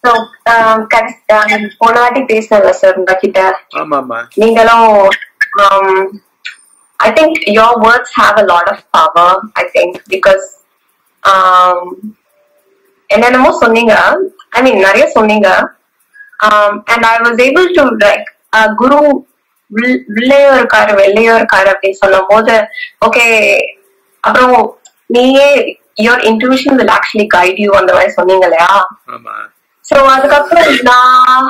So, um, கடைசி- um, போன வாட்டி பேசினல சார் உங்ககிட்ட ஆமா ஆமா நீங்களும் um, I think your words have a lot of power, I think, because um, என்னென்னமோ சொன்னீங்க ஐ மீன் நிறைய சொன்னீங்க um, and I was able to like uh, குரு வில்- வில்லையோ இருக்காரு வெள்ளையோ இருக்காரு அப்படின்னு சொல்லும் போது ஓகே அப்புறம் நீயே your intuition will actually guide you அந்த மாதிரி சொன்னீங்க இல்லையா ஆமா சோ அதுக்கப்புறம் நான்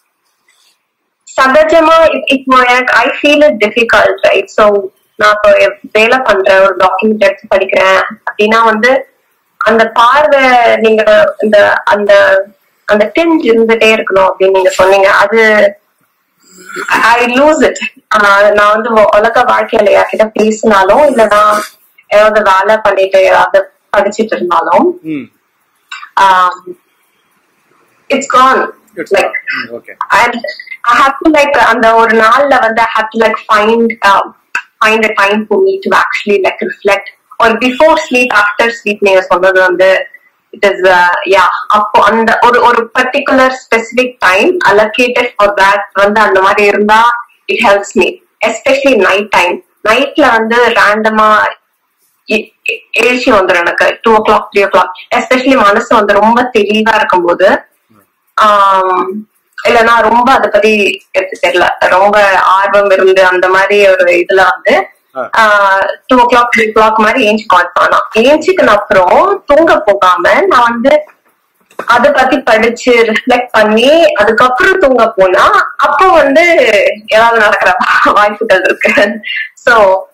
சகஜமா இப்- இப்போ எனக்கு I feel it difficult right so நான் இப்போ எப்- வேலை பண்றேன் ஒரு டாக்குமெண்ட் எடுத்து படிக்கிறேன் அப்படின்னா வந்து அந்த பார்வை நீங்க இந்த அந்த அந்த டிஞ்ச் இருந்துட்டே இருக்கணும் அப்படின்னு நீங்க சொன்னீங்க அது ஐ லூஸ் இட் நான் வந்து உ- உலக வாழ்க்கையில யார்கிட்ட பேசினாலும் இல்ல நான் ஏதாவது வேலை பண்ணிட்டு ஏதாவது படிச்சிட்டு இருந்தாலும் ம் um, it's gone. It's like, gone. Mm, okay. And I have to like அந்த ஒரு நாள்ல வந்து I have to like find um, find a time for me to actually like reflect or before sleep after sleep நீங்க சொன்னது வந்து it is uh, yeah அப்போ அந்த ஒரு ஒரு particular specific time allocated for that வந்து அந்த மாதிரி இருந்தா it helps me especially night time நைட்ல வந்து ரேண்டமா எழுச்சி வந்துடும் எனக்கு two o'clock three o'clock especially மனசு வந்து ரொம்ப தெளிவா இருக்கும்போது ஆம், இல்லைன்னா ரொம்ப அதை பத்தி எனக்கு தெரியல ரொம்ப ஆர்வம் இருந்து அந்த மாதிரி ஒரு இதுல வந்து two o'clock three o'clock மாதிரி ஏஞ்சி கால் பண்ணலாம் ஏஞ்சிக்கின அப்புறம் தூங்க போகாம நான் வந்து அதை பத்தி படிச்சு ரிஃப்ளெக்ட் பண்ணி அதுக்கப்புறம் தூங்க போனா அப்போ வந்து ஏதாவது நடக்கிற வாய்ப்புகள் இருக்கு சோ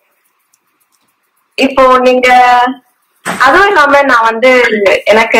இப்போ நீங்க அதுவும் இல்லாம நான் வந்து எனக்கு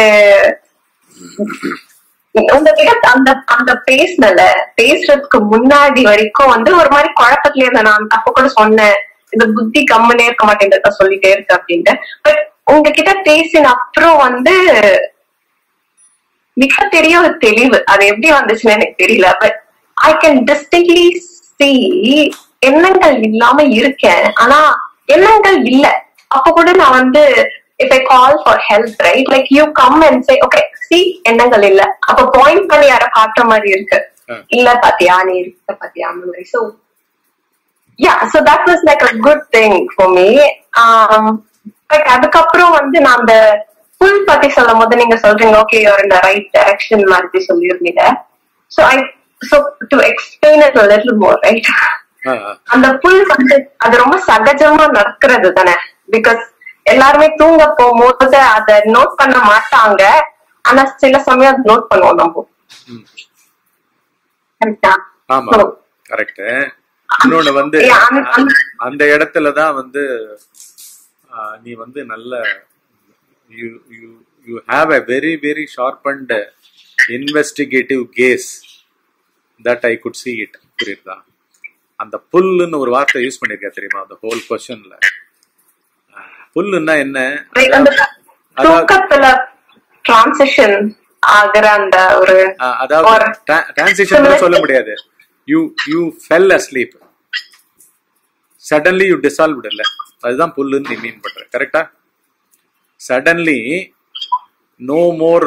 உங்ககிட்ட அந்த அந்த பேசினல பேசுறதுக்கு முன்னாடி வரைக்கும் வந்து ஒரு மாதிரி குழப்பத்திலே இருந்தேன் நான் அப்ப கூட சொன்னேன் இந்த புத்தி கம்முனே இருக்க மாட்டேன்றத சொல்லிட்டே இருக்கு அப்படின்ட்டு பட் உங்ககிட்ட பேசின அப்புறம் வந்து மிகப்பெரிய ஒரு தெளிவு அது எப்படி வந்துச்சுன்னு எனக்கு தெரியல but I can distinctly see எண்ணங்கள் இல்லாம இருக்கேன் ஆனா எண்ணங்கள் இல்ல அப்ப கூட நான் வந்து if I call for help right like you come and say okay see எண்ணங்கள் இல்ல அப்ப பாயிண்ட் பண்ணி யார காட்டுற மாதிரி இருக்கு ஆ. இல்ல பாத்தியா நீ இருக்க பாத்தியா அந்த மாதிரி so yeah so that was like a good thing for me but அதுக்கப்புறம் வந்து நான் அந்த புல் பத்தி சொல்லும் போது நீங்க சொல்றீங்க ஓகே யூர் இந்த ரைட் டைரக்ஷன் மாதிரி சொல்லியிருந்தீங்க so I so to explain it little more right ah, ah. அந்த புல் வந்து அது ரொம்ப சகஜமா நடக்கிறது தானே பிகாஸ் எல்லாருமே தூங்க போகும்போது அத நோட் பண்ண மாட்டாங்க ஆனா சில சமயம் அது நோட் பண்ணுவோம் நம்ம ம். கரெக்டா ஆமா கரெக்ட் இன்னொன்னு வந்து Yeah, அந்த- அந்த- அந்த இடத்துல தான் வந்து ஆ, நீ வந்து நல்ல you you you have a very very sharp and investigative case that I could see it புரியுதா அந்த புல்லுன்னு ஒரு வார்த்தை யூஸ் பண்ணிருக்கேன் தெரியுமா அந்த ஹோல் கொஸ்டின்ல புல்லுன்னா என்ன Like அந்த அதாவது- தூக்கத்துல டிரான்சிஷன் ஆகுற அந்த ஒரு ஆ, அதாவது ஒரு டிரான்சிஷன் சொல்ல முடியாது you you fell asleep suddenly you dissolved இல்ல அதுதான் புல்லுன்னு நீ மீன் பண்ற கரெக்டா suddenly no more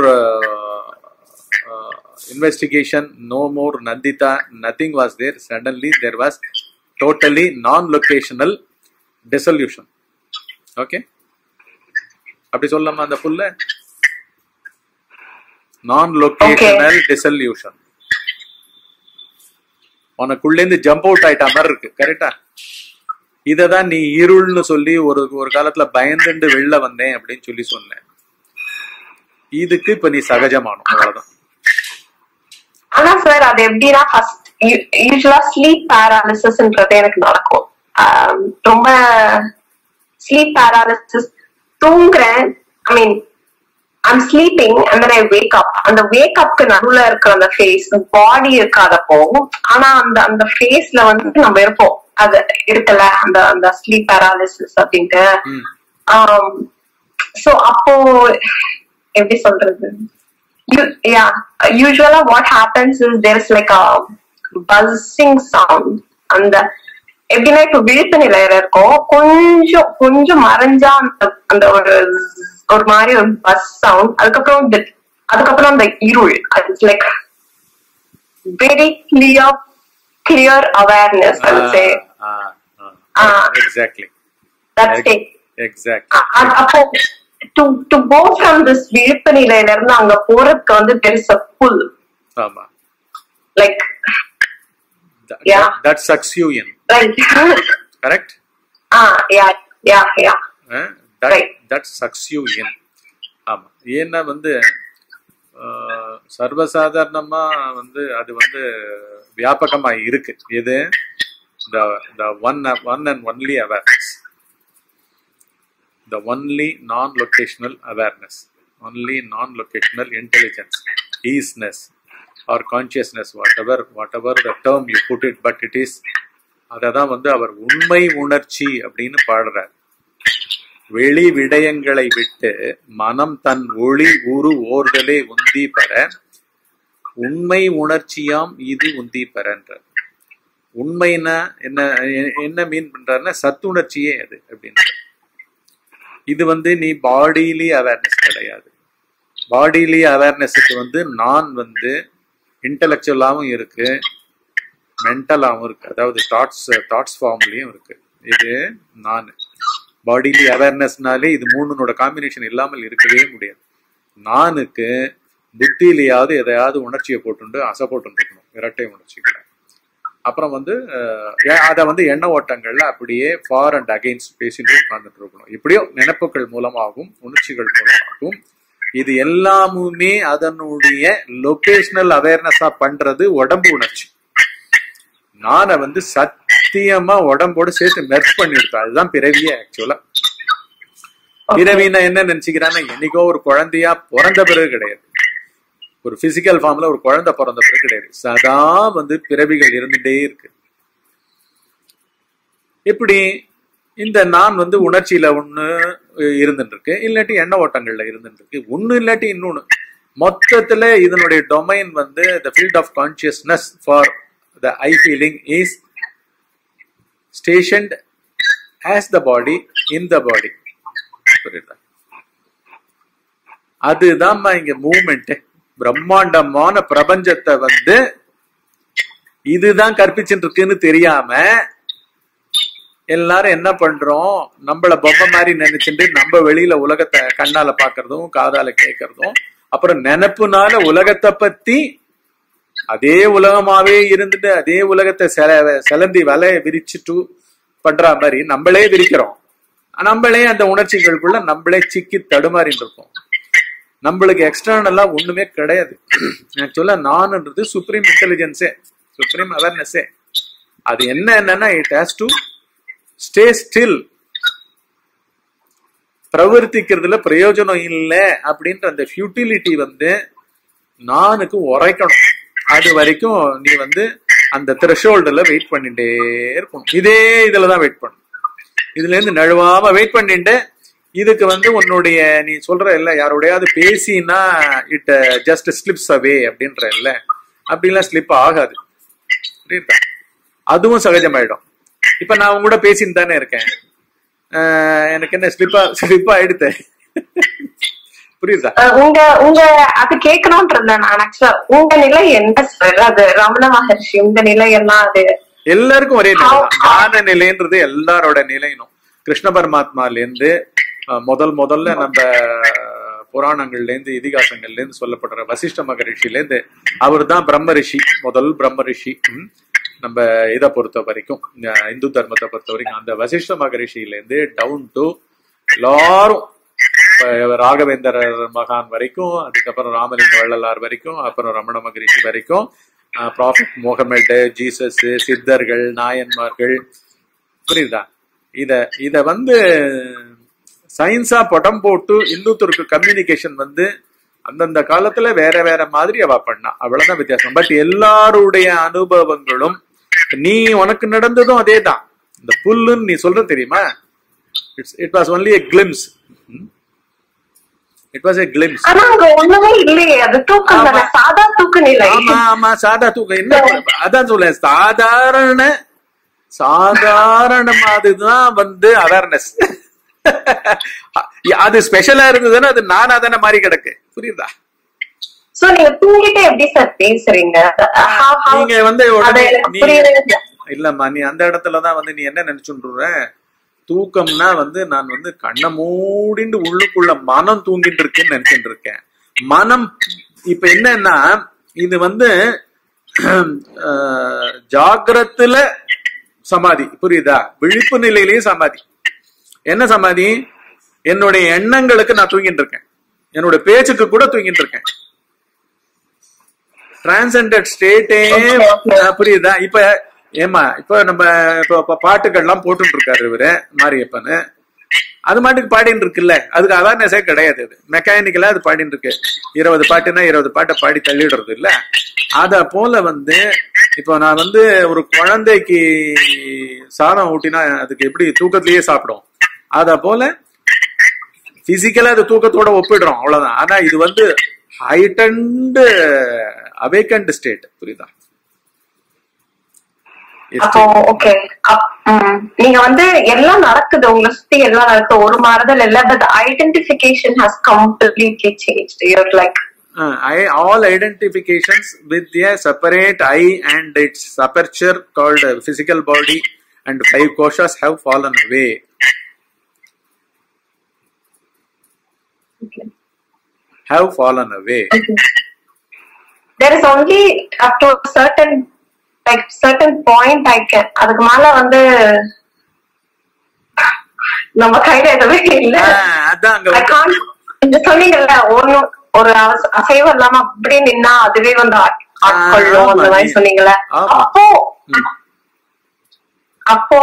investigation no more Nandita nothing was there suddenly there was totally non locational dissolution okay அப்படி சொல்லலாமா அந்த புல்ல நான் லொகேஷனல் டிசல்யூஷன் உனக்குள்ளேந்து ஜம்ப் அவுட் ஆயிட்ட மாதிரி இருக்கு கரெக்டா இததான் நீ இருள்னு சொல்லி ஒரு ஒரு காலத்துல பயந்துண்டு வெளில வந்தேன் அப்படின்னு சொல்லி சொன்னேன் இதுக்கு இப்ப நீ சகஜமானும் அவ்வளவுதான் ஆனா சார் அது எப்படின்னா ஃபர்ஸ்ட் யூஸ்வலா ஸ்லீப் பேராலிசிஸ்ன்றது எனக்கு நடக்கும் ஆம், ரொம்ப ஸ்லீப் பேராலிசிஸ் தூங்குறேன் I mean I'm sleeping and then I wake up அந்த வேக் அப்க்கு நடுவுல இருக்கிற அந்த ஃபேஸ் பாடி இருக்காதப்போ ஆனா அந்த அந்த ஃபேஸ்ல வந்து நம்ம இருப்போம் அது இருக்கல அந்த அந்த ஸ்லீப் பேராலிசிஸ் அப்படின்ட்டு ம். சோ அப்போ எப்படி சொல்றது you, yeah usually what happens is there's like a buzzing sound அந்த எப்படின்னா இப்ப விழுத்த நிலையில இருக்கும் கொஞ்சம் கொஞ்சம் மறைஞ்சா அந்த அந்த ஒரு zzz ஒரு மாதிரி ஒரு பஸ் சவுண்ட் அதுக்கப்புறம் அதுக்கப்புறம் அந்த இருள் it's like very clear clear awareness I would say Ah. Exactly that's it exact அ- அ- அப்போ to to go from this விழிப்பு நிலையில இருந்து அங்க போறதுக்கு வந்து தெர் இஸ் அ புல் ஆமா like That- Yeah. that- that sucks you in right correct ah yeah yeah yeah ah, that Right. that sucks you in ஆமா ஏன்னா வந்து அஹ், சர்வசாதாரணமா வந்து அது வந்து வியாபகமா இருக்கு எது the the one one and only awareness the only non-locational awareness only non-locational intelligence easiness or consciousness whatever whatever the term you put it but it is அததான் வந்து அவர் உண்மை உணர்ச்சி அப்படின்னு பாடுறார் வெளி விடயங்களை விட்டு மனம் தன் ஒளி உரு ஓர்தலே உந்தி பெற உண்மை உணர்ச்சியாம் இது உந்தி பெறன்றார் உண்மைனா என்ன எ- என்ன மீன் பண்றாருன்னா சத்துணர்ச்சியே அது அப்படின்னு இது வந்து நீ பாடியிலி அவேர்னஸ் கிடையாது பாடியிலி அவேர்னஸுக்கு வந்து நான் வந்து இன்டலெக்சுவலாகவும் இருக்கு மென்டலாகவும் இருக்கு அதாவது தாட்ஸ் தாட்ஸ் ஃபார்ம்லயும் இருக்கு இது நான் பாடிலி அவேர்னஸ்னாலே இது மூணுனோட காம்பினேஷன் இல்லாமல் இருக்கவே முடியாது நானுக்கு புத்தியிலையாவது எதையாவது உணர்ச்சியை போட்டுண்டு அசை போட்டு இருக்கணும் இரட்டை உணர்ச்சிகளை அப்புறம் வந்து அதை வந்து எண்ண ஓட்டங்கள்ல அப்படியே ஃபார் அண்ட் அகைன்ஸ்ட் பேசிட்டு உட்கார்ந்துட்டு இருக்கணும் எப்படியோ நினைப்புகள் மூலமாகவும் உணர்ச்சிகள் மூலமாகவும் இது எல்லாமுமே அதனுடைய லொகேஷனல் அவேர்னஸா பண்றது உடம்பு உணர்ச்சி நானை வந்து சத்தியமா உடம்போட சேர்த்து மெர்ச் பண்ணிருக்கேன் அதுதான் பிறவியே ஆக்சுவலா பிறவின்னா என்ன நினைச்சுக்கிறான்னா என்னைக்கோ ஒரு குழந்தையா பிறந்த பிறகு கிடையாது ஒரு பிசிக்கல் ஃபார்ம்ல ஒரு குழந்தை பிறந்த பிறகு கிடையாது சதா வந்து பிறவிகள் இருந்துட்டே இருக்கு எப்படி இந்த நான் வந்து உணர்ச்சியில ஒண்ணு இருந்துட்டு இருக்கு இல்லாட்டி எண்ண ஓட்டங்கள்ல இருந்துட்டு இருக்கு ஒண்ணு இல்லாட்டி இன்னொன்னு மொத்தத்துல இதனுடைய டொமைன் வந்து the field of consciousness for the I feeling is stationed as the body in the body புரியுதா அதுதான்மா இங்க மூமெண்ட் பிரம்மாண்டமான பிரபஞ்சத்தை வந்து இதுதான் கற்பிச்சுட்டு இருக்குன்னு தெரியாம எல்லாரும் என்ன பண்றோம் நம்மள பொம்மை மாதிரி நினைச்சுட்டு நம்ம வெளியில உலகத்தை கண்ணால பாக்குறதும் காதால கேட்கறதும் அப்புறம் நினப்புனால உலகத்தை பத்தி அதே உலகமாவே இருந்துட்டு அதே உலகத்தை செல செலந்தி வலை விரிச்சுட்டு பண்ற மாதிரி நம்மளே விரிக்கிறோம் நம்மளே அந்த உணர்ச்சிகளுக்குள்ள நம்மளே சிக்கி தடுமாறிட்டு இருக்கோம் நம்மளுக்கு எக்ஸ்டர்னலா ஒண்ணுமே கிடையாது ஆக்சுவலா நான்ன்றது சுப்ரீம் இன்டெலிஜென்ஸே சுப்ரீம் அவேர்னஸே அது என்ன என்னன்னா it has to stay still பிரவர்த்திக்கிறதுல பிரயோஜனம் இல்லை அப்படின்ற அந்த ஃபியூட்டிலிட்டி வந்து நானுக்கு உரைக்கணும் அது வரைக்கும் நீ வந்து அந்த த்ரெஷோல்டுல வெயிட் பண்ணிட்டே இருக்கணும் இதே இதுல தான் வெயிட் பண்ணணும் இதுல இருந்து நழுவாம வெயிட் பண்ணிட்டு இதுக்கு வந்து உன்னுடைய நீ சொல்ற இல்ல யாரோடையாவது பேசினா இட் ஜஸ்ட் ஸ்லிப்ஸ் அவே அப்படின்ற இல்ல அப்படிலாம் ஸ்லிப் ஆகாது புரியுதா அதுவும் சகஜமாயிடும் இப்ப நான் உங்க கூட பேசின்னு தானே இருக்கேன் எனக்கு என்ன ஸ்லிப்பா ஸ்லிப்பா ஆயிடுத்து புரியுதா உங்க உங்க அது கேட்கணும்னு இருந்தேன் நான் ஆக்சுவலா உங்க நிலை என்ன சார் அது ரமண மகர்ஷி உங்க நிலை எல்லாம் அது எல்லாருக்கும் ஒரே நிலை ஞான நிலைன்றது எல்லாரோட நிலைனும் கிருஷ்ண பரமாத்மால இருந்து முதல் முதல்ல நம்ம புராணங்கள்ல இருந்து இதிகாசங்கள்ல இருந்து சொல்லப்படுற வசிஷ்ட மகரிஷில இருந்து அவர் தான் பிரம்ம ரிஷி முதல் பிரம்ம ரிஷி நம்ம இதை பொறுத்த வரைக்கும் இந்து தர்மத்தை பொறுத்த வரைக்கும் அந்த வசிஷ்ட மகரிஷியில இருந்து டவுன் டு எல்லாரும் ராகவேந்தர் மகான் வரைக்கும் அதுக்கப்புறம் ராமலிங்க வள்ளலார் வரைக்கும் அப்புறம் ரமண மகரிஷி வரைக்கும் ப்ராஃபிட் முகமது ஜீசஸ் சித்தர்கள் நாயன்மார்கள் புரியுதா இத இத வந்து சயின்ஸா படம் போட்டு இன்னொருத்தருக்கு கம்யூனிகேஷன் வந்து அந்தந்த காலத்துல வேற வேற மாதிரி அவ பண்ணா அவ்வளவுதான் வித்தியாசம் பட் எல்லாருடைய அனுபவங்களும் நீ உனக்கு நடந்ததும் அதே தான் இந்த புல்லுன்னு நீ சொல்ற தெரியுமா it's it was only a glimpse it was a glimpse ஆனா அங்க ஒண்ணுமே இல்லையே அது தூக்கம் தானே சாதா தூக்க நிலை ஆமா ஆமா சாதா தூக்கம் என்ன அதான் சொல்ல சாதாரண சாதாரணமாதுதான் வந்து அவேர்னஸ் அது ஸ்பெஷலா இருந்ததுன்னா அது நானா தானே மாறி கிடக்கு புரியுதா சோ நீங்க தூங்கிட்டே எப்படி சார் பேசுறீங்க How- how- நீங்க வந்து அது உடனே எனக்கு நீ புரியவே இல்ல. இல்லம்மா நீ அந்த இடத்துலதான் வந்து நீ என்ன நினைச்சுன்ற தூக்கம்னா வந்து நான் வந்து கண்ணை மூடிண்டு உள்ளுக்குள்ள மனம் தூங்கிட்டு இருக்குன்னு நினைச்சிட்டு இருக்கேன் மனம் இப்ப என்னன்னா இது வந்து அஹ், ஜாகிரத்துல சமாதி புரியுதா விழிப்பு நிலையிலேயே சமாதி என்ன சமாதி என்னுடைய எண்ணங்களுக்கு நான் தூங்கிட்டு இருக்கேன் என்னோட பேச்சுக்கு கூட தூங்கிட்டு இருக்கேன் டிரான்சென்டட் ஸ்டேட்டே Okay, okay. புரியுதா இப்ப ஏமா இப்ப நம்ம இப்ப இப்ப பாட்டுகள்லாம் போட்டுட்டு இருக்காரு இவரு மாரியப்பனு அது மாட்டுக்கு பாடின்னு இருக்குல்ல அதுக்கு அவேர்னஸே கிடையாது அது மெக்கானிக்கலா அது பாடின்னு இருக்கு இருபது பாட்டுனா இருபது பாட்டை பாடி தள்ளிடுறது இல்ல அத போல வந்து இப்போ நான் வந்து ஒரு குழந்தைக்கு சாதம் ஊட்டினா அதுக்கு எப்படி தூக்கத்திலேயே சாப்பிடும் அத போல பிசிக்கலா அது தூக்கத்தோட ஒப்பிடுறோம் அவ்வளவுதான் ஆனா இது வந்து ஹைட்டன்டு அவேக்கண்ட் ஸ்டேட் புரியுதா அப்போ ஓகே நீங்க வந்து எல்லாம் நடக்குது உங்களை சுத்தி எல்லாம் நடக்குது ஒரு மாறுதல் இல்ல but identification has completely change your like Uh, I, all identifications with a separate eye and its aperture called uh, physical body and five koshas have fallen away. Have fallen away. there is only up to a certain like certain point I can அதுக்கு மேல வந்து நம்ம கையில எதுவுமே இல்ல Ah, அதான் அங்க I வந்து- can't நீங்க சொன்னீங்கல்ல ஒண்ணு ஒரு அவச- அசைவம் இல்லாம அப்படியே நின்னா அதுவே வந்து ஆட்- ஆட்கொள்ளும் அந்த ஆமா, மாதிரி நீ- சொன்னீங்கல்ல ஆமா. அப்போ ம். அப்போ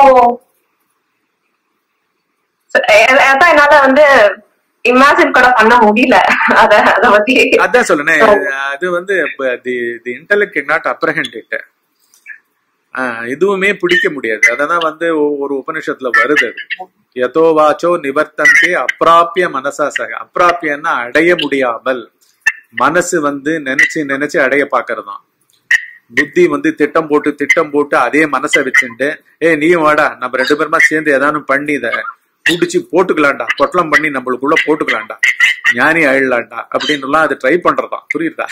ச- எ- அதான் என்னால வந்து இமேஜின் கூட பண்ண முடியல அத அத பத்தி அதான் சொல்லுனே So- அது வந்து the the intellect not apprehend it எதுவுமே பிடிக்க முடியாது அததான் வந்து ஒ- ஒரு உபனிஷத்துல வருது அது யதோ வாச்சோ நிவர்த்தந்தே அப்பிராப்பிய மனசா சக அப்பிராப்பியன்னா அடைய முடியாமல் மனசு வந்து நினைச்சு நினைச்சு அடைய பாக்குறதாம் புத்தி வந்து திட்டம் போட்டு திட்டம் போட்டு அதே மனசை வச்சுட்டு ஏ நீயும் வாடா நம்ம ரெண்டு பேருமா சேர்ந்து ஏதாவது பண்ணி இத புடிச்சு போட்டுக்கலாம்டா பொட்டலம் பண்ணி நம்மளுக்குள்ள போட்டுக்கலாம்டா ஞானி ஆயிடலாம்டா அப்படின்னுலாம் அது ட்ரை பண்றதாம் புரியுதா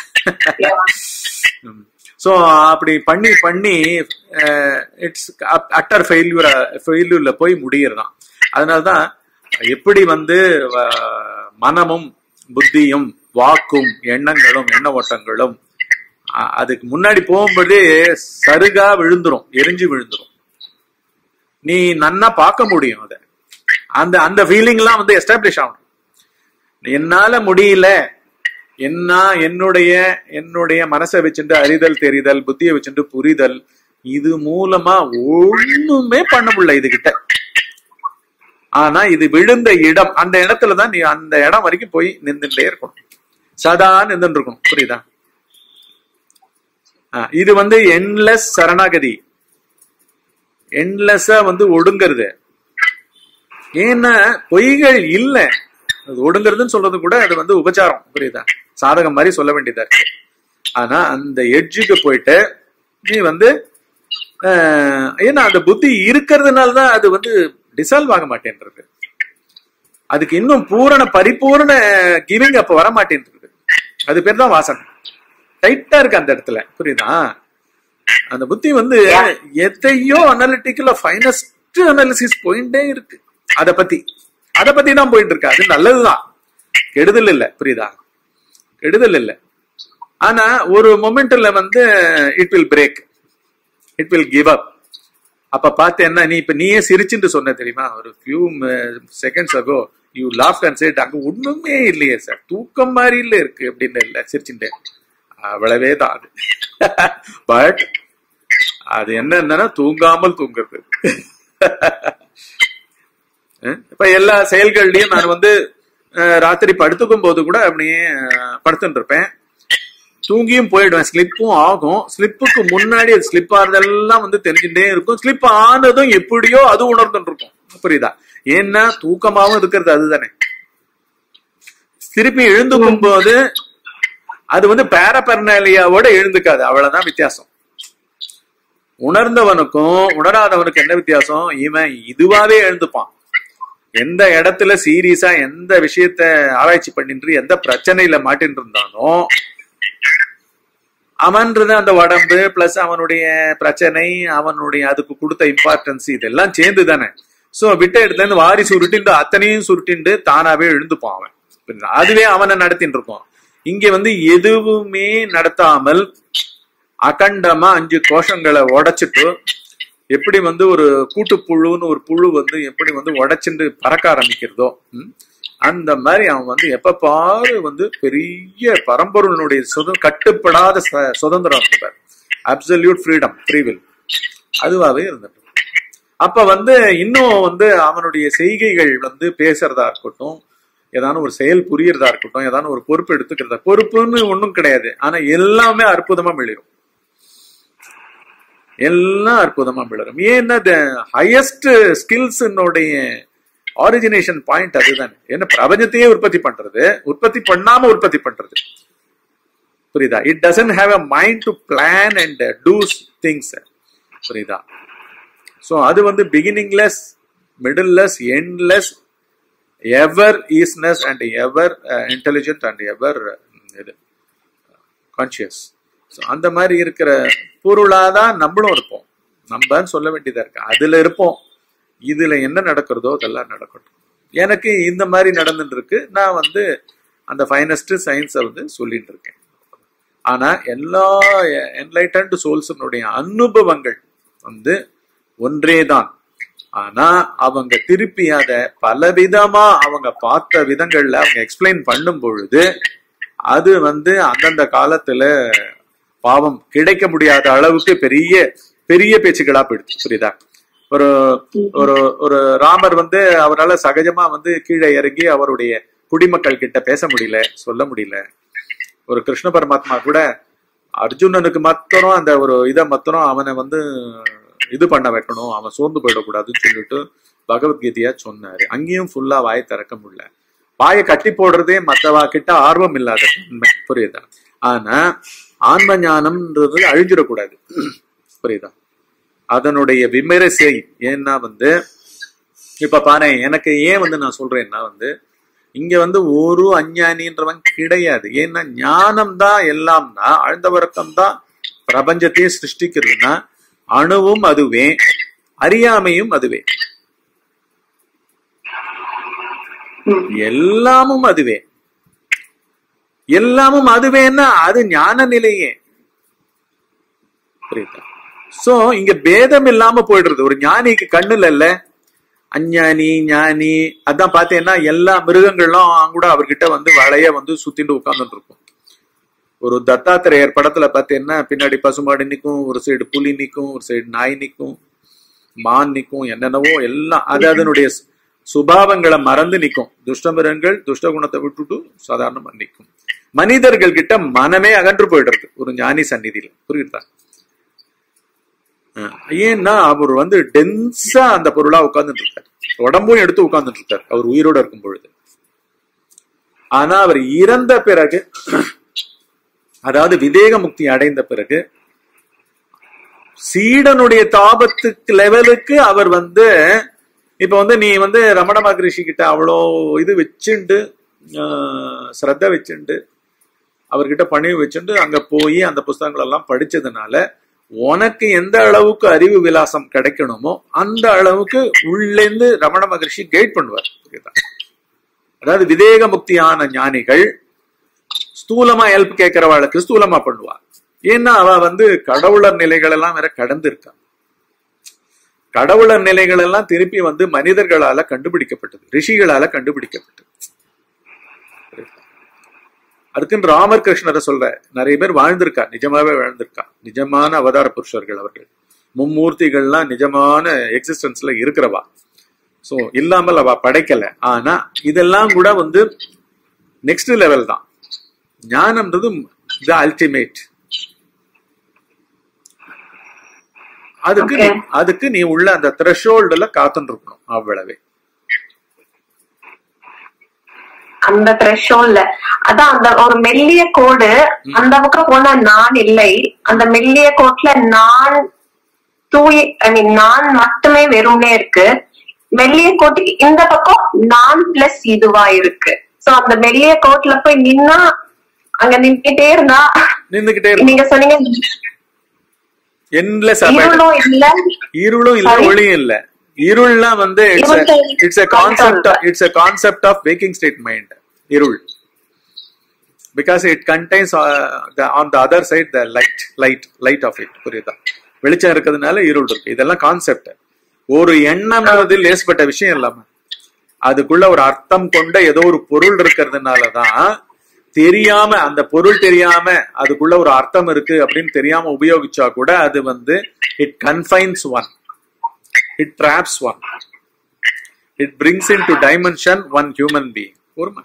ஸோ அப்படி பண்ணி பண்ணி இட்ஸ் அட்டர் ஃபெயில்யூர் ஃபெயில்யூர்ல போய் முடியறதாம் அதனாலதான் எப்படி வந்து அஹ், மனமும் புத்தியும் வாக்கும் எண்ணங்களும் எண்ண ஓட்டங்களும் அ- அதுக்கு முன்னாடி போகும்போதே சருகா விழுந்துரும் எரிஞ்சு விழுந்துரும் நீ நன்னா பார்க்க முடியும் அத அந்த அந்த ஃபீலிங்லாம் வந்து எஸ்டாப்ளிஷ் ஆகும் என்னால முடியல என்ன என்னுடைய என்னுடைய மனசை வச்சுட்டு அறிதல் தெரிதல் புத்தியை வச்சுட்டு புரிதல் இது மூலமா ஒண்ணுமே பண்ண முடியல இதுகிட்ட ஆனா இது விழுந்த இடம் அந்த இடத்துலதான் நீ அந்த இடம் வரைக்கும் போய் நின்றுட்டே இருக்கணும் சதா நின்று இருக்கணும் புரியுதா ஆ, இது வந்து என்லெஸ் சரணாகதி என்லெஸ்ஸா வந்து ஒடுங்கிறது ஏன்னா பொய்கள் இல்ல அது ஒடுங்கிறதுன்னு சொல்றது கூட அது வந்து உபச்சாரம் புரியுதா சாதகம் மாதிரி சொல்ல வேண்டியதா இருக்கு ஆனா அந்த எட்ஜுக்கு போயிட்டு நீ வந்து ஆஹ், ஏன்னா அந்த புத்தி இருக்கிறதுனால தான் அது வந்து டிசால்வ் ஆக மாட்டேன்றது அதுக்கு இன்னும் பூரண பரிபூரண கிவிங் அப்ப வர மாட்டேன்றது அது பேர் தான் வாசனை டைட்டா இருக்கு அந்த இடத்துல புரியுதா அந்த புத்தி வந்து எத்தையோ அனாலிட்டிக்கல ஃபைனஸ்ட் அனாலிசிஸ் போயிட்டே இருக்கு அத பத்தி அத பத்தி தான் போயிட்டு இருக்கு அது நல்லதுதான் கெடுதல் இல்ல புரியுதா கெடுதல் இல்ல ஆனா ஒரு மொமெண்ட்ல வந்து it will break it will give up அப்ப பார்த்து என்ன நீ இப்ப நீயே சிரிச்சுட்டு சொன்ன தெரியுமா ஒரு few seconds ago you laughed and said அங்க ஒண்ணுமே இல்லையே சார் தூக்கம் மாதிரி இல்ல இருக்கு அப்படின்னு இல்ல சிரிச்சுட்டு அவ்வளவே தான் அது பட் அது என்னன்னா தூங்காமல் தூங்குறது அஹ் இப்ப எல்லா செயல்கள்லயும் நான் வந்து அஹ், ராத்திரி படுத்துக்கும் போது கூட அப்படியே அஹ், படுத்துட்டு இருப்பேன் தூங்கியும் போயிடுவேன் ஸ்லிப்பும் ஆகும் ஸ்லிப்புக்கு முன்னாடி அது ஸ்லிப் ஆறதெல்லாம் வந்து தெரிஞ்சுட்டே இருக்கும் ஸ்லிப் ஆனதும் எப்படியோ அது உணர்ந்துட்டு இருக்கும் புரியுதா ஏன்னா தூக்கமாவும் இருக்கிறது அதுதானே திருப்பி எழுந்துக்கும் போது அது வந்து பேரபெர்னாலியாவோட எழுந்துக்காது அவ்வளவுதான் வித்தியாசம் உணர்ந்தவனுக்கும் உணராதவனுக்கு என்ன வித்தியாசம் இவன் இதுவாவே எழுந்துப்பான் எந்த இடத்துல சீரியஸா எந்த விஷயத்த ஆராய்ச்சி பண்ணிட்டு எந்த பிரச்சனையில மாட்டின்னு இருந்தானோ அவன்றது அந்த உடம்பு பிளஸ் அவனுடைய பிரச்சனை அவனுடைய அதுக்கு கொடுத்த இம்பார்ட்டன்ஸ் இதெல்லாம் சேர்ந்து தானே சோ விட்ட இடத்துல இருந்து வாரி சுருட்டிண்டு அத்தனையும் சுருட்டிண்டு தானாவே எழுந்துப்பான் அவன் புரியுதா? அதுவே அவனை நடத்தின்னு இருப்பான் இங்க வந்து எதுவுமே நடத்தாமல் அகண்டமா அஞ்சு கோஷங்களை உடைச்சிட்டு எப்படி வந்து ஒரு கூட்டுப்புழுன்னு ஒரு புழு வந்து எப்படி வந்து உடைச்சிட்டு பறக்க ஆரம்பிக்கிறதோ ம், அந்த மாதிரி அவன் வந்து எப்ப பாரு வந்து பெரிய பரம்பொருளுடைய சுத கட்டுப்படாத ச- சுதந்திரம் இருப்பார் அப்சல்யூட் ஃப்ரீடம் ஃப்ரீவில் அதுவாகவே இருந்துட்டு அப்ப வந்து இன்னும் வந்து அவனுடைய செய்கைகள் வந்து பேசுறதா இருக்கட்டும் ஏதான ஒரு செயல் புரியறதா இருக்கட்டும் ஏதான ஒரு பொறுப்பு எடுத்துக்கிறதா பொறுப்புன்னு ஒண்ணும் கிடையாது ஆனா எல்லாமே அற்புதமா மிளிரும் எல்லாம் அற்புதமா மிளரும் ஏன்னா ஹையஸ்ட் ஸ்கில்ஸினுடைய ஆரிஜினேஷன் பாயிண்ட் அதுதானே என்ன பிரபஞ்சத்தையே உற்பத்தி பண்றது உற்பத்தி பண்ணாம உற்பத்தி பண்றது புரியுதா it doesn't have a mind to plan and do things புரியுதா ஸோ அது வந்து beginningless middleless endless ever isness and ever intelligent and ever இது கான்சியஸ் ஸோ அந்த மாதிரி இருக்கிற பொருளாதான் நம்மளும் இருப்போம் நம்மன்னு சொல்ல வேண்டியதா இருக்கு அதுல இருப்போம் இதுல என்ன நடக்கிறதோ அதெல்லாம் நடக்கட்டும் எனக்கு இந்த மாதிரி நடந்துட்டு இருக்கு நான் வந்து அந்த ஃபைனஸ்ட் சயின்ஸை வந்து சொல்லிட்டு இருக்கேன் ஆனா எல்லா என்லைட்டன்ட் சோல்ஸனுடைய அனுபவங்கள் வந்து ஒன்றேதான் ஆனா அவங்க திருப்பி அத பலவிதமா அவங்க பார்த்த விதங்கள்ல அவங்க எக்ஸ்பிளைன் பண்ணும் பொழுது அது வந்து அந்தந்த காலத்துல பாவம் கிடைக்க முடியாத அளவுக்கு பெரிய பெரிய பேச்சுகளா போயிடுச்சு புரியுதா ஒரு ஒரு ஒரு ராமர் வந்து அவரால சகஜமா வந்து கீழே இறங்கி அவருடைய குடிமக்கள் கிட்ட பேச முடியல சொல்ல முடியல ஒரு கிருஷ்ண பரமாத்மா கூட அர்ஜுனனுக்கு மாத்திரம் அந்த ஒரு இதை மாத்திரம் அவனை வந்து இது பண்ண வைக்கணும் அவன் சோர்ந்து போயிடக்கூடாதுன்னு சொல்லிட்டு பகவத்கீதையா சொன்னாரு அங்கேயும் ஃபுல்லா வாயை திறக்க முடியல வாயை கட்டி போடுறதே மத்தவா கிட்ட ஆர்வம் இல்லாத தன்மை புரியுதா ஆனா ஆன்ம ஞானம்ன்றது அழிஞ்சிடக்கூடாது புரியுதா அதனுடைய விமரிசை ஏன்னா வந்து இப்ப பாரு எனக்கு ஏன் வந்து நான் சொல்றேன்னா வந்து இங்க வந்து ஒரு அஞ்ஞானின்றவன் கிடையாது ஏன்னா ஞானம் தான் எல்லாம்னா ஆழ்ந்த வர்க்கம் தான் பிரபஞ்சத்தையே சிருஷ்டிக்கிறதுனா அணுவும் அதுவே அறியாமையும் அதுவே ம். எல்லாமும் அதுவே எல்லாமும் அதுவேன்னா அது ஞான நிலையே புரியுதா சோ இங்க பேதம் இல்லாம போயிடுறது ஒரு ஞானிக்கு கண்ணுல இல்ல அஞ்ஞானி ஞானி அதான் பார்த்தேன்னா எல்லா மிருகங்களும் கூட அவர்கிட்ட வந்து வளைய வந்து சுத்திட்டு உட்கார்ந்துட்டு இருக்கும் ஒரு தத்தாத்திரேயர் படத்துல பார்த்தீங்கன்னா பின்னாடி பசுமாடு நிக்கும் ஒரு சைடு புலி நிக்கும் ஒரு சைடு நாய் நிக்கும் மான் நிக்கும் என்னென்னவோ எல்லாம் அது அதனுடைய சு- சுபாவங்களை மறந்து நிக்கும் துஷ்ட மிருகங்கள் துஷ்ட குணத்தை விட்டுட்டு சாதாரணமா நிக்கும் மனிதர்கள் கிட்ட மனமே அகன்று போயிடுறது ஒரு ஞானி சந்நிதியில புரியுதா அஹ் ஏன்னா அவர் வந்து டென்ஸா அந்த பொருளா உட்கார்ந்துட்டு இருக்காரு உடம்பும் எடுத்து உட்கார்ந்துட்டு இருக்காரு அவர் உயிரோட இருக்கும் பொழுது ஆனா அவர் இறந்த பிறகு அதாவது விதேக முக்தி அடைந்த பிறகு சீடனுடைய தாபத்துக்கு லெவலுக்கு அவர் வந்து இப்ப வந்து நீ வந்து ரமண மகரிஷி கிட்ட அவ்வளோ இது வச்சுண்டு ஆஹ், ஸ்ரத்த வச்சுண்டு அவர்கிட்ட பணிவு வச்சுண்டு அங்க போய் அந்த புஸ்தகங்கள் எல்லாம் படிச்சதுனால உனக்கு எந்த அளவுக்கு அறிவு விலாசம் கிடைக்கணுமோ அந்த அளவுக்கு உள்ளேந்து ரமண மகரிஷி கைட் பண்ணுவார் புரியுதா? அதாவது விதேக முக்தியான ஞானிகள் ஸ்தூலமா ஹெல்ப் கேட்கிறவாளுக்கு ஸ்தூலமா பண்ணுவா ஏன்னா அவ வந்து கடவுளர் நிலைகள் எல்லாம் வேற கடந்து இருக்கா கடவுளர் நிலைகள் எல்லாம் திருப்பி வந்து மனிதர்களால கண்டுபிடிக்கப்பட்டது ரிஷிகளால கண்டுபிடிக்கப்பட்டது அதுக்குன்னு ராமர் கிருஷ்ணரை சொல்ற நிறைய பேர் வாழ்ந்திருக்கா நிஜமாவே வாழ்ந்திருக்கா நிஜமான அவதார புருஷர்கள் அவர்கள் மும்மூர்த்திகள்லாம் நிஜமான எக்ஸிஸ்டன்ஸ்ல இருக்கிறவா சோ இல்லாமல் அவ படைக்கல ஆனா இதெல்லாம் கூட வந்து நெக்ஸ்ட் லெவல் தான் ஞானம்ன்றது த அல்டிமேட் அதுக்கு Okay. நீ- அதுக்கு நீ உள்ள அந்த த்ரெஷோல்டுல காத்துட்டு இருக்கணும் அவ்வளவே அந்த த்ரெஷோல்ல அதான் அந்த ஒரு மெல்லிய கோடு அந்த பக்கம் போனா நான் இல்லை அந்த மெல்லிய கோட்ல நான் தூய் ஐ மீன் நான் மட்டுமே வெறும்னே இருக்கு மெல்லிய கோட்டுக்கு இந்த பக்கம் நான் பிளஸ் இதுவா இருக்கு சோ அந்த மெல்லிய கோட்ல போய் நின்னா அங்க நின்னுட்டே இருந்தா நின்னுகிட்டே இருக்கும் நீங்க சொன்னீங்க என்லெஸ் இருளும் இல்ல இருளும் இல்ல Sorry? ஒளியும் இல்ல இருள்லாம் வந்து இட்ஸ் இருள் it's a concept it's a concept of waking state mind இருள் because it contains on the other side the light light light of it புரியுதா வெளிச்சம் இருக்கிறதுனால இருள் இருக்கு இதெல்லாம் கான்செப்ட் ஒரு எண்ணம் வந்து லேஸ்பட்ட விஷயம் இல்லாம அதுக்குள்ள ஒரு அர்த்தம் கொண்ட ஏதோ ஒரு பொருள் இருக்கிறதுனாலதான் தெரியாம அந்த பொருள் தெரியாம அதுக்குள்ள ஒரு அர்த்தம் இருக்கு அப்படின்னு தெரியாம உபயோகிச்சா கூட அது வந்து it confines one it traps one it brings in to dimension one human being ஒருமா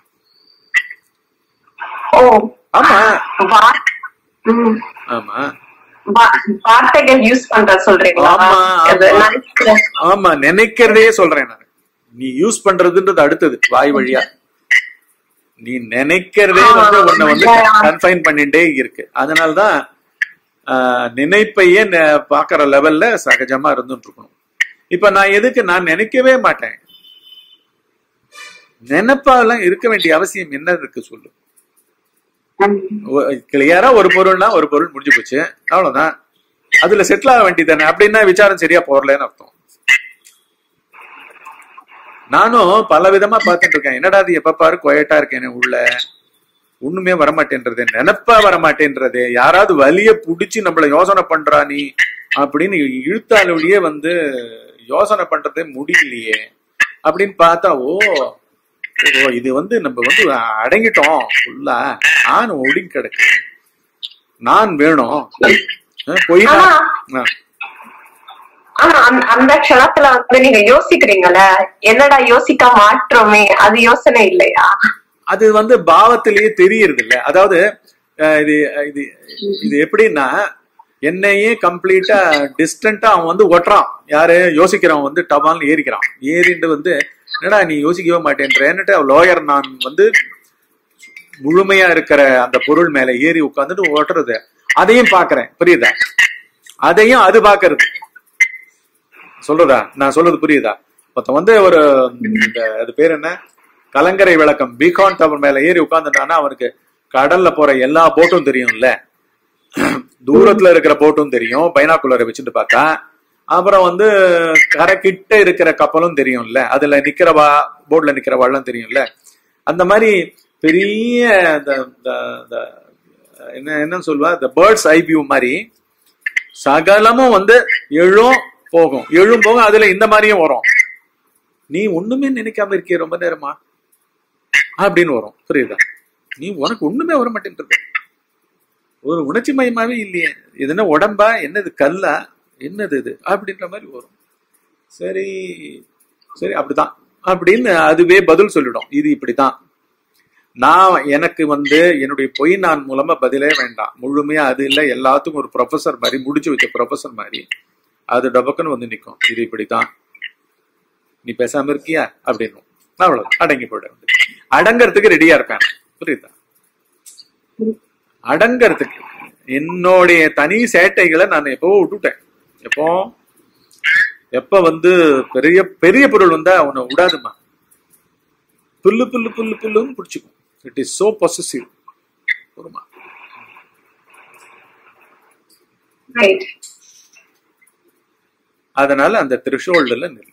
ஓ ஆமா வா- ம். ஆமா வா- வார்த்தைகள் யூஸ் பண்ற சொல்றீங்களா ஆமா, அது ஆமா. நினைக்கிறேன். ஆமா நினைக்கிறதே சொல்றேன் நான் நீ யூஸ் பண்றதுன்றது அடுத்தது வாய் வழியா நீ நினைக்கிறதே வந்து உன்னை வந்து கன்ஃபைன் பண்ணிட்டே இருக்கு அதனாலதான் ஆஹ், நினைப்பையே நெ- பாக்குற லெவல்ல சகஜமா இருந்துட்டு இருக்கணும் இப்ப நான் எதுக்கு நான் நினைக்கவே மாட்டேன் நினைப்பாலாம் இருக்க வேண்டிய அவசியம் என்ன இருக்கு சொல்லு ம். கிளியரா ஒரு பொருள்னா ஒரு பொருள் முடிஞ்சு போச்சு அவ்வளவுதான் அதுல செட்டில் ஆக வேண்டியதானே அப்படின்னா விசாரம் சரியா போறலன்னு அர்த்தம் நானும் பல விதமா பார்த்துட்டு இருக்கேன் என்னடா அது எப்ப பாரு குவைட்டா இருக்கேனே உள்ள ஒண்ணுமே வரமாட்டேன்றது நினைப்பா வரமாட்டேன்றது யாராவது வலிய புடிச்சு நம்மள யோசனை பண்றா நீ அப்படின்னு இழுத்தாலுடைய வந்து யோசனை பண்றதே முடியலையே அப்படின்னு பார்த்தா ஓ ஓ இது வந்து நம்ம வந்து அடங்கிட்டோம் ஃபுல்லா நான் ஒடுங்கி கிடக்கு நான் வேணும் அஹ் பொய் தான். ஆ. ஆனா அந்த- அந்த க்ஷணத்துல வந்து நீங்க யோசிக்கிறீங்கல்ல என்னடா யோசிக்க மாற்றோமே அது யோசனை இல்லையா அது வந்து பாவத்திலேயே தெரியறது இல்ல அதாவது அஹ், இது இது இது எப்படின்னா என்னையே கம்ப்ளீட்டா டிஸ்டன்டா அவன் வந்து ஒட்டுறான் யாரு யோசிக்கிறவன் வந்து டபால்னு ஏறிக்கிறான் ஏறிண்டு வந்து என்னடா நீ யோசிக்கவே மாட்டேன்றேன்னுட்டு லோயர் நான் வந்து முழுமையா இருக்கிற அந்த பொருள் மேல ஏறி உட்கார்ந்துட்டு ஓட்டுறது அதையும் பாக்குறேன் புரியுதா அதையும் அது பாக்குறது சொல்றதா நான் சொல்றது புரியுதா மொத்தம் வந்து ஒரு இந்த அது பேர் என்ன கலங்கரை விளக்கம் பீகான் டவர் மேல ஏறி உட்கார்ந்துட்டானா அவனுக்கு கடல்ல போற எல்லா போட்டும் தெரியும்ல தூரத்துல இருக்கிற போட்டும் தெரியும் பைனாக்குலரை வச்சுட்டு பார்த்தா அப்புறம் வந்து கரை கிட்ட இருக்கிற கப்பலும் தெரியும்ல அதுல நிக்கிற வா போட்ல நிக்கிற வள்ளம் தெரியும்ல அந்த மாதிரி பெரிய the- the- the- என்ன என்னன்னு சொல்லுவா இந்த பேர்ட்ஸ் ஐ வியூ மாதிரி சகலமும் வந்து எழும் போகும் எழும் போகும் அதுல இந்த மாதிரியும் வரும் நீ ஒண்ணுமே நினைக்காம இருக்கிய ரொம்ப நேரமா அப்படின்னு வரும் புரியுதா நீ உனக்கு ஒண்ணுமே வர மாட்டேன்றது ஒரு உணர்ச்சி மயமாவே இல்லையே இது என்ன உடம்பா என்னது கல்லா என்னது இது அப்படின்ற மாதிரி வரும் சரி சரி அப்படிதான் அப்படின்னு அதுவே பதில் சொல்லிடும் இது இப்படிதான் நான் எனக்கு வந்து என்னுடைய பொய் நான் மூலமா பதிலே வேண்டாம் முழுமையா அது இல்ல எல்லாத்துக்கும் ஒரு ப்ரொஃபசர் மாதிரி முடிச்சு வச்ச ப்ரொஃபசர் மாதிரி அது டபக்குன்னு வந்து நிக்கும் இது இப்படித்தான் நீ பேசாம இருக்கியா அப்படின்னு அவ்வளவு அடங்கி போயிட வந்து அடங்கறதுக்கு ரெடியா இருப்பேன் புரியுதா அடங்கறதுக்கு என்னுடைய தனி சேட்டைகளை நான் எப்போ விட்டுட்டேன் எப்போ எப்ப வந்து பெரிய பெரிய பொருள் வந்தா அவனை விடாதுமா புல்லு புல்லு புல்லு புல்லுன்னு பிடிச்சிக்கும் இட் இஸ் சோ பொசசிவ் ஒருமா ரைட் அதனால அந்த த்ரிஷோல்டுல நில்லு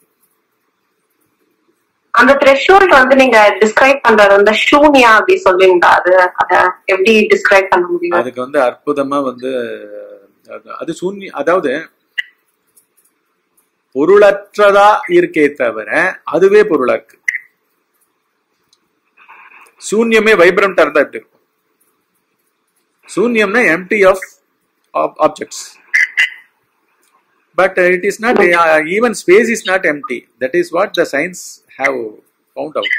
அந்த த்ரெஷோல்ட் வந்து நீங்க டிஸ்கிரைப் பண்றது வந்து ஷூன்யா அப்படி சொல்லுவீங்களா அது அத எப்படி டிஸ்கிரைப் பண்ண முடியும் அதுக்கு வந்து அற்புதமா வந்து அது- அது சூன்ய அதாவது பொருளற்றதா இருக்கே தவிர அதுவே பொருளா இருக்கு சூன்யமே வைப்ரண்டா இருந்தா எப்படி இருக்கும் சூன்யம்னா empty of objects but uh, it is not uh, even space is not empty that is what the science have found out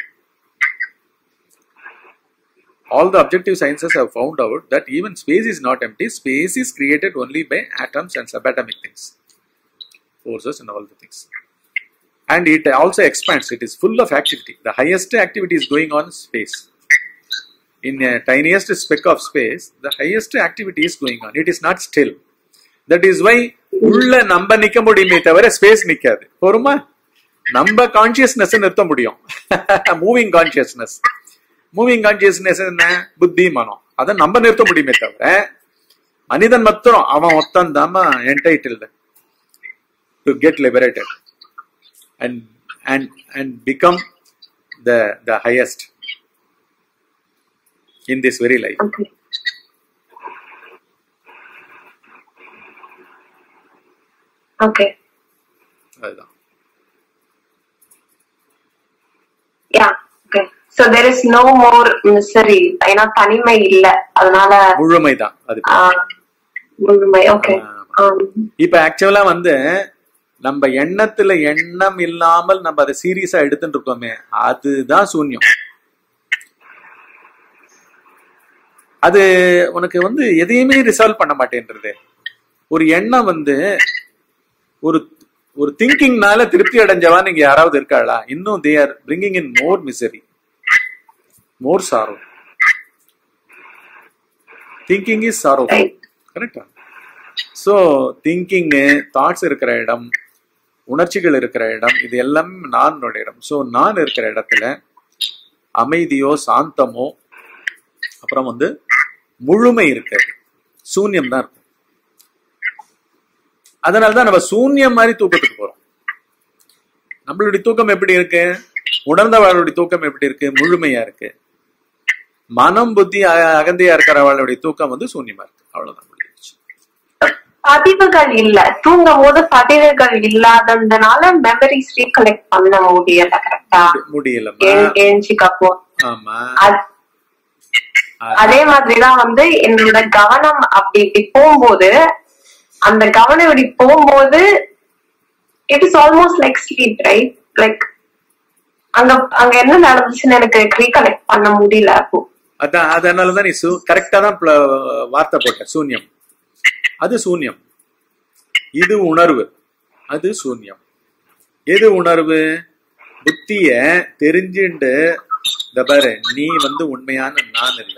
all the objective sciences have found out that even space is not empty space is created only by atoms and subatomic things forces and all the things and it also expands it is full of activity the highest activity is going on in space in a tiniest speck of space the highest activity is going on it is not still that is why உள்ள நம்ம நிக்க முடியுமே தவிர space நிக்காது பொறுமா நம்ம consciousness நிறுத்த முடியும் moving consciousness moving consciousness என்ன புத்தி மனம் அதை நம்ம நிறுத்த முடியுமே தவிர மனிதன் மாத்திரம் அவன் ஒத்தன் தாம entitled to get liberated and and and become the the highest in this very life Okay. Okay. அதுதான் Yeah. Okay. So there is no more misery. ஏன்னா தனிமை இல்ல அதனால முழுமைதான் அது ஆஹ், முழுமை ஓகே இப்ப ஆக்சுவலா வந்து நம்ம எண்ணத்துல எண்ணம் இல்லாமல் நம்ம அதை சீரியஸா எடுத்துட்டு இருக்கோமே அதுதான் சூன்யம் அது உனக்கு வந்து எதையுமே ரிசால்வ் பண்ண மாட்டேன்றது ஒரு எண்ணம் வந்து ஒரு ஒரு திங்கிங்னால திருப்தி அடைஞ்சவா நீங்க யாராவது இருக்காளா இன்னும் they are bringing in more misery more sorrow thinking is sorrow Right. கரெக்டா ஸோ திங்கிங்கு தாட்ஸ் இருக்கிற இடம் உணர்ச்சிகள் இருக்கிற இடம் இது எல்லாம் நானோட இடம் ஸோ நான் இருக்கிற இடத்துல அமைதியோ சாந்தமோ அப்புறம் வந்து முழுமை இருக்காது சூன்யம் தான் இருக்கும் அதனால தான் நம்ம சூன்யம் மாதிரி தூக்கத்துக்கு போறோம் நம்மளுடைய தூக்கம் எப்படி இருக்கு உணர்ந்தவர்களுடைய தூக்கம் எப்படி இருக்கு முழுமையா இருக்கு மனம் புத்தி அ- அகந்தையா இருக்கிறவளுடைய தூக்கம் வந்து சூன்யமா இருக்கு அவ்வளவுதான் முடிஞ்சிருச்சு. பதிவுகள் இல்ல தூங்கும் போது பதிவுகள் இல்லாததுனால மெமரிஸ் ரீகலெக்ட் பண்ண முடியல கரெக்டா முடியலம்மா ஏஞ்சிக்கப்போ ஆமா அதே மாதிரிதான் வந்து என்னோட கவனம் அப்படி இப்படி போகும்போது அந்த கவனம் இப்படி போகும்போது it is almost like sleep right like அங்க அங்க என்ன நடந்துச்சுன்னு எனக்கு ரீகலெக்ட் பண்ண முடியல அப்போ அதான் அதனாலதான் நீ கரெக்டா தான் pl- வார்த்தை போட்ட சூன்யம் அது சூன்யம் இது உணர்வு அது சூன்யம் எது உணர்வு புத்திய தெரிஞ்சுண்டு இந்த பாரு நீ வந்து உண்மையான நான் இல்லை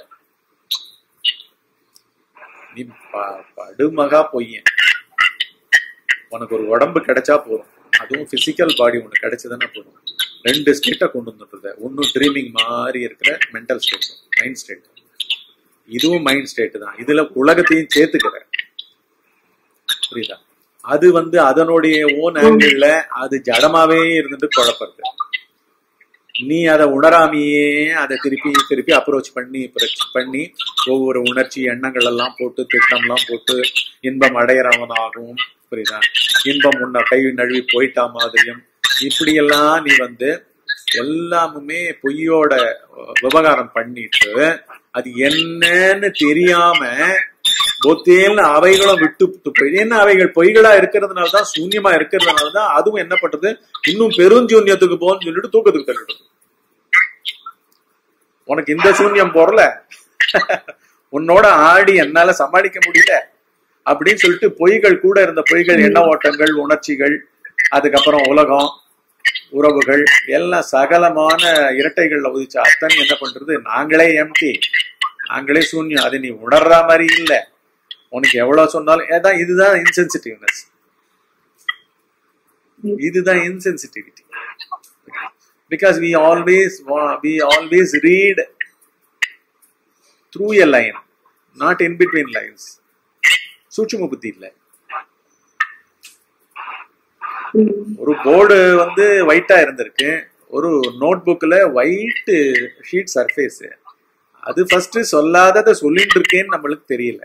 நீ ப- படுமகா பொய்யன் உனக்கு ஒரு உடம்பு கிடைச்சா போதும் அதுவும் பிசிக்கல் பாடி உனக்கு கிடைச்சதுன்னா போதும் ரெண்டு ஸ்டேட்டை கொண்டு வந்துடுறது ஒன்னும் ட்ரீமிங் மாதிரி இருக்கிற மென்டல் ஸ்டேட் மைண்ட் ஸ்டேட் இதுவும் மைண்ட் ஸ்டேட் தான் இதுல உலகத்தையும் சேர்த்துக்கிற புரியுதா அது வந்து அதனுடைய ஓன் ஆங்கிள் அது ஜடமாவே இருந்துட்டு குழப்பறது நீ அதை உணராமையே அதை திருப்பி திருப்பி அப்ரோச் பண்ணி approach பண்ணி ஒவ்வொரு உணர்ச்சி எண்ணங்கள் எல்லாம் போட்டு திட்டம்லாம் போட்டு இன்பம் அடையறவனாகவும் புரியுதா இன்பம் உன்னை கை நழுவி போயிட்டா மாதிரியும் இப்படியெல்லாம் நீ வந்து எல்லாமுமே பொய்யோட விவகாரம் பண்ணிட்டு அது என்னன்னு தெரியாம பொத்தேல்னு அவைகளும் விட்டு விட்டு போய் ஏன்னா அவைகள் பொய்களா இருக்கிறதுனால தான் சூன்யமா இருக்கிறதுனால தான் அதுவும் என்ன பண்றது இன்னும் பெருஞ்சூன்யத்துக்கு போன்னு சொல்லிட்டு தூக்கத்துக்கு தள்ளிடுது உனக்கு இந்த சூன்யம் போறல உன்னோட ஆடி என்னால சமாளிக்க முடியல அப்படின்னு சொல்லிட்டு பொய்கள் கூட இருந்த பொய்கள் எண்ண ஓட்டங்கள் உணர்ச்சிகள் அதுக்கப்புறம் உலகம் உறவுகள் எல்லாம் சகலமான இரட்டைகள்ல உதிச்ச அத்தனை என்ன பண்றது நாங்களே எம்டி நாங்களே சூன்யம் அது நீ உணர்ற மாதிரி இல்ல உனக்கு எவ்வளவு சொன்னாலும் ஏதான் இதுதான் இன்சென்சிட்டிவ்னஸ் இதுதான் insensitivity because we always we always read through a line not in between lines சூட்சும புத்தி இல்லை ஒரு போர்டு வந்து ஒயிட்டா இருந்திருக்கு ஒரு நோட் புக்ல ஒயிட் ஷீட் சர்ஃபேஸ் அது ஃபர்ஸ்ட் சொல்லாததை சொல்லிட்டு இருக்கேன்னு நம்மளுக்கு தெரியல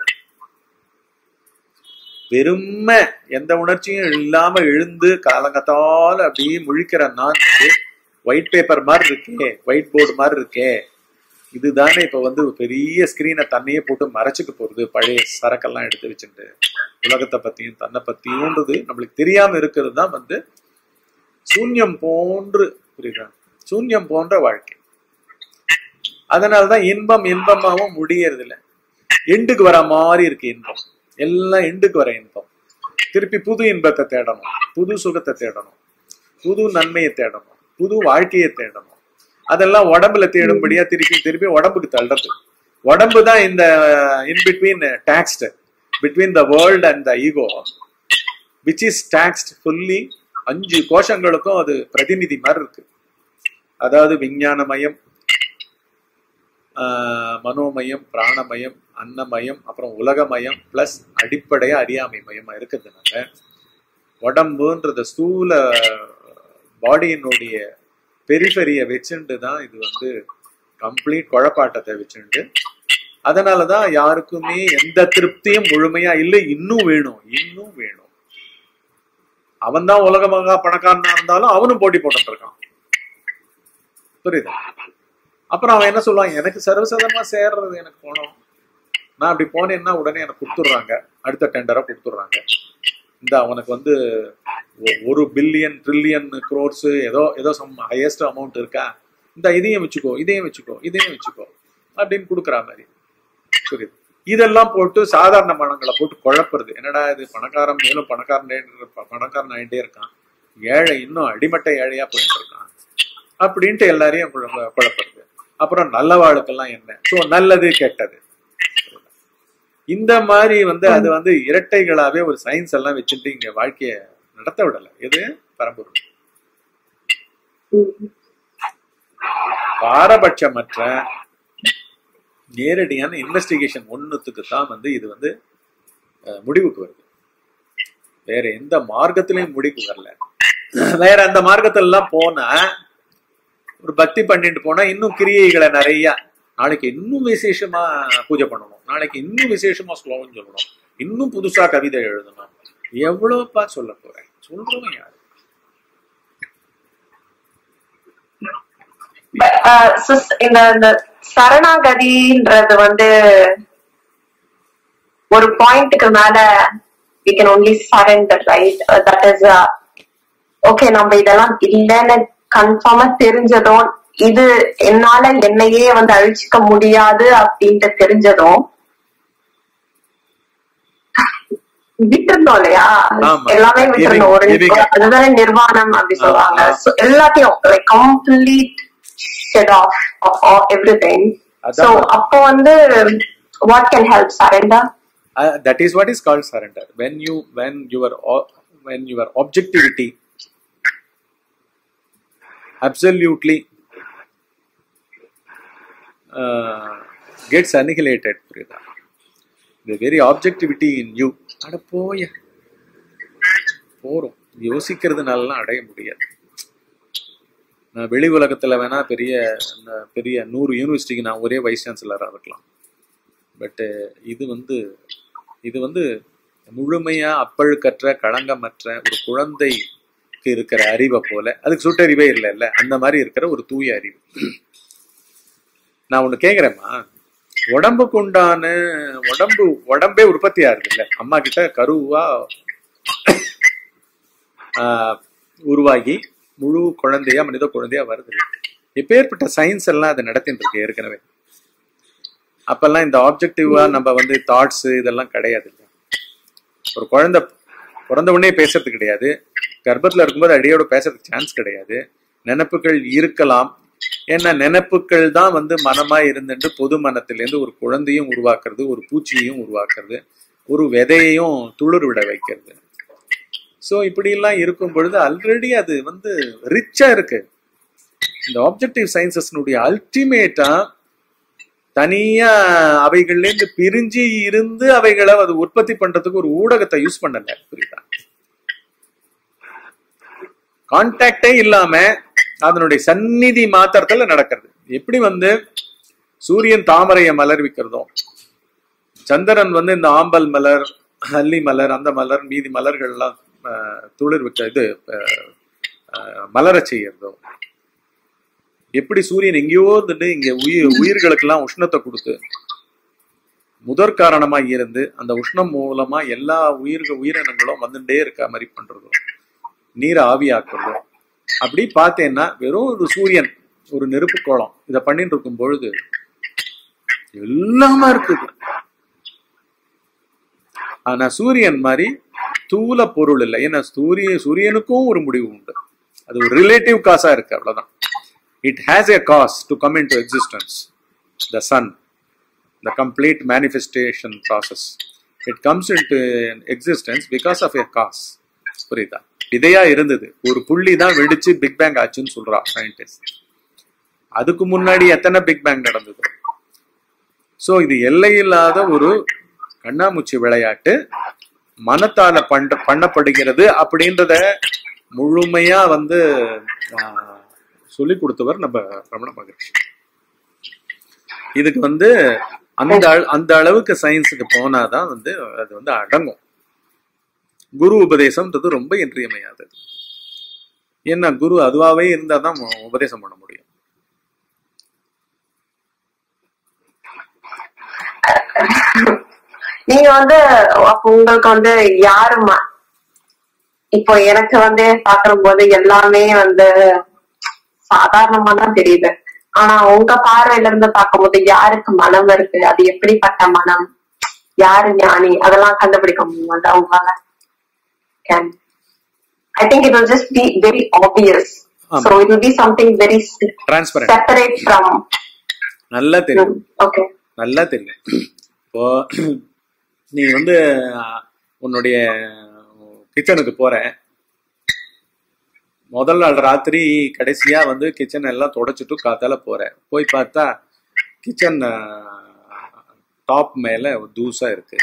வெறும எந்த உணர்ச்சியும் இல்லாம எழுந்து காலங்கத்தால அப்படியே முழிக்கிற நான் ஒயிட் பேப்பர் மாதிரி இருக்கே ஒயிட் போர்டு மாதிரி இருக்கே இதுதானே இப்ப வந்து பெரிய ஸ்கிரீனை தன்னையே போட்டு மறைச்சுக்க போறது பழைய சரக்கெல்லாம் எடுத்து வச்சுட்டு உலகத்தை பத்தியும் தன்னை பத்தியும்ன்றது நம்மளுக்கு தெரியாம இருக்கிறது தான் வந்து சூன்யம் போன்று புரியுதா சூன்யம் போன்ற வாழ்க்கை அதனாலதான் இன்பம் இன்பமாவும் முடியறது இல்ல எண்டுக்கு வர மாதிரி இருக்கு இன்பம் எல்லாம் எண்டுக்கு வர இன்பம் திருப்பி புது இன்பத்தை தேடணும் புது சுகத்தை தேடணும் புது நன்மையை தேடணும் புது வாழ்க்கையை தேடணும் அதெல்லாம் உடம்புல தேடும்படியா திருப்பி திருப்பி உடம்புக்கு தள்ளுறது உடம்பு தான் இந்த in between taxed between the world and the ego which is taxed fully அஞ்சு கோஷங்களுக்கும் அது பிரதிநிதி மாதிரி இருக்கு அதாவது விஞ்ஞானமயம் ஆஹ், மனோமயம் பிராணமயம் அன்னமயம் அப்புறம் உலகமயம் பிளஸ் அடிப்படையா அறியாமை மயமா இருக்கிறதுனால உடம்புன்றது ஸ்தூல பாடியினுடைய பெரிஃபெரியை வச்சுட்டு தான் இது வந்து கம்ப்ளீட் குழப்பாட்டத்தை வச்சுட்டு அதனாலதான் யாருக்குமே எந்த திருப்தியும் முழுமையா இல்லை இன்னும் வேணும் இன்னும் வேணும் அவன் தான் உலகமாக பணக்காரனா இருந்தாலும் அவனும் போட்டி போட்டுட்டு இருக்கான் புரியுதா அப்புறம் அவன் என்ன சொல்லுவான் எனக்கு சர்வசாதாரணமா சேர்றது எனக்கு போனோம் நான் அப்படி போனேன்னா உடனே எனக்கு கொடுத்துட்றாங்க அடுத்த டெண்டரா கொடுத்துட்றாங்க இந்த அவனுக்கு வந்து ஒ- ஒரு பில்லியன் ட்ரில்லியன் க்ரோர்ஸ் ஏதோ ஏதோ சம் ஹையஸ்ட் அமௌண்ட் இருக்கா இந்த இதையும் வச்சுக்கோ இதையும் வச்சுக்கோ இதையும் வச்சுக்கோ அப்படின்னு கொடுக்குற மாதிரி புரியுது இதெல்லாம் போட்டு சாதாரண பணங்களை போட்டு குழப்புறது என்னடா இது பணக்காரன் மேலும் பணக்காரன் ஆயிட்டு- பணக்காரன் ஆயிட்டே இருக்கான் ஏழை இன்னும் அடிமட்ட ஏழையா போயிட்டு இருக்கான் அப்படின்ட்டு எல்லாரையும் குழப்ப- குழப்புறது அப்புறம் நல்ல வாழ்க்கெல்லாம் என்ன ஸோ நல்லது கெட்டது இந்த மாதிரி வந்து அது வந்து இரட்டைகளாவே ஒரு சயின்ஸ் எல்லாம் வச்சுட்டு இங்க வாழ்க்கைய நடத்த விடல எது பரம்பொருள் ம். பாரபட்சமற்ற நேரடியான இன்வெஸ்டிகேஷன் ஒண்ணுத்துக்கு தான் வந்து இது வந்து அஹ், முடிவுக்கு வருது வேற எந்த மார்க்கத்திலையும் முடிவுக்கு வரல வேற அந்த மார்க்கத்துல எல்லாம் போனா ஒரு பக்தி பண்ணிட்டு போனா இன்னும் கிரியைகளை நிறைய நாளைக்கு இன்னும் விசேஷமா பூஜை பண்ணணும் நாளைக்கு இன்னும் விசேஷமா ஸ்லோகம் சொல்லணும் இன்னும் புதுசா கவிதை எழுதணும் எவ்வளவுப்பா சொல்ல போறேன் சொல்றவன் யாரு But, uh, sis- இந்த இந்த சரணாகதின்றது வந்து ஒரு பாயிண்ட்டுக்கு மேல we can only surrender right Uh, that is uh, okay நம்ம இதெல்லாம் இல்லைன்னு கன்ஃபார்மா தெரிஞ்சதும் இது என்னால என்னையே வந்து அழிச்சுக்க முடியாது அப்படின்ட்டு தெரிஞ்சதும் விட்டுருந்தோம் இல்லையா ஆமா. எல்லாமே விட்டுருந்தோம் ஒரு Giving- giving. அதுதானே நிர்வாணம் அப்படி ஆமா. சொல்லுவாங்க So, எல்லாத்தையும் like complete shed off off every thing அதான். ஸோ அப்போ வந்து what can help surrender Uh, that is what is called surrender when you when your o- when your objectivity absolutely uh, gets annihilated புரியுதா the very objectivity in you அட போய போறோம் யோசிக்கிறதுனாலலாம் அடைய முடியாது நான் வெளி உலகத்துல வேணா பெரிய அந்த பெரிய நூறு யூனிவர்சிட்டிக்கு நான் ஒரே வைஸ் சான்சலராக இருக்கலாம் பட்டு இது வந்து இது வந்து முழுமையா அப்பழுக்கற்ற களங்கமற்ற ஒரு குழந்தைக்கு இருக்கிற அறிவை போல அதுக்கு சுட்டறிவே இல்லைல்ல அந்த மாதிரி இருக்கிற ஒரு தூய அறிவு நான் ஒண்ணு கேக்குறேம்மா உடம்புக்கு உண்டான உடம்பு உடம்பே உற்பத்தி ஆகுது இல்ல அம்மா கிட்ட கருவா ஆஹ், உருவாகி முழு குழந்தையா மனித குழந்தையா வருது எப்பேற்பட்ட சயின்ஸ் எல்லாம் அதை நடத்திட்டு இருக்கு ஏற்கனவே அப்பெல்லாம் இந்த ஆப்ஜெக்டிவா நம்ம வந்து தாட்ஸ் இதெல்லாம் கிடையாது ஒரு குழந்தை பிறந்த உடனே பேசுறது கிடையாது கர்ப்பத்துல இருக்கும்போது அடியோட பேசுறதுக்கு சான்ஸ் கிடையாது நினைப்புகள் இருக்கலாம் ஏன்னா நினைப்புகள் தான் வந்து மனமா இருந்துட்டு பொது மனத்திலேருந்து ஒரு குழந்தையும் உருவாக்குறது ஒரு பூச்சியையும் உருவாக்குறது ஒரு விதையையும் துளிர் விட வைக்கிறது ஸோ இப்படியெல்லாம் இருக்கும் பொழுது ஆல்ரெடி அது வந்து ரிச்சா இருக்கு இந்த ஆப்ஜெக்டிவ் சயின்சஸ்னுடைய அல்டிமேட்டா தனியா அவைகள்ல இருந்து பிரிஞ்சு இருந்து அவைகளை அது உற்பத்தி பண்றதுக்கு ஒரு ஊடகத்தை யூஸ் பண்ணல புரியுதா கான்டாக்டே இல்லாம அதனுடைய சந்நிதி மாத்திரத்துல நடக்கிறது எப்படி வந்து சூரியன் தாமரையை மலர்விக்கிறதும் சந்திரன் வந்து இந்த ஆம்பல் மலர் அல்லி மலர் அந்த மலர் மீதி மலர்கள்லாம் ஆஹ், துளிர் வைக்க இது ஆஹ், ஆஹ், மலரச் செய்யறதோ எப்படி சூரியன் எங்கேயோ இருந்துட்டு இங்க உயிர் உயிர்களுக்கெல்லாம் உஷ்ணத்தை கொடுத்து முதற் காரணமா இருந்து அந்த உஷ்ணம் மூலமா எல்லா உயிர்கள் உயிரினங்களும் வந்துட்டே இருக்க மாதிரி பண்றதும் நீரை ஆவியாக்குறதும் அப்படி பார்த்தேன்னா வெறும் ஒரு சூரியன் ஒரு நெருப்பு கோலம் இதை பண்ணிட்டு இருக்கும் பொழுது எல்லாமே இருக்குது ஆனா சூரியன் மாதிரி தூல பொருள் இல்லை ஏன்னா சூரிய சூரியனுக்கும் ஒரு முடிவு உண்டு அது ஒரு ரிலேட்டிவ் காசா இருக்கு அவ்வளவுதான் it has a cause to come into existence the sun the complete manifestation process it comes into existence because of a cause புரியுதா விதையா இருந்தது ஒரு புள்ளி தான் வெடிச்சு பிக் பேங் ஆச்சுன்னு சொல்றா சயின்டிஸ்ட் அதுக்கு முன்னாடி எத்தனை பிக் பேங் நடந்தது சோ இது எல்லையில்லாத ஒரு கண்ணாமூச்சி விளையாட்டு மனத்தால பண்ண பண்ணப்படுகிறது அப்படின்றத முழுமையா வந்து சொல்லி கொடுத்தவர் நம்ம ரமண மகர்ஷி இதுக்கு வந்து அந்த அள- அந்த அளவுக்கு சயின்ஸுக்கு போனாதான் வந்து அது வந்து அடங்கும் குரு உபதேசம்ன்றது ரொம்ப இன்றியமையாதது என்ன குரு அதுவாவே இருந்தா தான் உபதேசம் பண்ண முடியும் நீங்க வந்து அப்ப உங்களுக்கு வந்து யாரு ம- இப்போ எனக்கு வந்து பாக்குற போது எல்லாமே வந்து சாதாரணமா தான் தெரியுது ஆனா உங்க பார்வையில இருந்து பார்க்கும்போது யாருக்கு மனம் இருக்கு அது எப்படிப்பட்ட மனம் யாரு ஞானி அதெல்லாம் கண்டுபிடிக்க முடியுமா உங்களால can I think it will just be very obvious ஆமா. so it will be something very transparent separate from நல்லா தெரியும் okay நல்லா தெரியும் இப்போ நீ வந்து அஹ், உன்னுடைய கிச்சனுக்கு போற முதல் நாள் ராத்திரி கடைசியா வந்து கிச்சன் எல்லாம் தொடச்சிட்டு காத்தால போற போய் பார்த்தா கிச்சன் டாப் மேல தூசா இருக்கு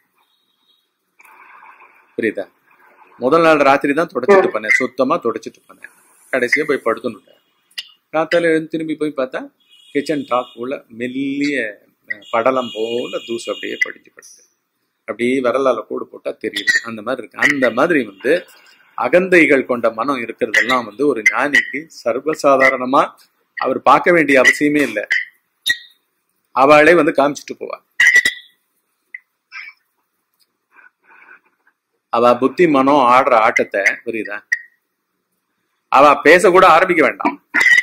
புரியுதா முதல் நாள் ராத்திரி தான் தொடச்சிட்டு பண்ணேன் சுத்தமா தொடச்சிட்டு பண்ணேன் கடைசியா போய் படுத்துனுட்டேன் காத்தால எழுந்து திரும்பி போய் பார்த்தா கிச்சன் டாப் உள்ள மெல்லிய அஹ், படலம் போல தூசு அப்படியே படிஞ்சு படுது அப்படியே விரலால கோடு போட்டா தெரியுது அந்த மாதிரி இருக்கு அந்த மாதிரி வந்து அகந்தைகள் கொண்ட மனம் இருக்கிறதெல்லாம் வந்து ஒரு ஞானிக்கு சர்வசாதாரணமா அவர் பார்க்க வேண்டிய அவசியமே இல்லை அவளே வந்து காமிச்சிட்டு போவா அவ புத்தி மனம் ஆடுற ஆட்டத்தை புரியுதா அவ பேச கூட ஆரம்பிக்க வேண்டாம்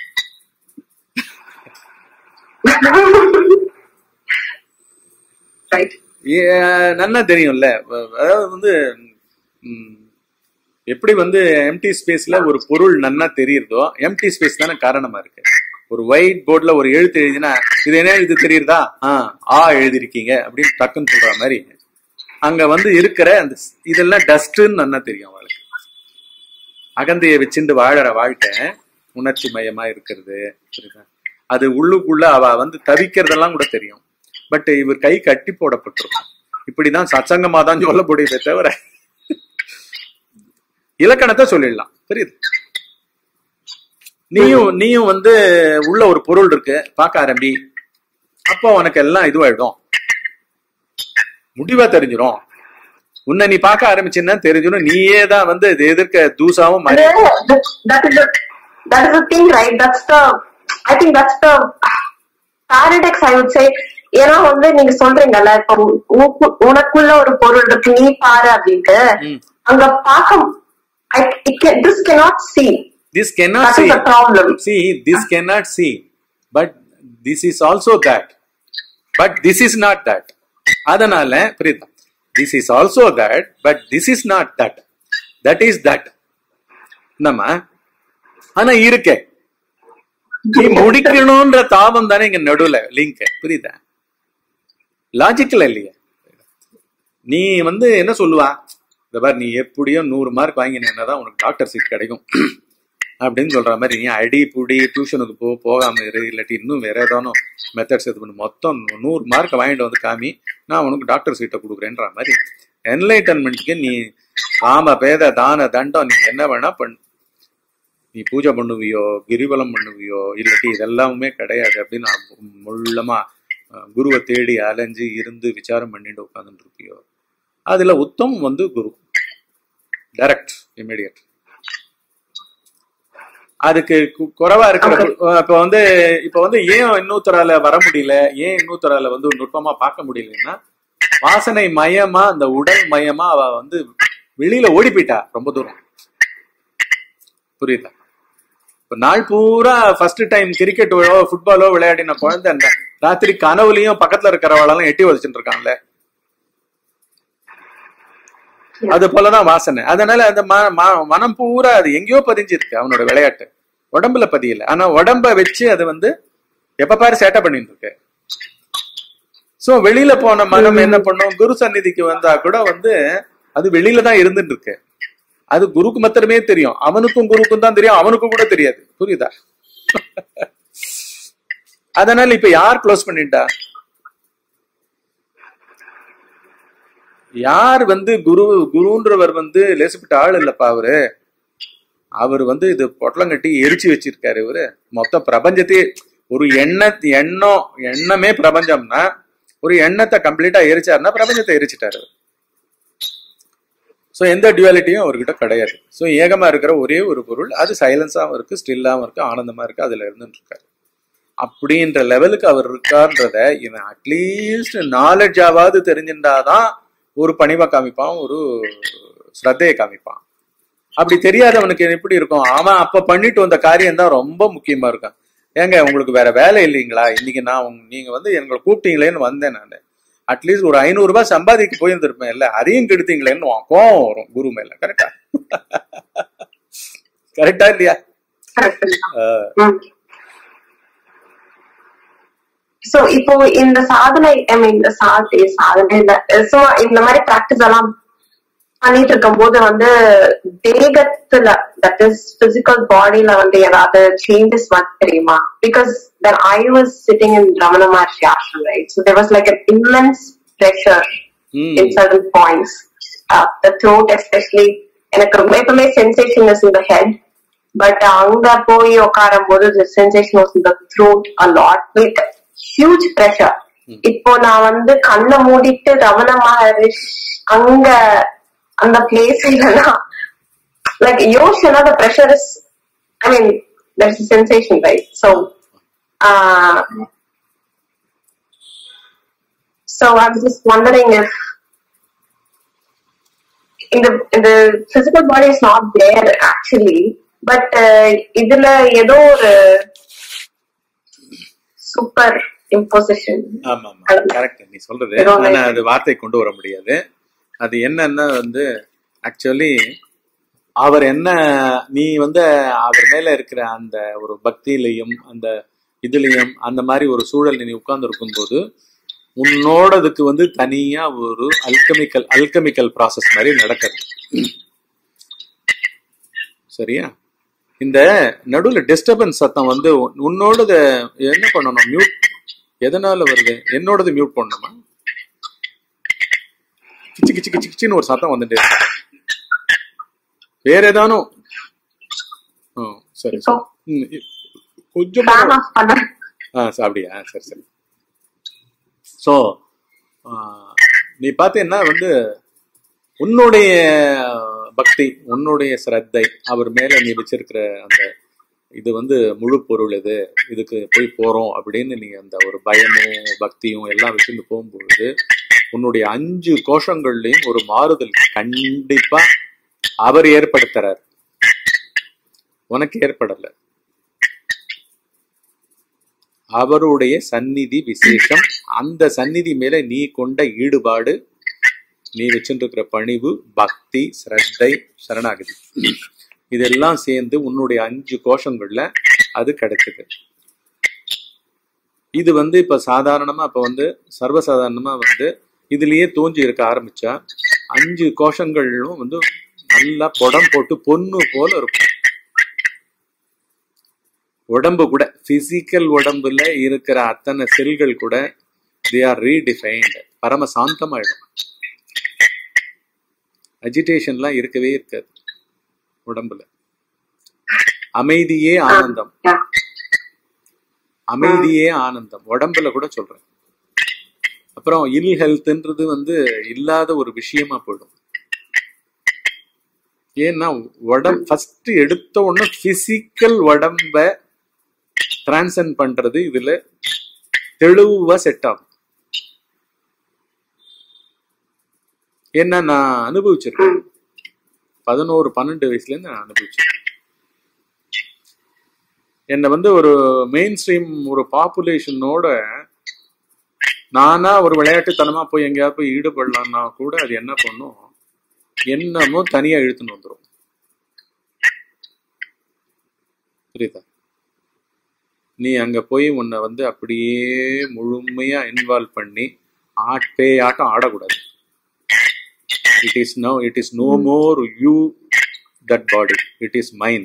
right ஏ- நல்லா தெரியும்ல வ- அதாவது வந்து ம், எப்படி வந்து எம்டி ஸ்பேஸ்ல ஒரு பொருள் நன்னா தெரியுறதோ எம்டி ஸ்பேஸ் தானே காரணமா இருக்கு ஒரு ஒயிட் போர்ட்ல ஒரு எழுத்து எழுதினா இது என்ன இது தெரியுறதா ஆ ஆ எழுதிருக்கீங்க அப்படின்னு டக்குன்னு சொல்ற மாதிரி அங்க வந்து இருக்கிற அந்த ஸ்- இதெல்லாம் டஸ்ட்ன்னு நன்னா தெரியும் அவளுக்கு அகந்தையை வச்சுட்டு வாழற வாழ்க்கை உணர்ச்சி மயமா இருக்கிறது புரியுதா? அது உள்ளுக்குள்ள அவ வந்து தவிக்கிறதெல்லாம் கூட தெரியும் பட் இவர் கை கட்டி போடப்பட்டிருக்கும் இப்படிதான் சச்சங்கமா தான் சொல்ல முடியுதே தவிர இலக்கணத்தை சொல்லிடலாம் புரியுது நீயும் நீயும் வந்து உள்ள ஒரு பொருள் இருக்கு பார்க்க ஆரம்பி அப்போ உனக்கு எல்லாம் இதுவாயிடும் முடிவா தெரிஞ்சிரும் உன்னை நீ பார்க்க ஆரம்பிச்சுன்னா தெரிஞ்சிடும் நீயே தான் வந்து இது எதிர்க்க தூசாவும் மாறி Yeah, that, that is the that is the thing, right? That's the I think that's the paradox I would say. ஏன்னா வந்து நீங்க சொல்றீங்கல்ல இப்ப உனக்கு- உனக்குள்ள ஒரு பொருள் இருக்கு நீ பாரு அப்படின்ட்டு ம். அங்க பார்க்க I, it can, this cannot see. this cannot That see is the problem. see this cannot see but this is also that but this is not that அதனால புரியுதா this is also that but this is not that that is that நம்ம ஆனா இருக்கே நீ முடிக்கணும்ன்ற தாபம் தானே இங்க நடுவுல லிங்க் புரியுதா லாஜிக்கல் இல்லையே நீ வந்து என்ன சொல்லுவா இந்த பார் நீ எப்படியோ நூறு மார்க் வாங்கினேன்னா தான் உனக்கு டாக்டர் சீட் கிடைக்கும் அப்படின்னு சொல்ற மாதிரி நீ அடி புடி டியூஷனுக்கு போ போகாம இரு இல்லாட்டி இன்னும் வேற ஏதானும் மெத்தட்ஸ் இது பண்ணு மொத்தம் நூறு மார்க் வாங்கிட்டு வந்து காமி நான் உனக்கு டாக்டர் சீட்டை கொடுக்குறேன்ற மாதிரி என்லைட்டன்மெண்ட்க்கு நீ காம பேத தான தண்டம் நீ என்ன வேணா பண்ணு நீ பூஜை பண்ணுவியோ கிரிவலம் பண்ணுவியோ இல்லாட்டி இதெல்லாமே கிடையாது அப்படின்னு நான் முள்ளமா அஹ், குருவை தேடி அலைஞ்சு இருந்து விசாரம் பண்ணிட்டு உட்காந்துட்டு இருப்பியோ அதுல உத்தம் வந்து குரு டைரக்ட் இமிடியட் அதுக்கு கு- குறைவா இருக்கிற இப்ப வந்து இப்ப வந்து ஏன் இன்னொருத்தரால வர முடியல ஏன் இன்னொருத்தரால வந்து நுட்பமா பார்க்க முடியலன்னா வாசனை மயமா அந்த உடல் மயமா அவ வந்து வெளியில ஓடி போயிட்டா ரொம்ப தூரம் புரியுதா இப்ப நாள் பூரா ஃபர்ஸ்ட் டைம் கிரிக்கெட்டோ ஃபுட்பாலோ விளையாடின குழந்தை அந்த ராத்திரி கனவுலயும் பக்கத்துல இருக்கிறவளெல்லாம் எட்டி வச்சுட்டு இருக்கான்ல அது போலதான் வாசனை அதனால அந்த ம- ம- மனம் பூரா அது எங்கேயோ பதிஞ்சிருக்கு அவனோட விளையாட்டு உடம்புல பதியல ஆனா உடம்ப வச்சு அது வந்து எப்ப பாரு சேட்டை பண்ணிட்டு இருக்கு சோ வெளியில போன மனம் என்ன பண்ணும் குரு சந்நிதிக்கு வந்தா கூட வந்து அது வெளியில தான் இருந்துட்டு இருக்கு அது குருக்கு மாத்திரமே தெரியும் அவனுக்கும் குருக்கும் தான் தெரியும் அவனுக்கும் கூட தெரியாது புரியுதா அதனால இப்ப யார் க்ளோஸ் பண்ணிட்டா யார் வந்து குரு குருன்றவர் வந்து லேசுப்பட்ட ஆள் இல்லப்பா அவரு அவர் வந்து இது பொட்டலம் கட்டி எரிச்சு வச்சிருக்காரு இவரு மொத்த பிரபஞ்சத்தையே ஒரு எண்ண எண்ணம் எண்ணமே பிரபஞ்சம்னா ஒரு எண்ணத்தை கம்ப்ளீட்டா எரிச்சாருன்னா பிரபஞ்சத்தை எரிச்சிட்டாரு ஸோ எந்த டியூவாலிட்டியும் அவர்கிட்ட கிடையாது ஸோ ஏகமா இருக்கிற ஒரே ஒரு பொருள் அது சைலன்ஸாகவும் இருக்கு ஸ்டில்லாகவும் இருக்கு ஆனந்தமா இருக்கு அதுல இருந்துட்டு இருக்காரு அப்படின்ற லெவலுக்கு அவர் இருக்கான்றத இவன் அட்லீஸ்ட் நாலேஜாவது தெரிஞ்சிருந்தாதான் ஒரு பணிவை காமிப்பான் ஒரு ஸ்ரத்தையை காமிப்பான் அப்படி தெரியாதவனுக்கு எப்படி இருக்கும் அவன் அப்ப பண்ணிட்டு வந்த காரியம் தான் ரொம்ப முக்கியமா இருக்கும் ஏங்க உங்களுக்கு வேற வேலை இல்லைங்களா இன்னைக்கு நான் உங்க- நீங்க வந்து எங்களை கூப்பிட்டீங்களேன்னு வந்தேன் நான் அட்லீஸ்ட் ஒரு ஐநூறு ரூபாய் சம்பாதிக்க போயிருந்திருப்பேன் இல்ல அதையும் கெடுத்தீங்களேன்னு உன் கோவம் வரும் குரு மேல கரெக்டா கரெக்டா இல்லையா ஆஹ் சோ இப்போ இந்த சாதனை ஐ மீன் இந்த சாதனை சாதனை இல்ல சோ இந்த மாதிரி பிராக்டிஸ் எல்லாம் பண்ணிட்டு இருக்கும் போது வந்து தேகத்துல தட் இஸ் பிசிக்கல் பாடியில வந்து ஏதாவது சேஞ்சஸ் வந்து தெரியுமா because then I was sitting in Ramana Maharshi ashram right so there was like an immense pressure ம். in certain points. Uh, the throat especially எனக்கு ரொம்ப எப்பவுமே sensation is in the head but அங்க போய் உட்காரும் போது the sensation was in the throat a lot like huge pressure இப்போ நான் வந்து கண்ணை மூடிட்டு ரமண மகரிஷ் அங்க அந்த பிளேஸ் இல்லைன்னா லைக் யோசிச்சனா the pressure is I mean there's a sensation right so uh, so I'm just wondering if in the in the physical body is not there actually, but uh, இதுல ஏதோ ஒரு சூப்பர் இம்போசிஷன் ஆமா ஆமா correct நீ சொல்றது ஏதோ ஒண்ணு ஆனா அது வார்த்தை கொண்டு வர முடியாது அது என்னன்னா வந்து ஆக்சுவலி அவர் என்ன நீ வந்து அவர் மேல இருக்கிற அந்த ஒரு பக்தியிலையும் அந்த இதுலயும் அந்த மாதிரி ஒரு சூழல் நீ உட்கார்ந்து இருக்கும்போது உன்னோடதுக்கு வந்து தனியா ஒரு அல்கமிக்கல் அல்கமிக்கல் ப்ராசஸ் மாதிரி நடக்குது சரியா இந்த நடுவுல டிஸ்டர்பன்ஸ் சத்தம் வந்து உன்- உன்னோடத என்ன பண்ணணும் மியூட் எதனால வருது என்னோடது மியூட் பண்ணணுமா கிச்சு கிச்சு கிச்சு கிச்சுன்னு ஒரு சத்தம் வந்துட்டே இருக்கு. வேற ஏதானும் ஆ, சரி சரி ம், இ- கொஞ்சம் பேன் ஆஃப் பண்ண ஆ சரி, அப்படியா சரி சரி ஸோ நீ பார்த்தீங்கன்னா வந்து உன்னுடைய பக்தி உன்னுடைய ஸ்ரத்தை அவர் மேல நீ வச்சிருக்கிற அந்த இது வந்து முழு பொருள் இது இதுக்கு போய் போறோம் அப்படின்னு நீ அந்த ஒரு பயமும் பக்தியும் எல்லாம் வச்சுட்டு போகும்பொழுது உன்னுடைய அஞ்சு கோஷங்கள்லயும் ஒரு மாறுதல் கண்டிப்பா அவர் ஏற்படுத்துறார் உனக்கு ஏற்படல அவருடைய சந்நிதி விசேஷம் அந்த சந்நிதி மேல நீ கொண்ட ஈடுபாடு நீ வச்சுருக்கிற பணிவு பக்தி ஸ்ரத்தை சரணாகதி இதெல்லாம் சேர்ந்து உன்னுடைய அஞ்சு கோஷங்கள்ல அது கிடைச்சது இது வந்து இப்ப சாதாரணமா இப்ப வந்து சர்வசாதாரணமா வந்து இதுலயே தோன்றி இருக்க ஆரம்பிச்சா அஞ்சு கோஷங்களும் வந்து நல்லா புடம் போட்டு பொண்ணு போல இருக்கும் உடம்பு கூட பிசிக்கல் உடம்புல இருக்கிற அத்தனை செல்கள் கூட தே ஆர் ரீடிஃபைன்டு பரம சாந்தமாயிடும் அஜிடேஷன்லாம் இருக்கவே இருக்காது உடம்புல அமைதியே ஆனந்தம் Yeah. அமைதியே ஆனந்தம் உடம்புல கூட சொல்றேன் அப்புறம் இல் ஹெல்த்ன்றது வந்து இல்லாத ஒரு விஷயமா போயிடும் ஏன்னா உடம்பு ஃபர்ஸ்ட் எடுத்த உடனே பிசிக்கல் உடம்ப டிரான்சன் பண்றது இதுல தெளிவா செட் ஆகும் ஏன்னா நான் அனுபவிச்சிருக்கேன் பதினோரு பன்னெண்டு வயசுல இருந்து நான் அனுபவிச்சிருக்கேன் என்னை வந்து ஒரு மெயின் ஸ்ட்ரீம் ஒரு பாப்புலேஷனோட நானா ஒரு விளையாட்டுத்தனமா போய் எங்கேயாவது போய் ஈடுபடலாம்னா கூட அது என்ன பண்ணும் என்னமோ தனியா இழுத்துன்னு வந்துடும் புரியுதா நீ அங்க போய் உன்னை வந்து அப்படியே முழுமையா இன்வால்வ் பண்ணி ஆட்டே ஆட்டம் ஆடக்கூடாது it is no it is no more you that body it is mind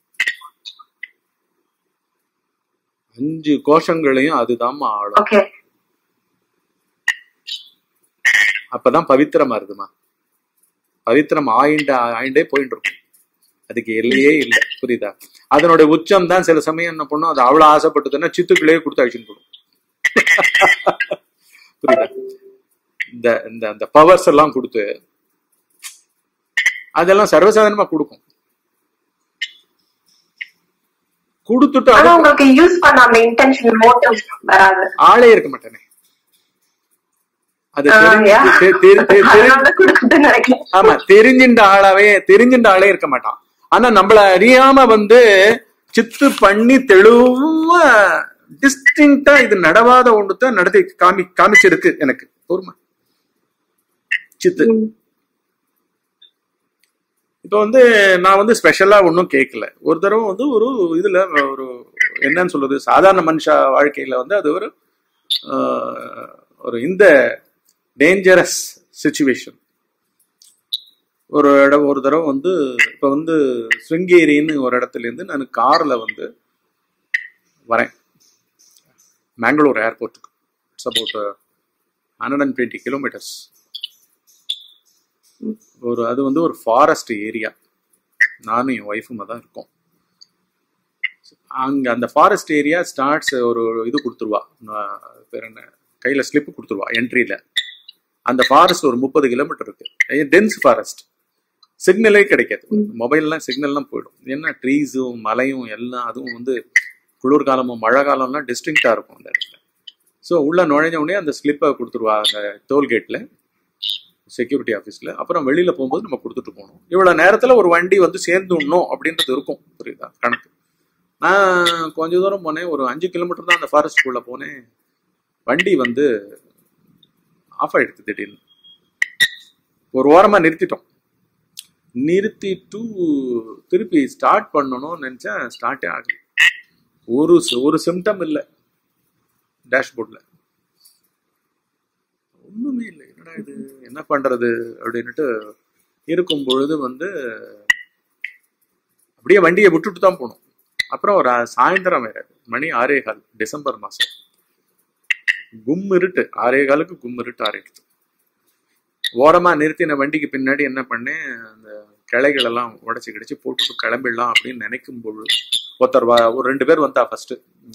அஞ்சு கோஷங்களையும் அதுதான் ஆடும் ஓகே அப்பதான் பவித்திரமா இருக்குமா பவித்திரம் ஆயிண்ட ஆயிண்டே போயிட்டு இருக்கும் அதுக்கு எல்லையே இல்லை புரியுதா அதனுடைய உச்சம் தான் சில சமயம் என்ன பண்ணும் அது அவ்வளவு ஆசைப்பட்டதுன்னா சித்துக்குள்ளேயே கொடுத்து அழிச்சுன்னு போடும் புரியுதா இந்த இந்த அந்த பவர்ஸ் எல்லாம் கொடுத்து அதெல்லாம் சர்வசாதாரணமா கொடுக்கும் கொடுத்துட்டு ஆனா அடுத்து உங்களுக்கு யூஸ் பண்ண அந்த இன்டென்ஷன் மோட்டிவ் வராது ஆளே இருக்க மாட்டேனே அது ஆ, தெரிஞ்சு- yeah. தெ- தெ- தெ- தெரி- அதனால கொடுக்குதுன்னு நினைக்கிறேன் ஆமா தெரிஞ்சின்ற ஆளாவே தெரிஞ்சின்ற ஆளே இருக்க மாட்டான் ஆனா நம்மள அறியாம வந்து சித்து பண்ணி தெளிவா டிஸ்டிங்டா இது நடவாத ஒண்ணுதான் நடத்தி காமி காமிச்சிருக்கு எனக்கு பொறுமை சித்து ம். இப்ப வந்து நான் வந்து ஸ்பெஷலா ஒன்றும் கேட்கல ஒரு தடவை வந்து ஒரு இதுல ஒரு என்னன்னு சொல்றது சாதாரண மனுஷ வாழ்க்கையில வந்து அது ஒரு ஆஹ், ஒரு இந்த டேஞ்சரஸ் சுச்சுவேஷன் ஒரு இடம் ஒரு தடவை வந்து இப்ப வந்து ஸ்ருங்கேரின்னு ஒரு இடத்துல இருந்து நான் கார்ல வந்து வரேன் மேங்களூர் ஏர்போர்ட்டுக்கு it's about hundred and twenty kilometers ஒரு அது வந்து ஒரு ஃபாரஸ்ட் ஏரியா நானும் என் ஒய்ஃபும் தான் இருக்கோம் அங்க அந்த ஃபாரஸ்ட் ஏரியா ஸ்டார்ட்ஸ் ஒரு இது கொடுத்துருவா நான் பேர் என்ன கையில ஸ்லிப் கொடுத்துருவா என்ட்ரியில அந்த ஃபாரஸ்ட் ஒரு முப்பது கிலோமீட்டர் இருக்கு டென்ஸ் ஃபாரஸ்ட் சிக்னலே கிடைக்காது மொபைல்லாம் சிக்னல்லாம் போயிடும் என்ன ட்ரீஸும் மலையும் எல்லாம் அதுவும் வந்து குளிர்காலமும் மழை காலம்லாம் டிஸ்டிங்டா இருக்கும் அந்த இடத்துல ஸோ உள்ள நுழைஞ்ச உடனே அந்த ஸ்லிப்பை கொடுத்துருவா அந்த டோல்கேட்ல செக்யூரிட்டி ஆஃபீஸில் அப்புறம் வெளியில் போகும்போது நம்ம கொடுத்துட்டு போகணும் இவ்வளோ நேரத்தில் ஒரு வண்டி வந்து சேர்ந்துடணும் அப்படின்றது இருக்கும் புரியுதா கணக்கு நான் கொஞ்ச தூரம் போனேன் ஒரு அஞ்சு கிலோமீட்டர் தான் அந்த ஃபாரஸ்ட்குள்ளே போனேன் வண்டி வந்து ஆஃப் ஆயிடுச்சு திடீர்னு ஒரு ஓரமாக நிறுத்திட்டோம் நிறுத்திட்டு திருப்பி ஸ்டார்ட் பண்ணணும்னு நினச்சேன் ஸ்டார்ட்டே ஆகல ஒரு ஒரு சிம்டம் இல்லை டேஷ்போர்டில் ஒண்ணுமே இல்லை என்னடா இது என்ன பண்றது அப்படின்னுட்டு இருக்கும் பொழுது வந்து அப்படியே வண்டியை விட்டுட்டு தான் போனோம் அப்புறம் ஒரு சாயந்தரம் வேற மணி ஆறே கால் டிசம்பர் மாசம் கும் இருட்டு ஆறே காலுக்கு கும் இருட்டு ஆரம்பிச்சு ஓரமா நிறுத்தின வண்டிக்கு பின்னாடி என்ன பண்ணேன் அந்த கிளைகள் எல்லாம் உடச்சி கிடச்சி போட்டுட்டு கிளம்பிடலாம் அப்படின்னு நினைக்கும் பொழுது ஒருத்தர் வா- ஒரு ரெண்டு பேர் வந்தா ஃபர்ஸ்ட்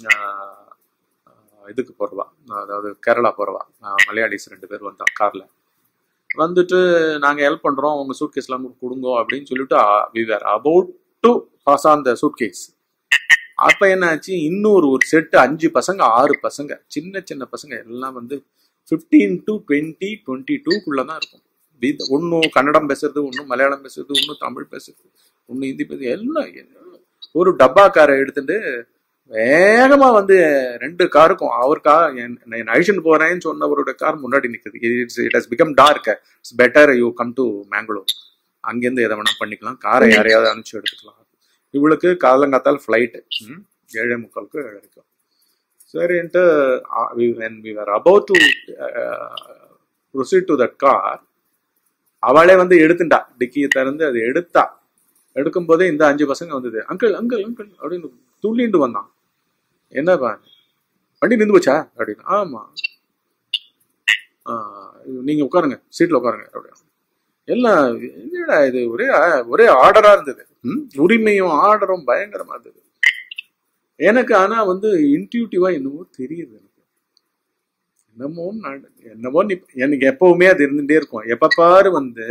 இதுக்கு போறவா அதாவது கேரளா போறவா ஆஹ் மலையாளிஸ் ரெண்டு பேர் வந்தா கார்ல வந்துட்டு நாங்க ஹெல்ப் பண்றோம் உங்க சூட் கேஸ்லாம் கொடுங்க அப்படின்னு சொல்லிட்டு we were about to pass on the suitcase அப்ப என்னாச்சு இன்னொரு ஒரு செட்டு அஞ்சு பசங்க ஆறு பசங்க சின்ன சின்ன பசங்க எல்லாம் வந்து 15 டு டுவெண்ட்டி டுவெண்ட்டி டூக்குள்ள தான் இருக்கும் ஒன்றும் கன்னடம் பேசுறது ஒன்றும் மலையாளம் பேசுறது ஒன்றும் தமிழ் பேசுறது ஒன்றும் ஹிந்தி பேசுறது எல்லாம் எல்லாம் ஒரு டப்பா காரை எடுத்துட்டு வேகமா வந்து ரெண்டு காருக்கும் அவர் கார் நான் அழிச்சுட்டு போறேன்னு சொன்னவரோட கார் முன்னாடி நிக்குது it's it has become dark it's better you come to Mangalore அங்கேருந்து எதை வேணா பண்ணிக்கலாம் காரை யாரையாவது அனுப்பிச்சு எடுத்துக்கலாம் இவளுக்கு காலங்காத்தால் ஃப்ளைட்டு ஏழே முக்காலுக்கு ஏழரைக்கும் சரின்ட்டு when we are about to proceed to that car அவளே வந்து எடுத்துட்டா டிக்கியை திறந்து அது எடுத்தா எடுக்கும் போதே இந்த அஞ்சு பசங்க வந்தது அங்கிள் அங்கிள் அங்கிள் அப்படின்னு துள்ளிண்டு வந்தான் என்னப்பா வண்டி நின்று போச்சா அப்படின்னு ஆமா ஆ, நீங்க உட்காருங்க சீட்ல உட்காருங்க அப்படின்னு எல்லாம் என்னடா இது ஒரே ஒரே ஆர்டரா இருந்தது ம்? உரிமையும் ஆர்டரும் பயங்கரமா இருந்தது எனக்கு ஆனா வந்து இன்ட்யூட்டிவா என்னமோ தெரியுது எனக்கு என்னமோ நட- என்னமோ நீ எனக்கு எப்பவுமே அது இருந்துட்டே இருக்கும் எப்ப பாரு வந்து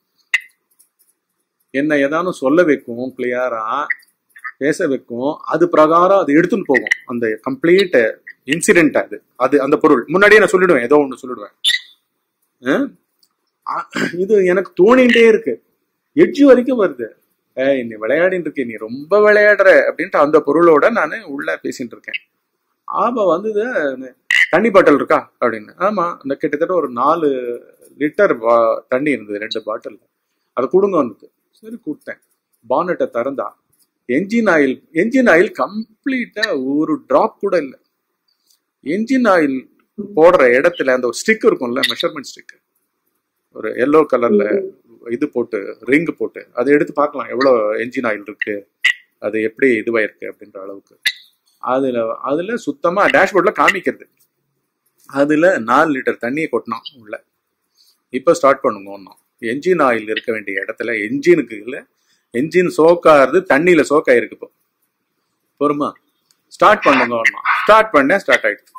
என்ன ஏதானும் சொல்ல வைக்கும் கிளியரா பேச வைக்கும் அது பிரகாரம் அது எடுத்துன்னு போகும் அந்த கம்ப்ளீட் இன்சிடென்ட் அது அது அந்த பொருள் முன்னாடியே நான் சொல்லிடுவேன் ஏதோ ஒன்று சொல்லிடுவேன் அஹ்? அ- இது எனக்கு தோணிகிட்டே இருக்கு எட்ஜ் வரைக்கும் வருது ஏய் நீ விளையாடிட்டு இருக்க நீ ரொம்ப விளையாடுற அப்படின்ட்டு அந்த பொருளோட நான் உள்ள பேசிட்டு இருக்கேன் ஆபா வந்தது தண்ணி பாட்டில் இருக்கா அப்படின்னு ஆமா அந்த கிட்டத்தட்ட ஒரு நாலு லிட்டர் தண்ணி இருந்தது ரெண்டு பாட்டில் அதை கொடுங்க வந்தது சரி கொடுத்தேன் பானட்டை திறந்தா என்ஜின் ஆயில் என்ஜின் ஆயில் கம்ப்ளீட்டா ஒரு டிராப் கூட இல்லை என்ஜின் ஆயில் போடுற இடத்துல அந்த ஒரு ஸ்டிக் இருக்கும்ல மெஷர்மெண்ட் ஸ்டிக் ஒரு எல்லோ கலர்ல இது போட்டு ரிங் போட்டு அதை எடுத்து பார்க்கலாம் எவ்வளோ என்ஜின் ஆயில் இருக்கு அது எப்படி இதுவாயிருக்கு அப்படின்ற அளவுக்கு அதுல அதுல சுத்தமா டேஷ்போர்ட்ல காமிக்கிறது அதுல நாலு லிட்டர் தண்ணியை கொட்டினான் உள்ள இப்போ ஸ்டார்ட் பண்ணுங்க ஒன்றும் என்ஜின் ஆயில் இருக்க வேண்டிய இடத்துல என்ஜினுக்கு இல்லை என்ஜின் சோக்காகிறது தண்ணியில சோக்காயிருக்கு இப்போ பொறுமா ஸ்டார்ட் பண்ணுங்க ஒன்றும் ஸ்டார்ட் பண்ணேன் ஸ்டார்ட் ஆயிடுச்சு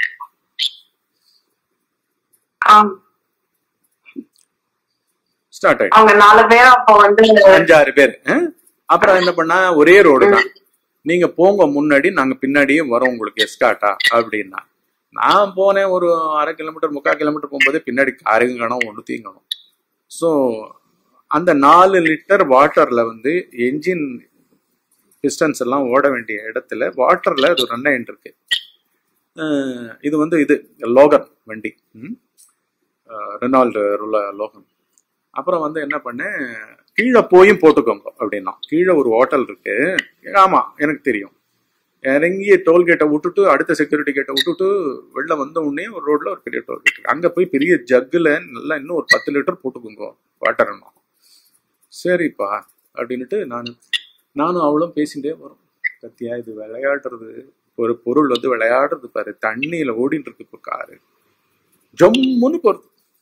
ஆம். ஸ்டார்ட் ஆயிடுச்சு அவங்க நாலு பேர் அப்போ வந்து அஞ்சாறு பேர் அஹ்? அப்புறம் என்ன பண்ணா ஒரே ரோடு தான் நீங்க போங்க முன்னாடி நாங்க பின்னாடியே வரோம் உங்களுக்கு எஸ்காட்டா அப்படின்னா நான் போனேன் ஒரு அரை கிலோமீட்டர் முக்கால் கிலோமீட்டர் போகும்போது பின்னாடி காரையும் காணும் ஒன்றுத்தையும் காணும் ஸோ அந்த நாலு லிட்டர் வாட்டர்ல வந்து என்ஜின் பிஸ்டன்ஸ் எல்லாம் ஓட வேண்டிய இடத்துல வாட்டர்ல அது ரன் ஆயிட்டு இருக்கு அஹ் இது வந்து இது லோகன் வண்டி ம்? அஹ் ரெனால்டு ருல- லோகன் அப்புறம் வந்து என்ன பண்ணேன் கீழே போயும் போட்டுக்கோங்க அப்படின்னா கீழே ஒரு ஹோட்டல் இருக்கு ஆமா எனக்கு தெரியும் இறங்கி டோல்கேட்டை விட்டுட்டு அடுத்த செக்யூரிட்டி கேட்டை விட்டுட்டு வெளில வந்த உடனே ஒரு ரோட்ல ஒரு பெரிய டோல்கேட் இருக்கு அங்க போய் பெரிய ஜக்குல நல்லா இன்னும் ஒரு பத்து லிட்டர் போட்டுக்கோங்க வாட்டர் சரிப்பா அப்படின்னுட்டு நான் நானும் அவளும் பேசிட்டே வரோம் சத்தியா இது விளையாடுறது ஒரு பொருள் வந்து விளையாடுறது பாரு தண்ணியில ஓடிட்டு இருக்கு இப்போ காரு ஜம்முன்னு போறது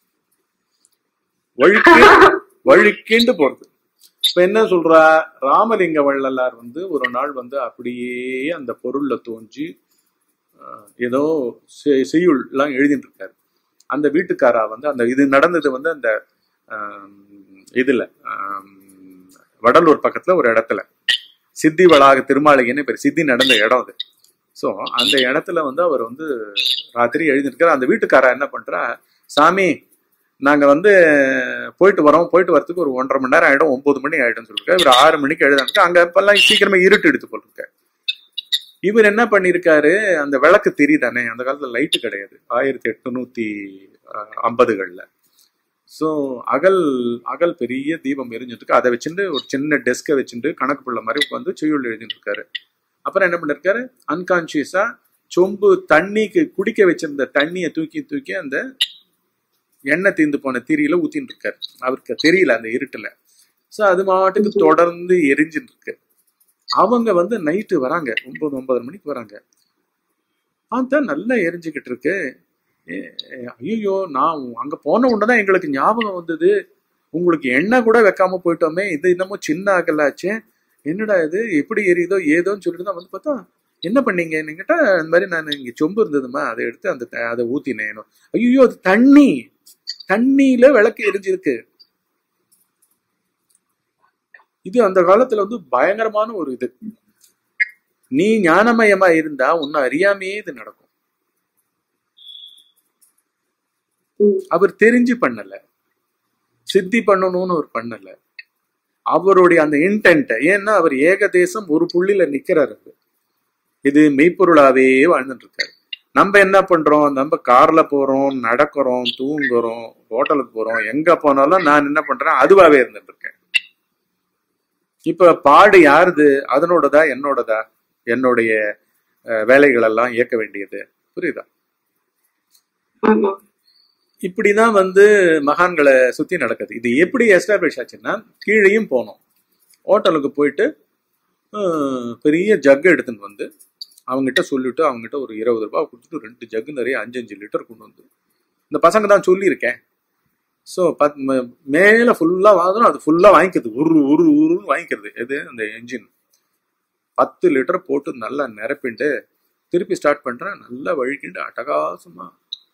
வழுக்கி வழுக்கிண்டு போறது இப்ப என்ன சொல்றா ராமலிங்க வள்ளலார் வந்து ஒரு நாள் வந்து அப்படியே அந்த பொருள்ல தோன்றி அஹ், ஏதோ செ- செய்யுள் எல்லாம் எழுதிட்டு இருக்காரு அந்த வீட்டுக்காரா வந்து அந்த இது நடந்தது வந்து அந்த ஆம், இதுல ஆம், வடலூர் பக்கத்துல ஒரு இடத்துல சித்தி வளாக திருமாளிகைன்னு பேர் சித்தி நடந்த இடம் அது ஸோ அந்த இடத்துல வந்து அவர் வந்து ராத்திரி எழுதியிருக்காரு அந்த வீட்டுக்காரா என்ன பண்றா சாமி நாங்க வந்து போயிட்டு வரோம் போயிட்டு வரதுக்கு ஒரு ஒன்றரை மணி நேரம் ஆயிடும் ஒன்பது மணி ஆயிடும் சொல்லிருக்காரு இவர் ஆறு மணிக்கு எழுதாங்க அங்க இப்பெல்லாம் சீக்கிரமா இருட்டு எடுத்து போட்டிருக்காரு இவர் என்ன பண்ணிருக்காரு அந்த விளக்கு தெரியுதானே அந்த காலத்துல லைட்டு கிடையாது ஆயிரத்தி எட்நூத்தி ஐம்பதுகள்ல ஸோ அகல் அகல் பெரிய தீபம் எரிஞ்சிட்டு இருக்கு அதை வச்சுட்டு ஒரு சின்ன டெஸ்கை வச்சுட்டு கணக்கு புள்ள மாதிரி உட்காந்து செய்யுள் எழுதிட்டு இருக்காரு அப்புறம் என்ன பண்ணிருக்காரு அன்கான்சியஸா சொம்பு தண்ணிக்கு குடிக்க வச்சிருந்த தண்ணியை தூக்கி தூக்கி அந்த எண்ணெய் தீந்து போன திரியில ஊத்தின்னு இருக்காரு அவருக்கு தெரியல அந்த இருட்டுல ஸோ அது மாட்டுக்கு தொடர்ந்து எரிஞ்சுட்டு இருக்கு அவங்க வந்து நைட்டு வராங்க ஒன்பது ஒன்பதரை மணிக்கு வராங்க பார்த்தா நல்லா எரிஞ்சுக்கிட்டு இருக்கு ஐயோ நான் அங்க போன உடனே தான் எங்களுக்கு ஞாபகம் வந்தது உங்களுக்கு எண்ணெய் கூட வைக்காம போயிட்டோமே இது இன்னமும் சின்ன அகலாச்சே என்னடா இது எப்படி எரியுதோ ஏதோன்னு சொல்லிட்டு தான் வந்து பார்த்தா என்ன பண்ணீங்க கேட்டா இந்த மாதிரி நான் இங்க சொம்பு இருந்ததுமா அதை எடுத்து அந்த த- அதை ஊத்தினேன் ஐயோ அது தண்ணி தண்ணியில விளக்கு எரிஞ்சிருக்கு இது அந்த காலத்துல வந்து பயங்கரமான ஒரு இது நீ ஞானமயமா இருந்தா உன்னை அறியாமையே இது நடக்கும் ம். அவர் தெரிஞ்சு பண்ணல சித்தி பண்ணணும்னு அவர் பண்ணல அவருடைய அந்த இன்டென்ட் ஏன்னா அவர் ஏகதேசம் ஒரு புள்ளியில நிக்கிறாரு அவரு. இது மெய்ப்பொருளாவே வாழ்ந்துட்டு இருக்காரு நம்ம என்ன பண்றோம் நம்ம கார்ல போறோம் நடக்கிறோம் தூங்குறோம் ஹோட்டலுக்கு போறோம் எங்க போனாலும் நான் என்ன பண்றேன் அதுவாவே இருந்துட்டு இருக்கேன் இப்ப பாடு யாருது அதனோடதா என்னோடதா என்னுடைய அஹ், வேலைகள் எல்லாம் இயக்க வேண்டியது புரியுதா ம், ம். இப்படிதான் வந்து மகான்களை சுத்தி நடக்குது இது எப்படி எஸ்டாப்ளிஷ் ஆச்சுன்னா கீழேயும் போனோம் ஹோட்டலுக்கு போயிட்டு அஹ், பெரிய ஜக் எடுத்துன்னு வந்து அவங்ககிட்ட சொல்லிட்டு அவங்ககிட்ட ஒரு இருபது ரூபாய் கொடுத்துட்டு ரெண்டு ஜக்கு நிறைய அஞ்சு அஞ்சு லிட்டர் கொண்டு வந்து இந்த பசங்க தான் சொல்லியிருக்கேன் ஸோ பத் ம- மேல ஃபுல்லா வாங்கணும் அது ஃபுல்லா வாங்கிக்கிறது உரு உரு உருன்னு வாங்கிக்கிறது எது அந்த என்ஜின் பத்து லிட்டர் போட்டு நல்லா நிரப்பிட்டு திருப்பி ஸ்டார்ட் பண்றேன் நல்லா வழுக்கிட்டு அட்டகாசமா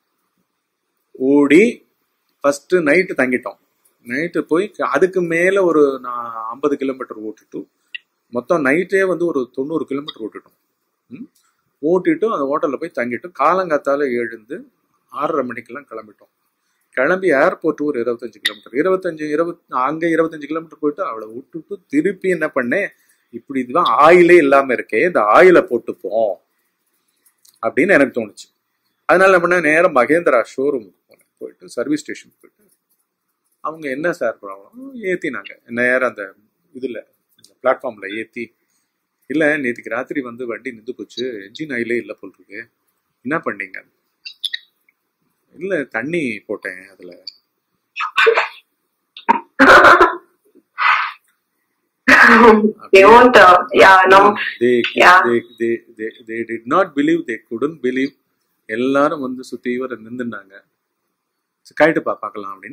ஓடி ஃபர்ஸ்ட் நைட்டு தங்கிட்டோம் நைட்டு போய் க- அதுக்கு மேல ஒரு நான் ஐம்பது கிலோமீட்டர் ஓட்டிட்டு மொத்தம் நைட்டே வந்து ஒரு தொண்ணூறு கிலோமீட்டர் ஓட்டிட்டோம் ம்? ஓட்டிட்டு அந்த ஹோட்டல்ல போய் தங்கிட்டு காலங்காத்தால எழுந்து ஆறரை மணிக்கெல்லாம் கிளம்பிட்டோம் கிளம்பி ஏர்போர்ட் ஒரு இருபத்தஞ்சு கிலோமீட்டர் இருபத்தஞ்சு இருபத் அங்க இருபத்தஞ்சு கிலோமீட்டர் போயிட்டு அவளை விட்டுட்டு திருப்பி என்ன பண்ணேன் இப்படி இதுதான் ஆயிலே இல்லாம இருக்கே இந்த ஆயிலை போட்டுப்போம் அப்படின்னு எனக்கு தோணுச்சு அதனால என்ன பண்ணேன் நேரம் மகேந்திரா ஷோரூமுக்கு போனேன் போயிட்டு சர்வீஸ் ஸ்டேஷன் போயிட்டு அவங்க என்ன சார் ப்ராப்ளம் ஏத்தினாங்க நேரம் அந்த இதுல பிளாட்ஃபார்ம்ல ஏத்தி இல்ல நேற்றுக்கு ராத்திரி வந்து வண்டி நின்று போச்சு என்ஜின் ஆயிலே இல்லை போல் இருக்கு என்ன பண்ணீங்க இல்ல தண்ணி போட்டேன் அதுல they won't, uh, yeah, no, they, Yeah. they, they, they, they did not believe they couldn't believe எல்லாரும் வந்து சுத்தி வர நின்றுனாங்க கைட்டுப்பா பார்க்கலாம் அப்படின்னு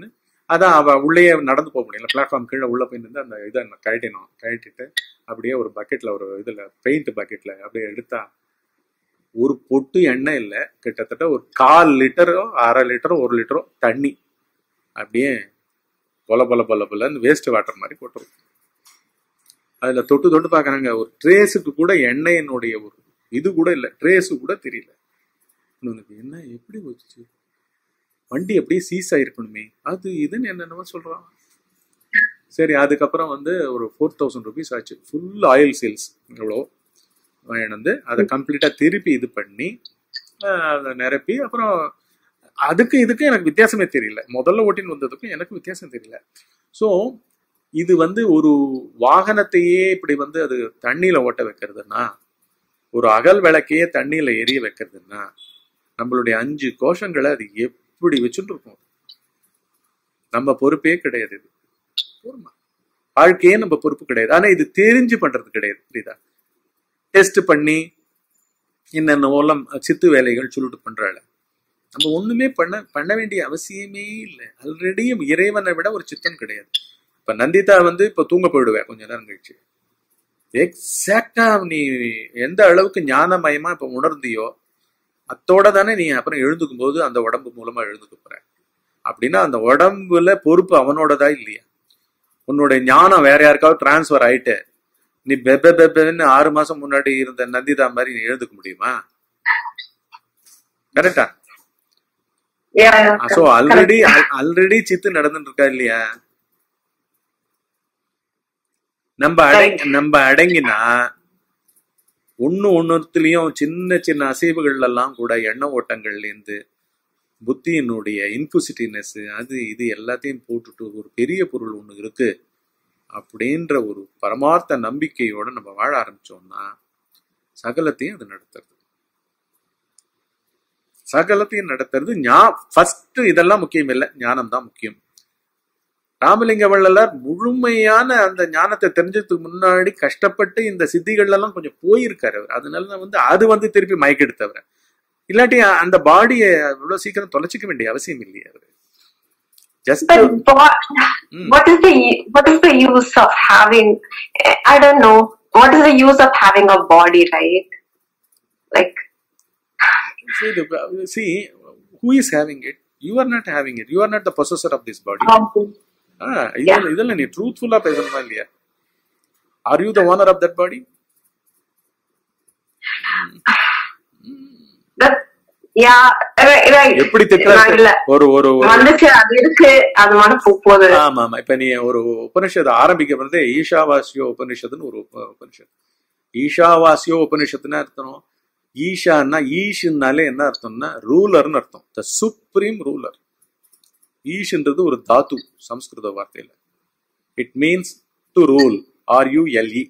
அதான் அவ உள்ளேயே நடந்து போக முடியல பிளாட்ஃபார்ம் கீழே உள்ள போய் நின்று அந்த இதை நான் கழட்டினோம் கழட்டிட்டு அப்படியே ஒரு பக்கெட்ல ஒரு இதுல பெயிண்ட் பக்கெட்ல அப்படியே எடுத்தா ஒரு பொட்டு எண்ணெய் இல்லை கிட்டத்தட்ட ஒரு கால் லிட்டரோ அரை லிட்டரோ ஒரு லிட்டரோ தண்ணி அப்படியே பொல பொல பொல பொலன்னு வேஸ்ட் வாட்டர் மாதிரி கொட்டுரும் அதுல தொட்டு தொட்டு பார்க்கறாங்க ஒரு ட்ரேஸுக்கு கூட எண்ணெயினுடைய ஒரு இது கூட இல்லை ட்ரேஸு கூட தெரியல உனக்கு என்ன எப்படி வச்சு வண்டி அப்படியே சீஸ் ஆயிருக்கணுமே அது இதுன்னு என்னென்னமோ சொல்றான் சரி அதுக்கப்புறம் வந்து ஒரு ஃபோர் தௌசண்ட் ருபீஸ் ஆச்சு ஃபுல் ஆயில் சேல்ஸ் எவ்வளோ வந்து அதை கம்ப்ளீட்டாக திருப்பி இது பண்ணி ஆஹ், அதை நிரப்பி அப்புறம் அதுக்கு இதுக்கு எனக்கு வித்தியாசமே தெரியல முதல்ல ஓட்டின்னு வந்ததுக்கும் எனக்கு வித்தியாசம் தெரியல ஸோ இது வந்து ஒரு வாகனத்தையே இப்படி வந்து அது தண்ணியில ஓட்ட வைக்கிறதுனா ஒரு அகல் விளக்கையே தண்ணியில எரிய வைக்கிறதுனா நம்மளுடைய அஞ்சு கோஷங்களை அது எப்படி வச்சுட்டு இருக்கும் நம்ம பொறுப்பே கிடையாது இது போதுமா? வாழ்க்கையே நம்ம பொறுப்பு கிடையாது ஆனா இது தெரிஞ்சு பண்றது கிடையாது புரியுதா டெஸ்ட் பண்ணி என்னென்ன மூலம் சித்து வேலைகள் சொல்லிட்டு பண்றாள் நம்ம ஒண்ணுமே பண்ண பண்ண வேண்டிய அவசியமே இல்லை ஆல்ரெடி இறைவனை விட ஒரு சித்தம் கிடையாது இப்ப நந்திதா வந்து இப்ப தூங்க போயிடுவேன் கொஞ்ச நேரம் கழிச்சு எக்ஸாக்டா நீ எந்த அளவுக்கு ஞானமயமா இப்ப உணர்ந்தியோ அத்தோட தானே நீ அப்புறம் எழுந்துக்கும் போது அந்த உடம்பு மூலமா எழுந்துக்க போற அப்படின்னா அந்த உடம்புல பொறுப்பு அவனோடதா இல்லையா உன்னோட ஞானம் வேற யாருக்காவது டிரான்ஸ்ஃபர் ஆயிட்டு நீ பெப பெபன்னு ஆறு மாசம் முன்னாடி இருந்த நந்திதா மாதிரி நீ எழுந்துக்க முடியுமா கரெக்டா Yeah, yeah, so correct. Already already சித்து நடந்துட்டு இருக்கா இல்லையா நம்ம அடங்கி நம்ம அடங்கினா ஒண்ணு ஒண்ணுத்துலயும் சின்ன சின்ன அசைவுகள் எல்லாம் கூட எண்ண ஓட்டங்கள்ல இருந்து புத்தியினுடைய இன்ஃபுசிட்டினஸ் அது இது எல்லாத்தையும் போட்டுட்டு ஒரு பெரிய பொருள் ஒண்ணு இருக்கு அப்படின்ற ஒரு பரமார்த்த நம்பிக்கையோட நம்ம வாழ ஆரம்பிச்சோம்னா சகலத்தையும் அது நடத்துறது சகலத்தையும் நடத்துறது ஞா ஃபர்ஸ்ட் இதெல்லாம் முக்கியம் இல்லை ஞானம் தான் முக்கியம் ராமலிங்க வள்ளலார் முழுமையான அந்த ஞானத்தை தெரிஞ்சதுக்கு முன்னாடி கஷ்டப்பட்டு இந்த சித்திகள் எல்லாம் கொஞ்சம் போயிருக்காரு அவர் அதனால வந்து அது வந்து திருப்பி மயக்கெடுத்தவர் இல்லாட்டி அந்த பாடியை இவ்வளவு சீக்கிரம் தொலைச்சிக்க வேண்டிய அவசியம் இல்லையே அவரு just But what, what is the what is the use of having? I don't know. What is the use of having a body, right? Like, see, the, see who is having it you are not having it you are not the possessor of this body um, ஆ, இதெல்லாம் இதெல்லாம் நீ ட்ரூத்ஃபுல்லா பேசணுமா இல்லையா are you the owner of that body that, yeah, right, right. எப்படி நான் திட்டுற இல்ல ஒரு ஒரு ஒரு வந்துச்சு அது இருக்கு அது மட்டும் போ- போகுது ஆமா ஆமா இப்ப நீ ஒரு உபனிஷத் ஆரம்பிக்க போறதே ஈஷாவாசியோ உபனிஷத்துன்னு ஒரு உப- உபனிஷத் ஈஷாவாசியோ உபனிஷத்துன்னு அர்த்தம் ஈஷான்னா ஈஷுன்னாலே என்ன அர்த்தம்னா ரூலர்னு அர்த்தம் த சுப்ரீம் ரூலர் ஈஷ்ன்றது ஒரு தாத்து சம்ஸ்கிருத வார்த்தையில it means to rule R U L E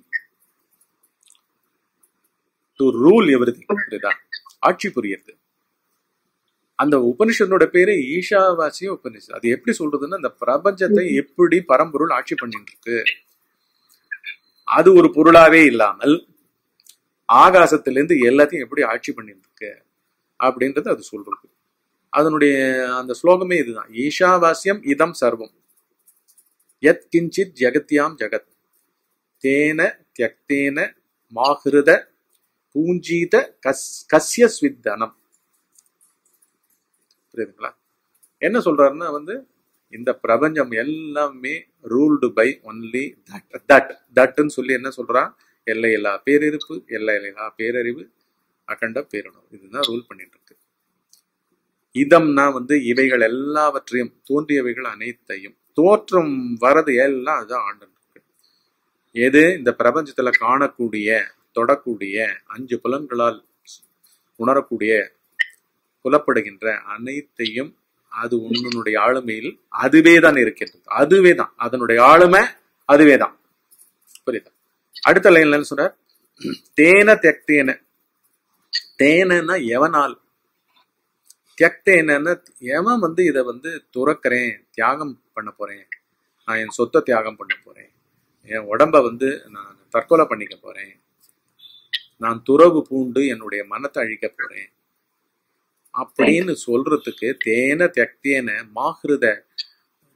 to rule every புரியுதா ஆட்சி புரியுது அந்த உபனிஷத்தோட பேரு ஈஷாவாசிய உபனிஷத் அது எப்படி சொல்றதுன்னா அந்த பிரபஞ்சத்தை எப்படி பரம்பொருள் ஆட்சி பண்ணிட்டு இருக்கு அது ஒரு பொருளாவே இல்லாமல் ஆகாசத்திலிருந்து எல்லாத்தையும் எப்படி ஆட்சி பண்ணிட்டு இருக்கு அப்படின்றது அது சொல்றது அதனுடைய அந்த ஸ்லோகமே இதுதான் ஈஷாவாஸ்யம் இதம் சர்வம் யத் கிஞ்சித் ஜெகத்யாம் ஜெகத் தேன தியக்தேன மாஹிருத பூஞ்சீத கஸ் கஸ்ய ஸ்வித்தனம் புரியுதுங்களா என்ன சொல்றாருன்னா வந்து இந்த பிரபஞ்சம் எல்லாமே ruled by only that that தட்னு சொல்லி என்ன சொல்றான் எல்லையில்லா பேரிருப்பு எல்லையில்லா பேரறிவு அகண்ட பேருணர்வு இதுதான் ரூல் பண்ணிட்டு இருக்கு இதம்னா வந்து இவைகள் எல்லாவற்றையும் தோன்றியவைகள் அனைத்தையும் தோற்றம் வரது எல்லாம் அதுதான் ஆண்டு இருக்கு எது இந்த பிரபஞ்சத்துல காணக்கூடிய தொடக்கூடிய அஞ்சு புலன்களால் உணரக்கூடிய புலப்படுகின்ற அனைத்தையும் அது உன்னுடைய ஆளுமையில் அதுவே தான் இருக்கின்றது அதுவே தான் அதனுடைய ஆளுமை அதுவே தான் புரியுதா அடுத்த லைன்ல என்ன சொல்ற தேன தெக்தேன தேனன்னா எவனால் தியக்தேனன்னு எவன் வந்து இதை வந்து துறக்கிறேன் தியாகம் பண்ண போறேன் நான் என் சொத்தை தியாகம் பண்ண போறேன் என் உடம்ப வந்து நான் தற்கொலை பண்ணிக்க போறேன் நான் துறவு பூண்டு என்னுடைய மனத்தை அழிக்க போறேன் அப்படின்னு சொல்றதுக்கு தேன தியக்தேன மாகிருத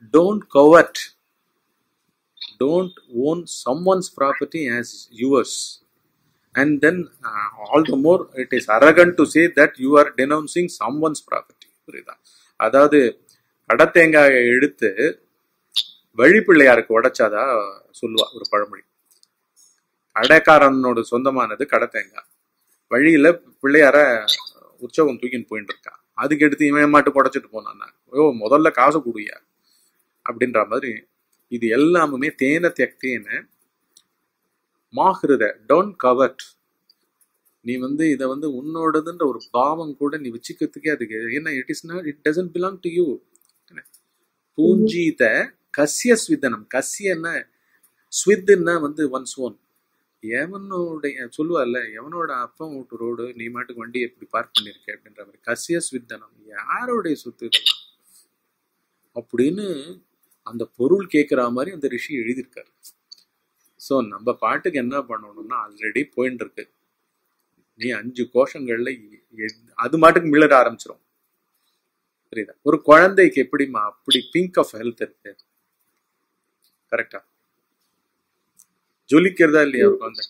don't covet don't own someone's property as yours and then uh, all the more it is arrogant to say that you are denouncing someone's property புரியுதா அதாவது கடத்தேங்காயை எடுத்து வழிப்பிள்ளையாருக்கு உடைச்சாதா சொல்லுவா ஒரு பழமொழி கடைக்காரனோட சொந்தமானது கடத்தேங்காய் வழியில பிள்ளையார உற்சவம் தூக்கின்னு போயிட்டு இருக்கான் அதுக்கு எடுத்து இவன் மாட்டு உடைச்சிட்டு போனான்னா ஓ முதல்ல காசு கொடுயா அப்படின்ற மாதிரி இது எல்லாமுமே தேன தெக்கேன மாஹிருத டோன்ட் கவர்ட் நீ வந்து இதை வந்து உன்னோடதுன்ற ஒரு பாவம் கூட நீ வச்சுக்கிறதுக்கே அதுக்கு ஏன்னா it is not it doesn't belong to you பூஞ்சீத கசிய ஸ்விதனம் கசியன்னா ஸ்வித்துன்னா வந்து ஒன்ஸ் ஓன் எவனுடைய சொல்லுவார்ல எவனோட அப்பன் வீட்டு ரோடு நீ மாட்டுக்கு வண்டியை எப்படி பார்க் பண்ணிருக்க அப்படின்ற மாதிரி கசிய ஸ்வித்தனம் யாரோடைய சொத்து இதெல்லாம் அப்படின்னு அந்த பொருள் கேட்குற மாதிரி அந்த ரிஷி எழுதியிருக்காரு ஸோ நம்ம பாட்டுக்கு என்ன பண்ணணும்னா ஆல்ரெடி போயின்னு இருக்கு நீ அஞ்சு கோஷங்கள்ல எ- அது மாட்டுக்கு மிளற ஆரம்பிச்சிரும் புரியுதா ஒரு குழந்தைக்கு எப்படிம்மா அப்படி பிங்க் ஆஃப் ஹெல்த் இருக்கு கரெக்டா ஜொலிக்கிறதா இல்லையா ஒரு குழந்தை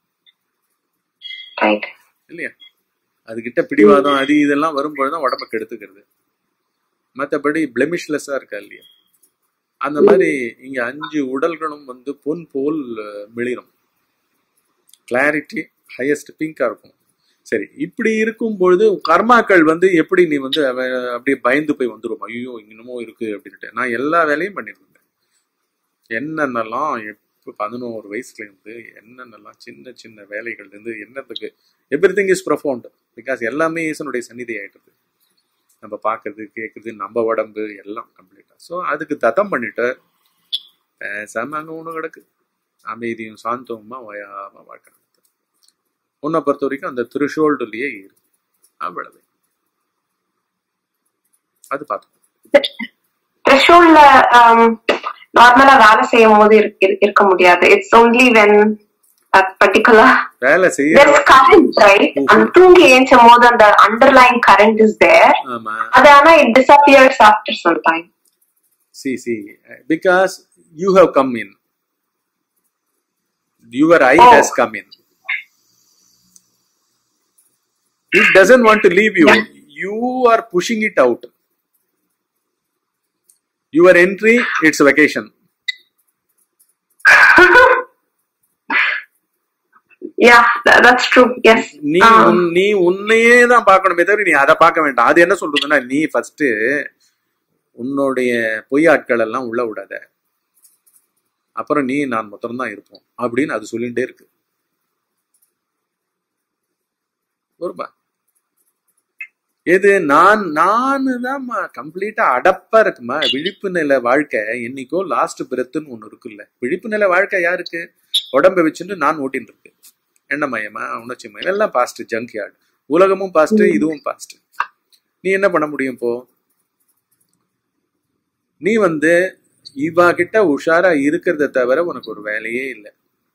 ரைட் இல்லையா அதுகிட்ட பிடிவாதம் அது இதெல்லாம் வரும்பொழுதுதான் உடம்ப கெடுத்துக்கிறது மற்றபடி பிளெமிஷ்லெஸ்ஸா இருக்கா இல்லையா அந்த மாதிரி இங்க அஞ்சு உடல்களும் வந்து பொன் போல் அஹ், மிளிரும் கிளாரிட்டி ஹையஸ்ட் பிங்கா இருக்கும் சரி இப்படி இருக்கும் பொழுது கர்மாக்கள் வந்து எப்படி நீ வந்து அவ- அப்படியே பயந்து போய் வந்துரும் ஐயோ இன்னமும் இருக்கு அப்படின்ட்டு நான் எல்லா வேலையும் பண்ணிருந்தேன் என்னென்னலாம் எப்போ பதினோரு வயசுல இருந்து என்னென்னலாம் சின்ன சின்ன வேலைகள் இருந்து என்னத்துக்கு every thing is profound because எல்லாமே ஈசனுடைய சந்நிதி ஆயிடுது நம்ம பார்க்கறது கேட்கறது நம்ம உடம்பு எல்லாம் கம்ப்ளீட்டா ஸோ அதுக்கு ததம் பண்ணிட்டு பேசாம அங்க ஒண்ணு கிடக்கு அமைதியும் சாந்தமுமா வயாம வாழ்க்கை நடத்து. உன்னை பொறுத்த வரைக்கும் அந்த திருஷோல்டுலயே இரு அவ்வளவு அது பார்த்துக்கோ த்ரெஷோல்ட்ல நார்மலா வேலை செய்யும் போது இருக்க இருக்க- இருக்க முடியாது இட்ஸ் ஒன்லி வென் பர்டிகுலர் வேலை செய்யற there's current right அந்த தூங்கி ஏஞ்சும் போது அந்த அண்டர்லைன் கரண்ட் இஸ் தேர் ஆமா அது ஆனா it disappears after some time see see because you have come in your eye Oh. has come in it doesn't want to leave you Yeah. you are pushing it out your entry it's vacation yeah tha- that's true yes நீ Ah. உன்- நீ உன்னையே தான் பார்க்கணுமே தவிர நீ அதை பார்க்க வேண்டாம் அது என்ன சொல்றதுன்னா நீ ஃபர்ஸ்ட் உன்னுடைய பொய் ஆட்கள் எல்லாம் உள்ள விடாத அப்புறம் நீ நான் மொத்தம் தான் இருப்போம் அப்படின்னு அது சொல்லிட்டே இருக்கு ஒருபா எது நான் நானு தான் கம்ப்ளீட்டா அடப்பா இருக்குமா விழிப்பு நிலை வாழ்க்கை என்னைக்கோ லாஸ்ட் பிரெத்துன்னு ஒண்ணு இருக்குல்ல விழிப்பு நிலை வாழ்க்கை யாருக்கு உடம்ப வச்சுட்டு நான் ஓட்டின்னு இருக்கு எண்ணமயமா உணர்ச்சி மயம் எல்லாம் பாஸ்ட் ஜங்க் யார்டு உலகமும் பாஸ்ட் இதுவும் பாஸ்ட் நீ என்ன பண்ண முடியும் இப்போ நீ வந்து இவா கிட்ட உஷாரா இருக்கிறத தவிர உனக்கு ஒரு வேலையே இல்லை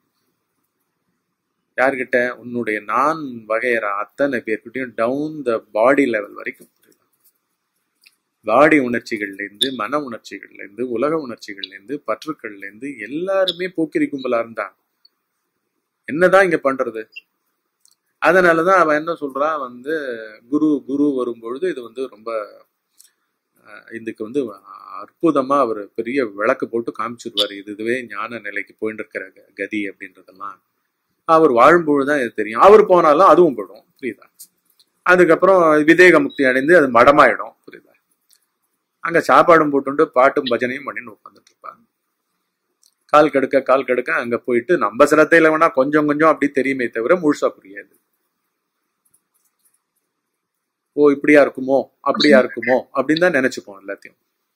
யார்கிட்ட உன்னுடைய நான் வகையற அத்தனை பேர்கிட்டயும் டவுன் த பாடி லெவல் வரைக்கும் பாடி உணர்ச்சிகள்ல இருந்து மன உணர்ச்சிகள்ல இருந்து உலக உணர்ச்சிகள்ல இருந்து பற்றுக்கள்ல இருந்து எல்லாருமே போக்கிரி கும்பலா இருந்தாங்க என்னதான் இங்க பண்றது அதனாலதான் அவன் என்ன சொல்றான் வந்து குரு குரு வரும்பொழுது இது வந்து ரொம்ப அஹ், இதுக்கு வந்து அற்புதமா அவர் பெரிய விளக்கு போட்டு காமிச்சிருவாரு இது இதுவே ஞான நிலைக்கு போயிட்டு இருக்கிற க- கதி அப்படின்றதெல்லாம் அவர் வாழும்பொழுதுதான் இது தெரியும் அவர் போனாலும் அதுவும் போயிடும் புரியுதா அதுக்கப்புறம் விதேக முக்தி அடைந்து அது மடமாயிடும் புரியுதா அங்க சாப்பாடும் போட்டுண்டு பாட்டும் பஜனையும் பண்ணின்னு உட்காந்துட்டு இருப்பாங்க கால் கடுக்க கால் கடுக்க அங்க போயிட்டு நம்ம சிரத்தையில வேணா கொஞ்சம் கொஞ்சம் அப்படி தெரியுமே தவிர முழுசா புரியாது ஓ இப்படியா இருக்குமோ அப்படியா இருக்குமோ அப்படின்னு தான் நினைச்சுப்போம் எல்லாத்தையும்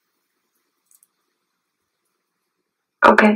okay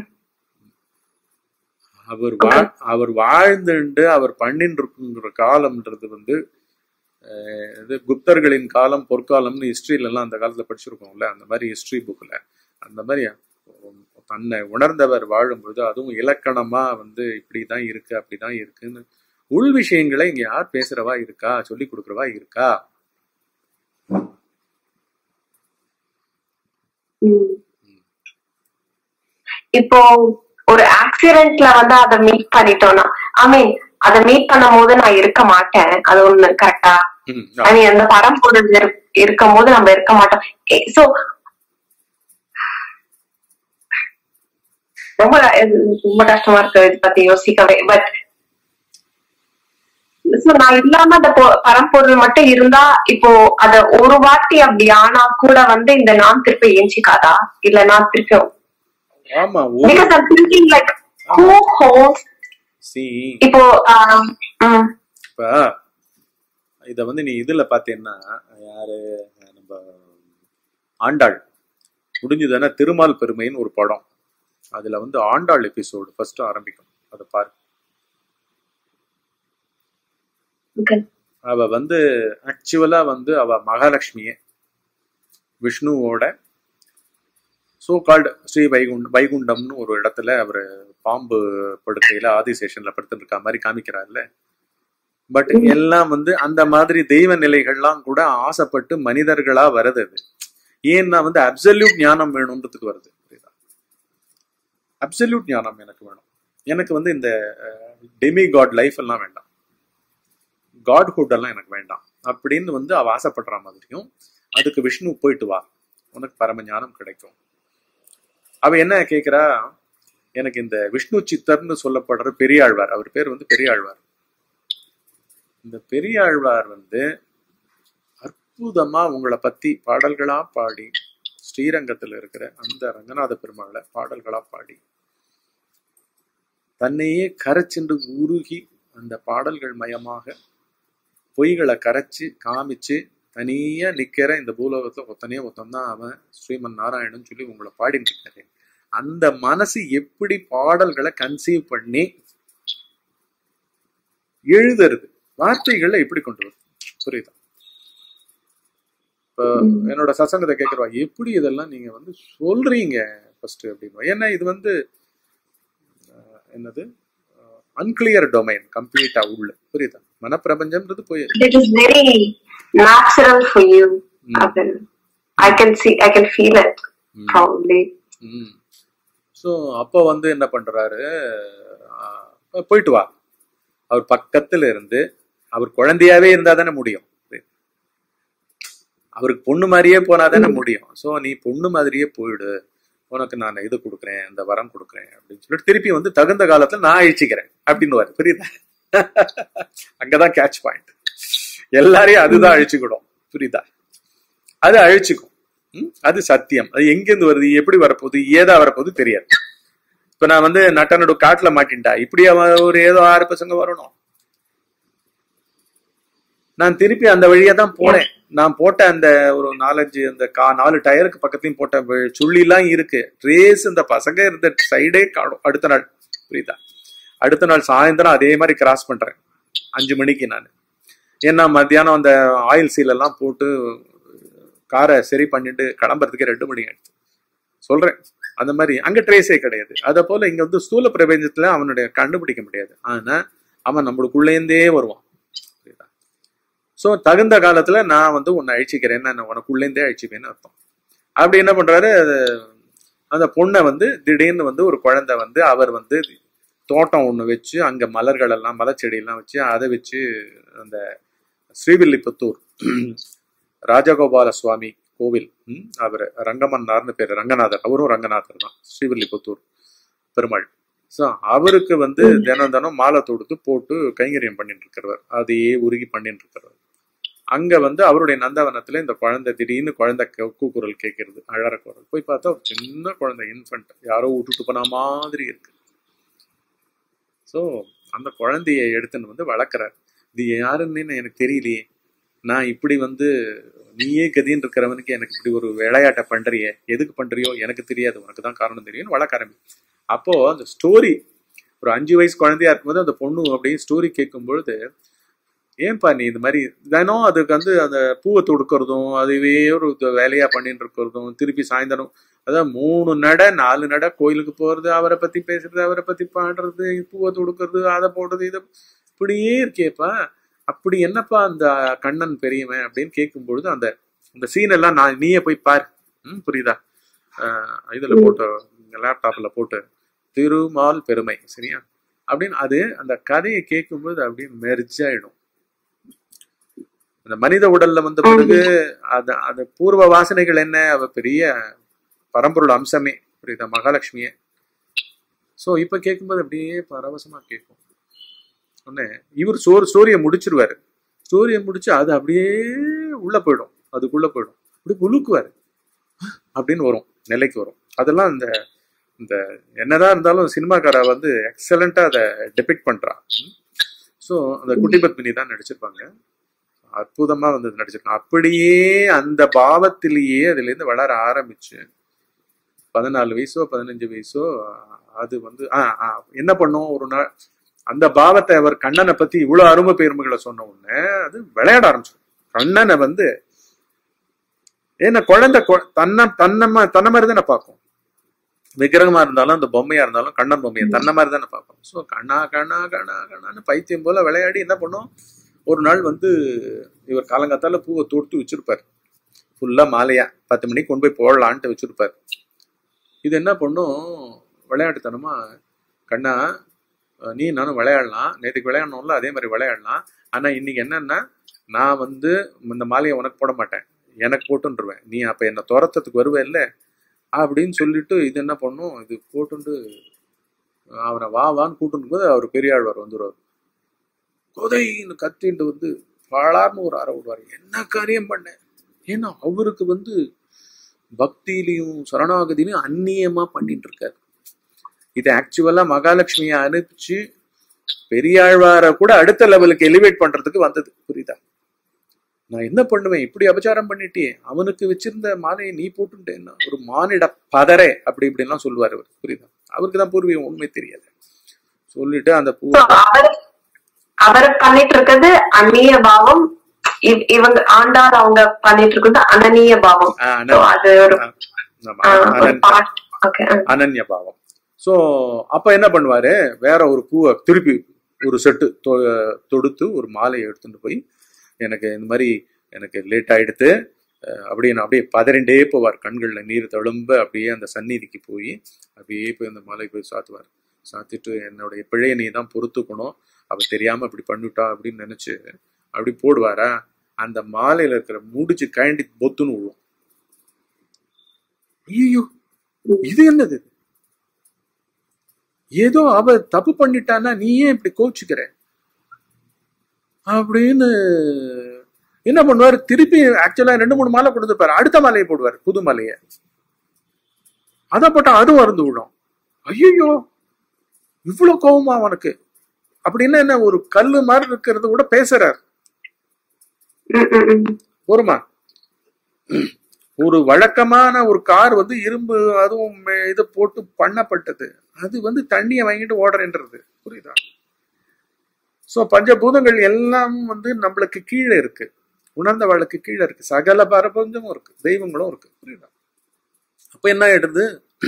அவர் வா- அவர் வாழ்ந்துண்டு அவர் பண்ணிட்டு இருக்குங்கிற காலம்ன்றது வந்து அஹ், இது குப்தர்களின் காலம் பொற்காலம்னு ஹிஸ்டரியில எல்லாம் அந்த காலத்துல படிச்சிருக்கோம்ல அந்த மாதிரி ஹிஸ்டரி புக்ல அந்த மாதிரி தன்னை உணர்ந்தவர் வாழும்பொழுது அதுவும் இலக்கணமா வந்து இப்படிதான் இருக்கு அப்படிதான் இருக்குன்னு உள் விஷயங்களை இங்க யார் பேசுறவா இருக்கா சொல்லி கொடுக்கறவா இருக்கா mm. இப்போ ஒரு ஆக்சிடென்ட்ல வந்து அதை மீட் பண்ணிட்டோம்னா ஐ மீன் அதை மீட் பண்ணும் போது நான் இருக்க மாட்டேன் அது ஒண்ணு கரெக்டா ம், ஐ மீன் அந்த படம் பொருள் இருக்கும் போது நம்ம இருக்க மாட்டோம் சோ ரொம்ப இது ரொம்ப கஷ்டமா இருக்கு இது பத்தி யோசிக்கவே பட் சோ நான் இல்லாம அந்த பொ- பரம்பொருள் மட்டும் இருந்தா இப்போ அத ஒரு வாட்டி அப்படி ஆனா கூட வந்து இந்த நான் திருப்பி ஏஞ்சிக்காதா இல்ல நான் திருப்பி ஆமா ஒரு because I'm thinking like who holds see இப்போ ஆம், ம், இப்ப இத வந்து நீ இதுல பாத்தீங்கன்னா யாரு நம்ம ஆண்டாள் முடிஞ்சதுன்னா திருமால் பெருமைன்னு ஒரு படம் அதுல வந்து ஆண்டாள் எபிசோடு ஃபர்ஸ்ட் ஆரம்பிக்கும் அதை பாரு okay. அவ வந்து ஆக்சுவலா வந்து அவ மகாலட்சுமியே விஷ்ணுவோட சோ கால்டு ஸ்ரீ வைகுண்டம் வைகுண்டம்னு ஒரு இடத்துல அவர் பாம்பு படுக்கையில ஆதிசேஷன்ல படுத்துட்டு இருக்க மாதிரி காமிக்கிறார்ல பட் ம். எல்லாம் வந்து அந்த மாதிரி தெய்வ நிலைகள்லாம் கூட ஆசைப்பட்டு மனிதர்களா வருது அது ஏன்னா வந்து அப்சல்யூட் ஞானம் வேணும்ன்றதுக்கு வருது அப்சல்யூட் ஞானம் எனக்கு வேணும் எனக்கு வந்து இந்த டெமி காட் லைஃப் எல்லாம் வேண்டாம் காட்ஹுட் எல்லாம் எனக்கு வேண்டாம் அப்படின்னு வந்து அவ ஆசைப்படுற மாதிரியும் அதுக்கு விஷ்ணு போயிட்டு வா உனக்கு பரம ஞானம் கிடைக்கும் அவ என்ன கேக்குறா எனக்கு இந்த விஷ்ணு சித்தர்னு சொல்லப்படுற பெரியாழ்வார் அவர் பேர் வந்து பெரியாழ்வார் இந்த பெரியாழ்வார் வந்து அற்புதமா உங்களை பத்தி பாடல்களா பாடி ஸ்ரீரங்கத்துல இருக்கிற அந்த ரங்கநாத பெருமாளை பாடல்களா பாடி தன்னையே கரைச்சென்று உருகி அந்த பாடல்கள் மயமாக பொய்களை கரைச்சு காமிச்சு தனியா நிக்கிற இந்த பூலோகத்துல ஒத்தனே ஒத்தன் தான் அவன் ஸ்ரீமன் நாராயணன் சொல்லி உங்களை பாடிட்டு இருக்காரு அந்த மனசு எப்படி பாடல்களை கன்சீவ் பண்ணி எழுதுறது வார்த்தைகளை எப்படி கொண்டு வருது புரியுதா இப்போ என்னோட சசங்கத்தை கேட்கறவா எப்படி இதெல்லாம் நீங்க வந்து சொல்றீங்க ஃபர்ஸ்ட் அப்படின்னு ஏன்னா இது வந்து அஹ், என்னது அன்கிளியர் டொமைன் கம்ப்ளீட்டா உள்ள புரியுதா மனப்பிரபஞ்சம்ன்றது போய் it is very natural for you ம். Abhin. i can see i can feel it ம். probably ம் ஸோ அப்போ வந்து என்ன பண்றாரு ஆஹ் போயிட்டு வா அவர் பக்கத்துல இருந்து அவர் குழந்தையாவே இருந்தா தானே முடியும் அவருக்கு பொண்ணு மாதிரியே போனா தானே முடியும் ஸோ நீ பொண்ணு மாதிரியே போயிடு உனக்கு நான் இது கொடுக்குறேன் இந்த வரம் கொடுக்குறேன் அப்படின்னு சொல்லிட்டு திருப்பி வந்து தகுந்த காலத்துல நான் அழிச்சிக்கிறேன் அப்படின்னு புரியுதா அங்கதான் கேட்ச் பாயிண்ட் எல்லாரையும் அதுதான் அழிச்சுக்கிடும் புரியுதா அது அழிச்சுக்கும் ம்? அது சத்தியம் அது எங்கிருந்து வருது எப்படி வரப்போகுது ஏதா வரப்போகுது தெரியாது இப்ப நான் வந்து நட்டனோட காட்டுல மாட்டின்டா இப்படி அவன் ஒரு ஏதோ ஆறு பசங்க வரணும் நான் திருப்பி அந்த வழியா தான் போனேன் நான் போட்ட அந்த ஒரு நாலஞ்சு அந்த கா நாலு டயருக்கு பக்கத்தையும் போட்ட வ- சுள்ளிலாம் இருக்கு ரேஸ் இந்த பசங்க இருந்த சைடே காணும் அடுத்த நாள் புரியுதா அடுத்த நாள் சாயந்தரம் அதே மாதிரி கிராஸ் பண்றேன் அஞ்சு மணிக்கு நான் ஏன்னா மத்தியானம் அந்த ஆயில் சீல் எல்லாம் போட்டு காரை சரி பண்ணிட்டு கிளம்புறதுக்கே ரெண்டு மணி ஆயிடுச்சு சொல்றேன் அந்த மாதிரி அங்க ட்ரேஸே கிடையாது அத போல இங்க வந்து ஸ்தூல பிரபஞ்சத்துல அவனுடைய கண்டுபிடிக்க முடியாது ஆனா அவன் நம்மளுக்குள்ளேருந்தே வருவான் சோ தகுந்த காலத்துல நான் வந்து உன்னை அழிச்சிக்கிறேன் நான் உனக்குள்ளேருந்தே அழிச்சுப்பேன்னு அர்த்தம் அப்படி என்ன பண்றாரு அது அந்த பொண்ணை வந்து திடீர்னு வந்து ஒரு குழந்தை வந்து அவர் வந்து தோட்டம் ஒண்ணு வச்சு அங்க மலர்கள் எல்லாம் மலச்செடி எல்லாம் வச்சு அதை வச்சு அந்த ஸ்ரீவில்லிபுத்தூர் ராஜகோபால சுவாமி கோவில் ம், அவர் ரங்கமன்னார்னு பேர் ரங்கநாதர் அவரும் ரங்கநாதர் தான் ஸ்ரீவில்லிபுத்தூர் பெருமாள் ஸோ அவருக்கு வந்து தினம் தினம் மாலை தொடுத்து போட்டு கைங்கரியம் பண்ணிட்டு இருக்கிறவர் அதையே உருகி பண்ணிட்டு இருக்கிறவர் அங்க வந்து அவருடைய நந்தவனத்துல இந்த குழந்தை திடீர்னு குழந்தை கு- கூக்குரல் கேட்கறது அழற குரல் போய் பார்த்தா ஒரு சின்ன குழந்தை இன்ஃபன்ட் யாரோ விட்டுட்டு போன மாதிரி இருக்கு ஸோ அந்த குழந்தைய எடுத்துன்னு வந்து வளர்க்குறாரு இது யாருன்னு எனக்கு தெரியலையே நான் இப்படி வந்து நீயே கதின்னு இருக்கிறவனுக்கு எனக்கு இப்படி ஒரு விளையாட்டை பண்றியே எதுக்கு பண்றியோ எனக்கு தெரியாது உனக்கு தான் காரணம் தெரியும்னு வளர்க்க ஆரம்பி அப்போ அந்த ஸ்டோரி ஒரு அஞ்சு வயசு குழந்தையா இருக்கும்போது அந்த பொண்ணு அப்படியே ஸ்டோரி கேட்கும் பொழுது ஏன்பா நீ இது மாதிரி தினம் அதுக்கு வந்து அந்த பூவை தொடுக்கிறதும் அதுவே ஒரு இது வேலையா பண்ணிட்டு இருக்கிறதும் திருப்பி சாயந்தரம் அதான் மூணு நட நாலு நட கோயிலுக்கு போறது அவரை பத்தி பேசுறது அவரை பத்தி பாடுறது பூவை தொடுக்கிறது அதை போடுறது இதை இப்படியே இருக்கேப்பா அப்படி என்னப்பா அந்த கண்ணன் பெரியவன் அப்படின்னு கேட்கும் பொழுது அந்த அந்த சீன் எல்லாம் நான் நீயே போய் பார் ம் புரியுதா ஆஹ் இதுல போட்ட லேப்டாப்ல போட்டு திருமால் பெருமை சரியா அப்படின்னு அது அந்த கதையை கேட்கும்போது அப்படியே மெர்ஜ் ஆயிடும் அந்த மனித உடல்ல வந்த பிறகு அது அந்த பூர்வ வாசனைகள் என்ன அவ பெரிய பரம்பொருள் அம்சமே புரியுதா மகாலட்சுமியே சோ இப்ப கேட்கும்போது அப்படியே பரவசமா கேட்கும் உடனே இவர் சோறு ஸ்டோரியை முடிச்சிருவாரு ஸ்டோரியை முடிச்சு அது அப்படியே உள்ள போயிடும் அதுக்குள்ள போயிடும் அப்படி புழுக்குவாரு அப்படின்னு வரும் நிலைக்கு வரும் அதெல்லாம் இந்த இந்த என்னதான் இருந்தாலும் சினிமாக்காரா வந்து எக்ஸலண்டா அதை டெபிக் பண்றா ஸோ அந்த குட்டி பத்மினி தான் நடிச்சிருப்பாங்க அற்புதமா வந்து நடிச்சிருக்காங்க அப்படியே அந்த பாவத்திலேயே அதுல இருந்து வளர ஆரம்பிச்சு பதினாலு வயசோ பதினஞ்சு வயசோ அது வந்து ஆ, ஆ, என்ன பண்ணும் ஒரு நாள் அந்த பாவத்தை அவர் கண்ணனை பத்தி இவ்வளவு அருமை பெருமைகளை சொன்ன உடனே அது விளையாட ஆரம்பிச்சு கண்ணனை வந்து ஏன்னா குழந்தை கொ- தன்னை தன்னை தன்னை மாதிரி தானே பார்க்கும் விக்கிரகமா இருந்தாலும் அந்த பொம்மையா இருந்தாலும் கண்ணன் பொம்மையை தன்னை மாதிரி தானே பார்க்கும் ஸோ கண்ணா கண்ணா கண்ணா கண்ணான்னு பைத்தியம் போல விளையாடி என்ன பண்ணும் ஒரு நாள் வந்து இவர் காலங்காத்தால பூவை தொடுத்து வச்சிருப்பார் ஃபுல்லா மாலையா பத்து மணிக்கு கொண்டு போய் போடலான்ட்டு வச்சிருப்பார் இது என்ன பண்ணும் விளையாட்டுத்தனமா கண்ணா அஹ் நீ நானும் விளையாடலாம் நேற்றுக்கு விளையாடணும்ல அதே மாதிரி விளையாடலாம் ஆனா இன்னைக்கு என்னன்னா நான் வந்து இந்த மாலையை உனக்கு போட மாட்டேன் எனக்கு போட்டுருவேன் நீ அப்ப என்ன துரத்தத்துக்கு வருவே இல்ல அப்படின்னு சொல்லிட்டு இது என்ன பண்ணும் இது போட்டுண்டு அவனை வா வான்னு கூட்டுன்னு போது அவர் பெரியாழ்வார் வந்துடுவார் கொதைன்னு கத்திட்டு வந்து பாழார்னு ஒரு அறை விடுவார் என்ன காரியம் பண்ணேன் ஏன்னா அவருக்கு வந்து பக்தியிலையும் சரணாகதியிலையும் அந்நியமா பண்ணிட்டு இருக்காரு இது ஆக்சுவலா மகாலட்சுமியை அனுப்பிச்சு பெரியாழ்வார கூட அடுத்த லெவலுக்கு எலிவேட் பண்றதுக்கு வந்தது புரியுதா நான் என்ன பண்ணுவேன் இப்படி அபச்சாரம் பண்ணிட்டியே அவனுக்கு வச்சிருந்த மாலையை நீ போட்டுட்டேன்னா ஒரு மானிட பதரே அப்படி இப்படின்லாம் சொல்லுவார் அவர் புரியுதா அவருக்கு தான் பூர்வீகம் உண்மை தெரியாது சொல்லிட்டு அந்த பூ So, அவர் அவர் பண்ணிட்டு இருக்கிறது அந்நிய பாவம் இவ்- இவங்க ஆண்டாள் அவங்க பண்ணிட்டு இருக்கிறது அனநிய பாவம் ஆ, So, அனன்- அது ஒரு ஆமா, ஆ, ஒரு அனன்- பார்ட் ஓகே அனன்ய பாவம் ஸோ அப்ப என்ன பண்ணுவாரு வேற ஒரு பூவை திருப்பி ஒரு செட்டு தொ- தொடுத்து ஒரு மாலையை எடுத்துட்டு போய் எனக்கு இந்த மாதிரி எனக்கு லேட் ஆயிடுத்து அஹ் அப்படின்னு அப்படியே பதறிண்டே போவார் கண்கள்ல நீர் தழும்ப அப்படியே அந்த சந்நிதிக்கு போய் அப்படியே போய் அந்த மாலை போய் சாத்துவார் சாத்திட்டு என்னுடைய பிழையை நீ தான் பொறுத்துக்கணும் அவ தெரியாம இப்படி பண்ணிவிட்டா அப்படின்னு நினைச்சு அப்படி போடுவாரா அந்த மாலையில இருக்கிற முடிச்சு கயண்டி பொத்துன்னு விழும் ஐயோ இது என்னது ஏதோ அவ தப்பு பண்ணிட்டான்னா நீ ஏன் இப்படி கோச்சுக்கிற அப்படின்னு என்ன பண்ணுவார் திருப்பி ஆக்சுவலா ரெண்டு மூணு மாலை கொடுத்துருப்பாரு அடுத்த மாலையை போடுவார் புது மாலையை அதை போட்டா அதுவும் அருந்து விடும் ஐயோ இவ்வளவு கோவமா அவனுக்கு அப்படின்னு என்ன ஒரு கல்லு மாதிரி இருக்கிறது கூட பேசுறார் ம், ம், ம். போருமா ஒரு வழக்கமான ஒரு கார் வந்து இரும்பு அதுவும் மே- இது போட்டு பண்ணப்பட்டது அது வந்து தண்ணியை வாங்கிட்டு ஓடுறேன்றது புரியுதா சோ பஞ்சபூதங்கள் எல்லாம் வந்து நம்மளுக்கு கீழே இருக்கு உணர்ந்தவளுக்கு கீழே இருக்கு சகல பரபஞ்சமும் இருக்கு தெய்வங்களும் இருக்கு புரியுதா அப்ப என்ன ஆயிடுது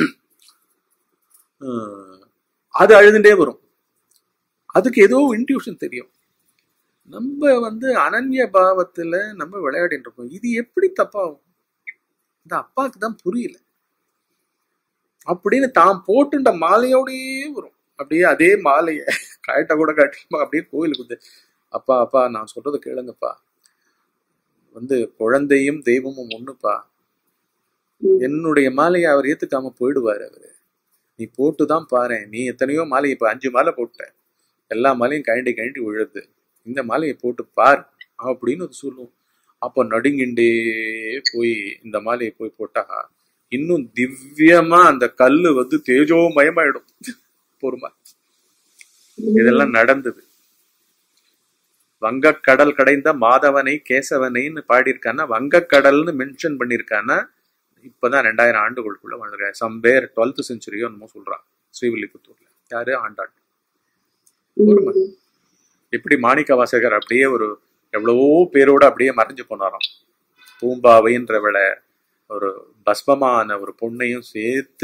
அஹ், அது அழுதுண்டே வரும் அதுக்கு ஏதோ இன்ட்யூஷன் தெரியும் நம்ம வந்து அனன்ய பாவத்துல நம்ம விளையாடிட்டு இருக்கோம் இது எப்படி தப்பாகும் இந்த அப்பாவுக்கு தான் புரியல அப்படின்னு தான் போட்டுண்ட மாலையோடயே வரும் அப்படியே அதே மாலைய காயட்ட கூட காட்டிமா அப்படியே கோயிலுக்கு வந்து அப்பா அப்பா நான் சொல்றதை கேளுங்கப்பா வந்து குழந்தையும் தெய்வமும் ஒண்ணுப்பா என்னுடைய மாலையை அவர் ஏத்துக்காம போயிடுவாரு அவரு நீ போட்டு தான் பாரு நீ எத்தனையோ மாலை இப்ப அஞ்சு மாலை போட்ட எல்லா மாலையும் கழண்டி கழண்டி விழுது இந்த மாலையை போட்டு பார் அப்படின்னு அது சொல்லும் அப்ப நடுங்கிண்டே போய் இந்த மாலையை போய் போட்டா இன்னும் திவ்யமா அந்த கல்லு வந்து தேஜோமயமாயிடும் பொறுமை இதெல்லாம் நடந்தது வங்கக்கடல் கடைந்த மாதவனை கேசவனைன்னு பாடியிருக்கானா வங்கக்கடல்னு மென்ஷன் பண்ணியிருக்கானா இப்பதான் ரெண்டாயிரம் ஆண்டுகளுக்குள்ள வாழ்ந்துருக்காரு சம்பேர் டுவெல்த் செஞ்சுரியோ என்னமோ சொல்றான் ஸ்ரீவில்லிபுத்தூர்ல யாரு ஆண்டாள் பொறுமை எப்படி மாணிக்க வாசகர் அப்படியே ஒரு எவ்வளவோ பேரோட அப்படியே மறைஞ்சு போனாராம் பூம்பாவைன்றவளை ஒரு பஸ்மமான ஒரு பொண்ணையும் சேர்த்து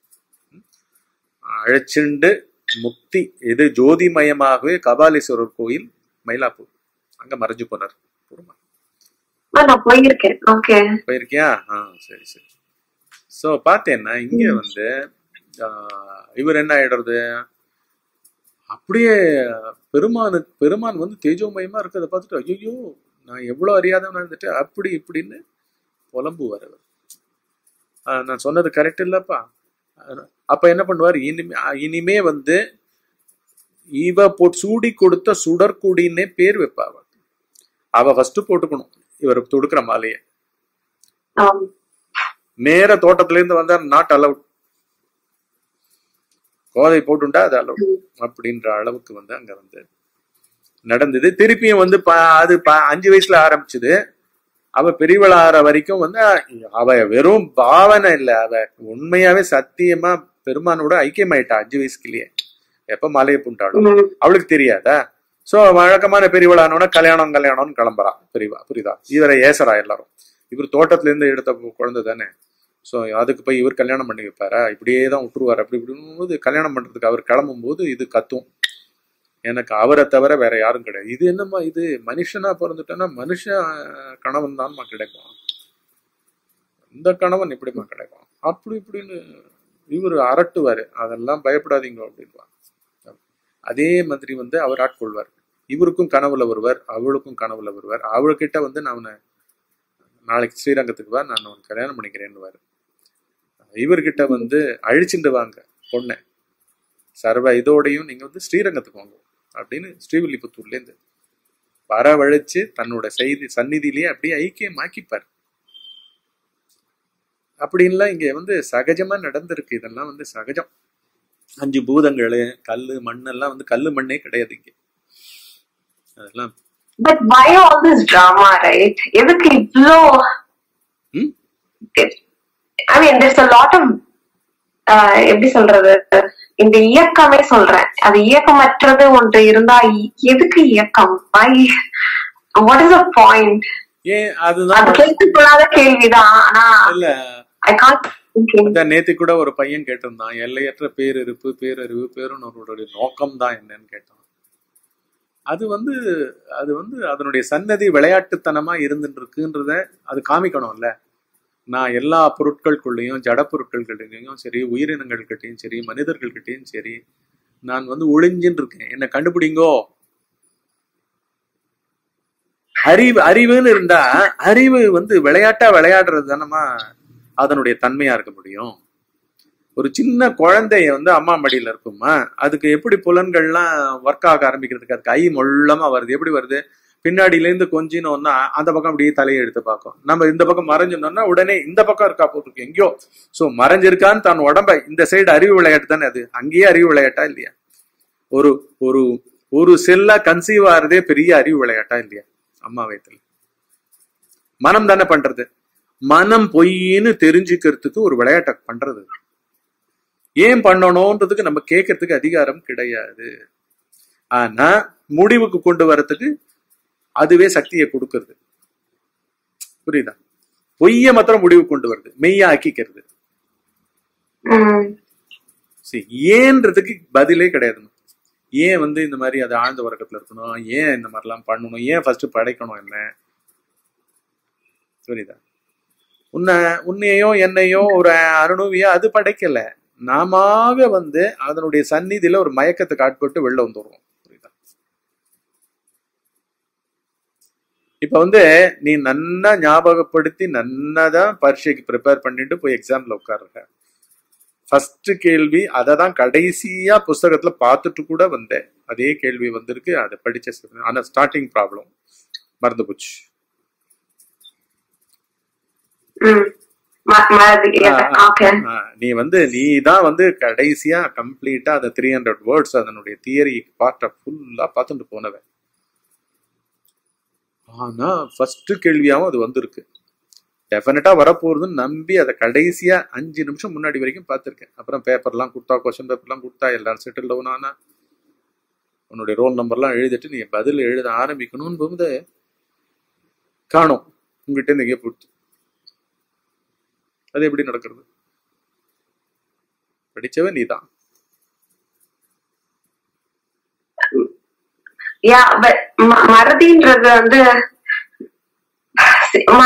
அழைச்சிண்டு முக்தி இது ஜோதிமயமாகவே கபாலீஸ்வரர் கோயில் மயிலாப்பூர் அங்க மறைஞ்சு போனார் பொறுமை ஆ, நான் போயிருக்கேன் ஓகே போயிருக்கியா ஆ சரி சரி ஸோ பார்த்தேன்னா இங்க வந்து ஆஹ், இவர் என்ன ஆயிடுறது அப்படியே பெருமானு பெருமான் வந்து தேஜோமயமா இருக்கிறத பார்த்துட்டு ஐயோ நான் எவ்வளவு அறியாதவனா இருந்துட்டு அப்படி இப்படின்னு புலம்புவார் அவர் ஆஹ், நான் சொன்னது கரெக்ட் இல்லப்பா அஹ், அப்ப என்ன பண்ணுவார் இனிமே இனிமே வந்து இவ போ சூடி கொடுத்த சுடற்குடின்னே பேர் வைப்பா அவ அவ ஃபர்ஸ்ட் போட்டுக்கணும் இவர் தொடுக்கிற மாலையை ஆம். நேர தோட்டத்துல இருந்து வந்தா நாட் அலவுட் கோதை போட்டுண்டா அது அலவுட் அப்படின்ற அளவுக்கு வந்து அங்க வந்து நடந்தது திருப்பியும் வந்து ப- அது ப- அஞ்சு வயசுல ஆரம்பிச்சது அவ பெரியவள ஆற வரைக்கும் வந்து அவ வெறும் பாவனை இல்ல அவ உண்மையாவே சத்தியமா பெருமானோட ஐக்கியமாயிட்டா அஞ்சு வயசுக்குள்ளேயே எப்ப மலையை புண்டாடும் ம். அவளுக்கு தெரியாதா சோ வழக்கமான பெரியவளானோட கல்யாணம் கல்யாணம்னு கிளம்புறா பெரியவா புரியுதா இவரை ஏசரா எல்லாரும் இவர் தோட்டத்துல இருந்து எடுத்த கு- குழந்தை தானே சோ அதுக்கு போய் இவர் கல்யாணம் பண்ணி வைப்பாரா இப்படியே தான் விட்டுருவாரு அப்படி இப்படின்னு போது கல்யாணம் பண்றதுக்கு அவர் கிளம்பும் போது இது கத்தும் எனக்கு அவரை தவிர வேற யாரும் கிடையாது இது என்னம்மா இது மனுஷனா பிறந்துட்டேன்னா மனுஷ கணவன் தான்மா கிடைக்கும் இந்த கணவன் எப்படிம்மா கிடைக்கும் அப்படி இப்படின்னு இவர் அரட்டுவாரு அதெல்லாம் பயப்படாதீங்க அப்படின்வா அதே மாதிரி வந்து அவர் ஆட்கொள்வார் இவருக்கும் கனவுல வருவார் அவளுக்கும் கனவுல வருவார் அவள்கிட்ட வந்து நான் உன்னை நாளைக்கு ஸ்ரீரங்கத்துக்கு வா நான் உனக்கு கல்யாணம் பண்ணிக்கிறேன்னுவாரு இவர்கிட்ட வந்து அழிச்சுட்டு வாங்க பொண்ணை சர்வ இதோடையும் நீங்க வந்து ஸ்ரீரங்கத்துக்கு வாங்க அப்படின்னு ஸ்ரீவில்லிபுத்தூர்லேருந்து வரவழைச்சு தன்னோட செய்தி சந்நிதியிலேயே அப்படியே ஐக்கியமாக்கிப்பார் அப்படின்லாம் இங்க வந்து சகஜமா நடந்திருக்கு இதெல்லாம் வந்து சகஜம் அஞ்சு பூதங்கள் கல்லு மண்ணெல்லாம் வந்து கல்லு மண்ணே கிடையாது இங்க அதெல்லாம் But why all this drama, right? எதுக்கு இவ்ளோ ம்? I mean, there's a lot of ஆஹ் எப்படி சொல்றது இந்த இயக்கமே சொல்றேன் அது இயக்கமற்றது ஒன்று இருந்தா இ- எதுக்கு இயக்கம் வாட் இஸ் அ பாயிண்ட் ஏன் அதுதான் அது கேட்கக்கூடாத கேள்விதான் ஆனா இல்ல ஐ காண்ட் இந்த நேத்து கூட ஒரு பையன் கேட்டிருந்தான் எல்லையற்ற பேரிருப்பு பேரறிவு பேருணர்வுடைய நோக்கம் தான் என்னன்னு கேட்டான் அது வந்து அது வந்து அதனுடைய சன்னதி விளையாட்டுத்தனமா இருந்துட்டு இருக்குன்றத அது காமிக்கணும்ல நான் எல்லா பொருட்களுக்குள்ளேயும் ஜட பொருட்கள்கிட்டையும் சரி உயிரினங்கள்கிட்டையும் சரி மனிதர்கள்கிட்டையும் சரி நான் வந்து ஒளிஞ்சுன்னு இருக்கேன் என்ன கண்டுபிடிங்கோ அறிவு அறிவுன்னு இருந்தா அறிவு வந்து விளையாட்டா விளையாடுறது தானமா அதனுடைய தன்மையா இருக்க முடியும் ஒரு சின்ன குழந்தைய வந்து அம்மா மடியில இருக்குமா அதுக்கு எப்படி புலன்கள்லாம் ஒர்க் ஆக ஆரம்பிக்கிறதுக்கு அதுக்கு ஐ மொள்ளமா வருது எப்படி வருது பின்னாடியில இருந்து கொஞ்சினோம்னா அந்த பக்கம் அப்படியே தலையை எடுத்து பார்க்கும் நம்ம இந்த பக்கம் மறைஞ்சிருந்தோம்னா உடனே இந்த பக்கம் இருக்கா போட்டுருக்கு எங்கேயோ சோ மறைஞ்சிருக்கான்னு தான் உடம்ப இந்த சைடு அறிவு விளையாட்டு தானே அது அங்கேயே அறிவு விளையாட்டா இல்லையா ஒரு ஒரு ஒரு செல்லா கன்சீவ் ஆறதே பெரிய அறிவு விளையாட்டா இல்லையா அம்மா வயத்துல மனம் தானே பண்றது மனம் பொய்ன்னு தெரிஞ்சுக்கிறதுக்கு ஒரு விளையாட்டை பண்றது ஏன் பண்ணணும்ன்றதுக்கு நம்ம கேட்கறதுக்கு அதிகாரம் கிடையாது ஆனா முடிவுக்கு கொண்டு வரதுக்கு அதுவே சக்தியை கொடுக்கறது புரியுதா பொய்ய மாத்திரம் முடிவு கொண்டு வருது மெய்யா ஆக்கிக்கிறது சரி ஏன்றதுக்கு பதிலே கிடையாது ஏன் வந்து இந்த மாதிரி அது ஆழ்ந்த உறக்கத்துல இருக்கணும் ஏன் இந்த மாதிரிலாம் பண்ணணும் ஏன் ஃபர்ஸ்ட் படைக்கணும் என்ன புரியுதா உன்னை உன்னையோ என்னையோ ஒரு அருணுவியோ அது படைக்கல நாமாக வந்து அதனுடைய சந்நிதியில ஒரு மயக்கத்துக்கு ஆட்பட்டு வெளில வந்துடுவோம் புரியுதா இப்ப வந்து நீ நன்னா ஞாபகப்படுத்தி நன்னாதான் பரீட்சைக்கு ப்ரிப்பேர் பண்ணிட்டு போய் எக்ஸாம்ல உட்காருங்க ஃபர்ஸ்ட் கேள்வி அதை தான் கடைசியா புஸ்தகத்துல பார்த்துட்டு கூட வந்தேன் அதே கேள்வி வந்திருக்கு அதை படிச்ச ச- ஆனா ஸ்டார்டிங் ப்ராப்ளம் மறந்து போச்சு ஓகே ஆ, நீ வந்து நீ தான் வந்து கடைசியா கம்ப்ளீட்டா அந்த த்ரீ ஹண்ட்ரட் வேர்ட்ஸ் அதனுடைய தியரி பார்ட்ட ஃபுல்லா பார்த்துட்டு போனவன் ஆனா ஃபர்ஸ்ட் கேள்வியாவும் அது வந்திருக்கு டெஃபினட்டா வரப்போறதுன்னு நம்பி அதை கடைசியா அஞ்சு நிமிஷம் முன்னாடி வரைக்கும் பார்த்திருக்கேன் அப்புறம் பேப்பர்லாம் கொடுத்தா கொஸ்டின் பேப்பர்லாம் கொடுத்தா எல்லாரும் செட்டில் டவுன் ஆனா உன்னுடைய ரோல் நம்பர்லாம் எழுதிட்டு நீ பதில் எழுத ஆரம்பிக்கணும்னு போகும்போது காணும் உங்ககிட்ட இருந்து எங்கேயோ போட்டு அது எப்படி நடக்கிறது படிச்சவன் நீதான் யா பட் மறதின்றது வந்து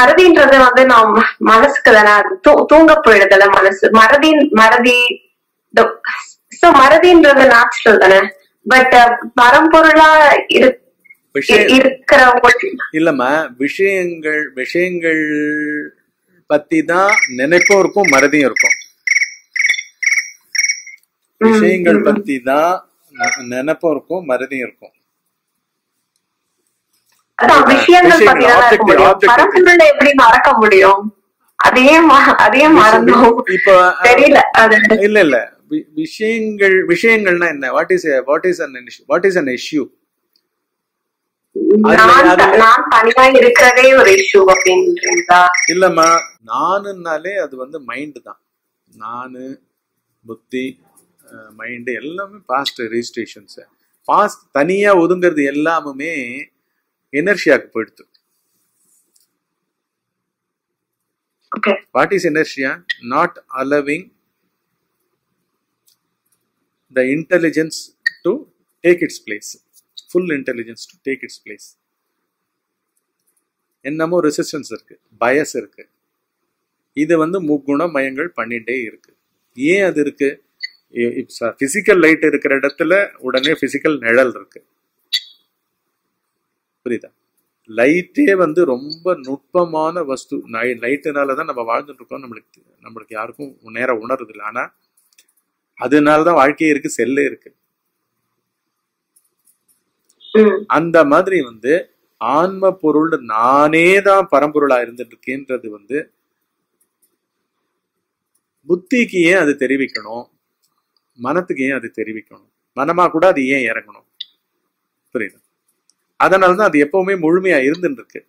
மறதின்றது வந்து நாம் மனசுக்கு தானே அது தூ- தூங்க போயிடுதுல மனசு மறதி மறதி சோ மறதின்றது நேச்சுரல் தானே பட் பரம்பொருளா இரு- விஷயம் இருக்கிறவங்க இல்லம்மா விஷயங்கள் விஷயங்கள் பத்தி தான் நினைப்பும் இருக்கும் மறதியும் இருக்கும் ம், விஷயங்கள் ம். பத்தி தான் நெ- நினைப்பும் இருக்கும் மறதியும் இருக்கும் அதான் விஷயங்கள் விஷயங்கள், பத்தி தான் இருக்க objective, முடியும் objective. பரம்பொருளை எப்படி மறக்க முடியும் அதையே ம- அதையே மறந்தோம் இப்போ தெரியல அது இல்ல இல்ல வி- விஷயங்கள் விஷயங்கள்னா என்ன what is what is an what is an issue அதுல- நான் த- அதுல- நான் தனியா இருக்கிறதே ஒரு இஷ்யூ அப்படின்றீங்களா இல்லம்மா நானுன்னாலே அது வந்து மைண்டு தான் நானு புத்தி மைண்டு எல்லாமே பாஸ்ட் ரெஜிஸ்ட்ரேஷன்ஸ் பாஸ்ட் தனியா ஒதுங்கிறது எல்லாமுமே எனர்ஷியாக்கு போயிடுது okay what is inertia not allowing the intelligence to take its place full intelligence to take its place என்னமோ ரெசிஸ்டன்ஸ் இருக்கு பயஸ் இருக்கு இது வந்து முக்குண மயங்கள் பண்ணிட்டே இருக்கு ஏன் அது இருக்கு பிசிக்கல் லைட் இருக்கிற இடத்துல உடனே பிசிக்கல் நிழல் இருக்கு புரியுதா லைட்டே வந்து ரொம்ப நுட்பமான வஸ்து லைட்டுனால தான் நம்ம வாழ்ந்துட்டு இருக்கோம் நம்மளுக்கு நம்மளுக்கு யாருக்கும் நேரம் உணருது இல்லை ஆனா அதனால தான் வாழ்க்கையே இருக்கு செல்லே இருக்கு ம் அந்த மாதிரி வந்து ஆன்ம பொருள் நானே தான் பரம்பொருளா இருந்துட்டு இருக்கேன்றது வந்து புத்திக்கு ஏன் அது தெரிவிக்கணும் மனத்துக்கு ஏன் அது தெரிவிக்கணும் மனமா கூட அது ஏன் இறங்கணும் புரியுது அதனாலதான் அது எப்பவுமே முழுமையா இருந்துட்டு இருக்கு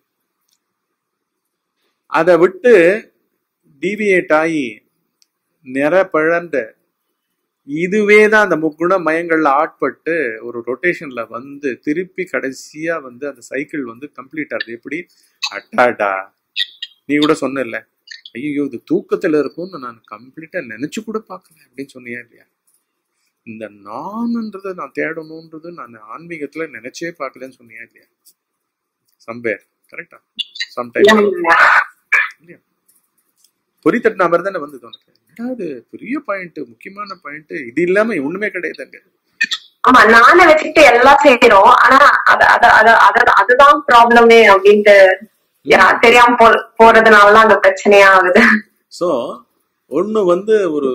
அதை விட்டு டீவியேட் ஆகி நிற பிழந்த இதுவே தான் அந்த முக்குண மயங்கள்ல ஆட்பட்டு ஒரு ரொட்டேஷன்ல வந்து திருப்பி கடைசியா வந்து அந்த சைக்கிள் வந்து கம்ப்ளீட் ஆகுது எப்படி அட்டாடா நீ கூட சொன்ன ஐயோ இது தூக்கத்துல இருக்கும்னு நான் கம்ப்ளீட்டா நினைச்சு கூட பார்க்கல அப்படின்னு சொன்னியா இல்லையா இந்த நான்ன்றதை நான் தேடணும்ன்றது நான் ஆன்மீகத்துல நினைச்சே பார்க்கலன்னு சொன்னியா இல்லையா சம்பேர் கரெக்டா சம்டைம் இல்லையா பொறி தட்டின மாதிரி தானே வந்தது உனக்கு என்னடா இது பெரிய பாயிண்ட் முக்கியமான பாயிண்ட் இது இல்லாம ஒண்ணுமே கிடையாது அங்க ஆமா நானே வச்சுக்கிட்டு எல்லாம் செய்யறோம் ஆனா அது அது அது அது- அதுதான் ப்ராப்ளமே அப்படின்ட்டு யா- தெரியாம போ போறதுனாலதான் அங்க பிரச்சனையா ஆகுது ஸோ ஒன்று வந்து ஒரு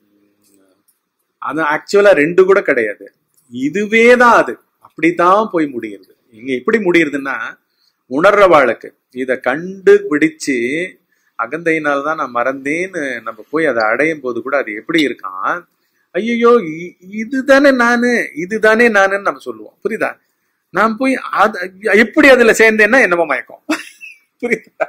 அது ஆக்சுவலா ரெண்டு கூட கிடையாது இதுவே தான் அது அப்படித்தான் போய் முடியுது இங்க எப்படி முடியுதுன்னா உணர்றவாளுக்கு இதை கண்டுபிடிச்சு அகந்தையினால தான் நான் மறந்தேன்னு நம்ம போய் அதை அடையும் போது கூட அது எப்படி இருக்கான் ஐயோ இதுதானே நானு இதுதானே நானுன்னு நம்ம சொல்லுவோம் புரியுதா நான் போய் அது எப்படி அதுல சேர்ந்தேன்னா என்னமோ மயக்கம் புரியுதா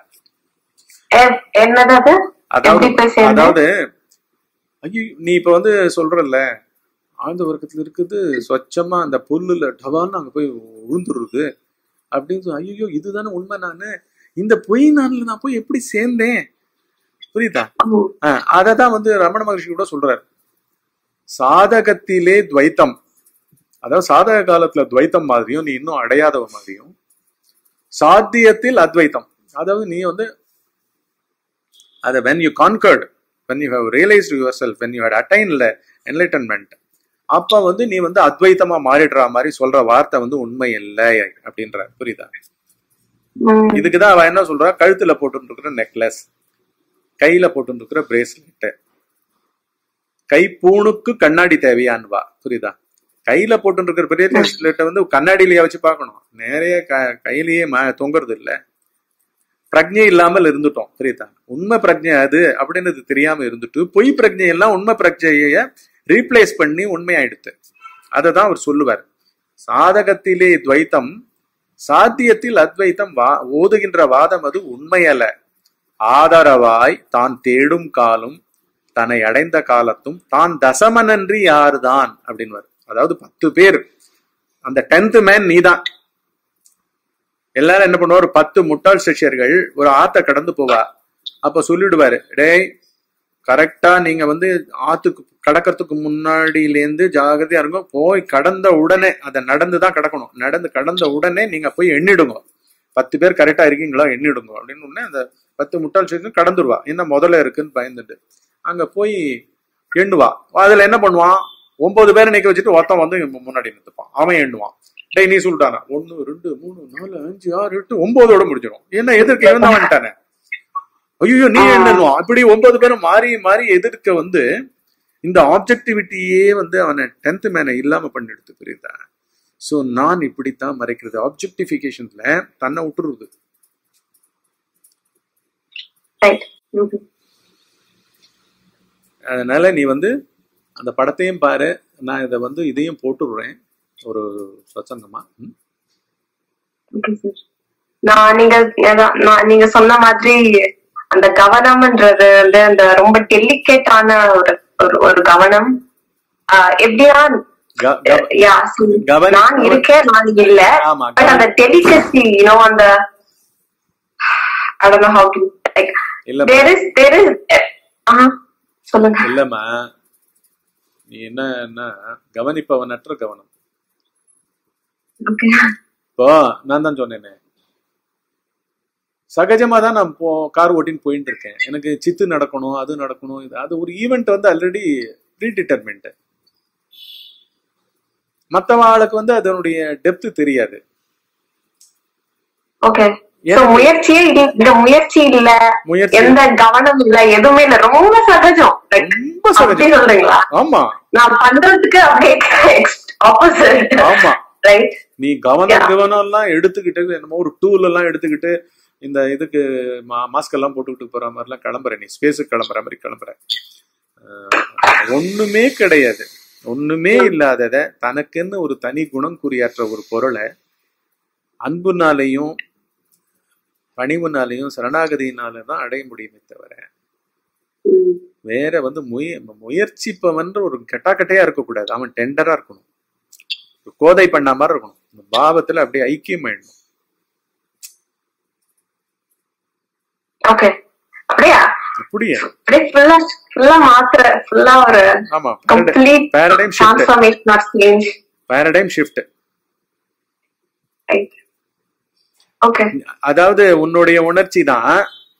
எ- என்னது அது அதாவது எப்படி போய் சேர்ந்து? அதாவது ஐயோ நீ இப்ப வந்து சொல்றல்ல ஆழ்ந்த வர்க்கத்துல இருக்குது சொச்சமா அந்த புல்லுல டவான்னு அங்க போய் விழுந்துடுறது அப்படின்னு சொல்லி ஐயோ இதுதானே உண்மை நானு இந்த பொய் நான்ல நான் போய் எப்படி சேர்ந்தேன் புரியுதா ம். அதை தான் வந்து ரமண மகர்ஷி கூட சொல்றாரு சாதகத்திலே துவைத்தம் அதாவது சாதக காலத்துல துவைத்தம் மாதிரியும் நீ இன்னும் அடையாதவ மாதிரியும் சாத்தியத்தில் அத்வைத்தம் அதாவது நீ வந்து அதை when you conquered when you have realized yourself when you had attained enlightenment அப்ப வந்து நீ வந்து அத்வைத்தமா மாறிடுற மாதிரி சொல்ற வார்த்தை வந்து உண்மை இல்லை அப்படின்ற புரியுதா ம். இதுக்குதான் அவ என்ன சொல்றா கழுத்துல போட்டு இருக்கிற நெக்லஸ் கையில போட்டு இருக்கிற பிரேஸ்லெட் கைப்பூணுக்கு கண்ணாடி தேவையான்வா புரியுதா கையில போட்டு இருக்கிற பிரேஸ்லெட்டை வந்து கண்ணாடியிலேயே வச்சு பார்க்கணும் நிறைய க- கையிலேயே ம- தொங்குறது இல்ல பிரஜை இல்லாமல் இருந்துட்டோம் புரியுதா உண்மை பிரஜை அது அப்படின்னு இது தெரியாம இருந்துட்டு பொய் பிரஜை எல்லாம் உண்மை பிரஜைய ரீப்ளேஸ் பண்ணி உண்மையாயிடுத்து அதை தான் அவர் சொல்லுவார் சாதகத்திலே துவைத்தம் சாத்தியத்தில் அத்வைத்தம் வா ஓதுகின்ற வாதம் அது உண்மையல்ல ஆதரவாய் தான் தேடும் காலும் தன்னை அடைந்த காலத்தும் தான் தசமனன்றி யாருதான் அப்படின்வார் அதாவது பத்து பேர் அந்த டென்த் மேன் நீதான் எல்லாரும் என்ன பண்ணுவார் பத்து முட்டாள் சிஷ்யர்கள் ஒரு ஆத்த கடந்து போவா அப்ப சொல்லிடுவாரு டேய் கரெக்டா நீங்க வந்து ஆத்துக்கு கடக்கிறதுக்கு முன்னாடியிலேருந்து ஜாகிரதையா இருங்க போய் கடந்த உடனே அதை நடந்து தான் கடக்கணும் நடந்து கடந்த உடனே நீங்க போய் எண்ணிடுங்க பத்து பேர் கரெக்டா இருக்கீங்களா எண்ணிடுங்க அப்படின்னு உடனே அந்த பத்து முட்டாள் சிஷ்யர்கள் கடந்துருவா என்ன முதல்ல இருக்குன்னு பயந்துட்டு அங்க போய் எண்ணுவா அதுல என்ன பண்ணுவான் ஒன்பது பேரை நிக்க வச்சுட்டு ஒருத்தன் வந்து இவன் முன்னாடி நிறுத்துப்பான் அவன் எண்ணுவான் டேய் நீ சொல்லிட்டானா ஒன்னு ரெண்டு மூணு நாலு அஞ்சு ஆறு எட்டு ஒன்பதோட முடிஞ்சிடும் என்ன எதிர்க்க இவன் தான் வந்துட்டானே ஐயோ நீ என்னன்னுவான் அப்படி ஒன்பது பேரும் மாறி மாறி எதிர்க்க வந்து இந்த ஆப்ஜெக்டிவிட்டியே வந்து அவனை டென்த் மேனை இல்லாம பண்ணிடுது புரியுதா சோ நான் இப்படித்தான் மறைக்கிறது ஆப்ஜெக்டிபிகேஷன்ல தன்னை விட்டுருது ரைட் அதனால நீ வந்து அந்த படத்தையும் பாரு நான் இதை வந்து இதையும் போட்டுடுறேன் ஒரு சச்சங்கமா ம்? ஓகே சார் நான் நீங்க அதான் நான் நீங்க சொன்ன மாதிரி அந்த கவனம்ன்றது வந்து அந்த ரொம்ப டெலிகேட்டான ஒரு ஒரு- ஒரு கவனம் ஆஹ் எப்படியா க- க- யா கவனி- நான் இருக்கேன் நான் இல்ல ஆமா, பட் அந்த டெலிகசி யூனோ அந்த I don't know how to like இல்ல there is there is ஆஹ் சொல்லுங்க இல்லம்மா நீ என்னன்னா கவனிப்பவனற்ற கவனம் ஓகே இப்போ நான் தான் சொன்னேனே சகஜமா தான் நான் போ கார் ஓட்டின்னு போயிட்டு இருக்கேன் எனக்கு சித்து நடக்கணும் அது நடக்கணும் இது அது ஒரு ஈவெண்ட் வந்து ஆல்ரெடி ப்ரீ டிட்டர்மெண்ட் மத்தவ ஆளுக்கு வந்து அதனுடைய டெப்த் தெரியாது ஓகே எனக்கு- முயற்சியே இல்ல இந்த முயற்சி இல்ல முயற்சி எந்த கவனம் இல்ல எதுவுமே இல்ல ரொம்ப சகஜம் Like, ரொம்ப அப்படி சகஜம் சொல்றீங்களா ஆமா நான் பண்றதுக்கு அப்படியே ஆப்போசிட் ஆமா ரைட் நீ கவனம் Yeah. கவனம் எல்லாம் எடுத்துக்கிட்டு என்னமோ ஒரு டூல் எல்லாம் எடுத்துக்கிட்டு இந்த இதுக்கு மாஸ்க் எல்லாம் போட்டுக்கிட்டு போற மாதிரி எல்லாம் கிளம்புற நீ ஸ்பேஸுக்கு கிளம்புற மாதிரி கிளம்புற அஹ், ஒண்ணுமே கிடையாது ஒண்ணுமே இல்லாதத தனக்குன்னு ஒரு தனி குணம் குறியாற்ற ஒரு பொருளை அன்புனாலையும் பணிவுனாலையும் சரணாகதியினால தான் அடைய முடியுமே தவிர வேற வந்து முய முயற்சிப்பவன்ற ஒரு கெட்டா கட்டையா இருக்கக்கூடாது அவன் டெண்டரா இருக்கணும் ஒரு கோதை பண்ண மாதிரி இருக்கணும் இந்த பாவத்துல அப்படியே ஐக்கியமாயிடணும் ஓகே அப்படியா அப்படியே அப்படியே ஃபுல்லா ஃபுல்லா மாத்திர ஃபுல்லா ஒரு ஆமா complete paradigm shift transformation or change paradigm shift right okay அதாவது உன்னுடைய உணர்ச்சி தான்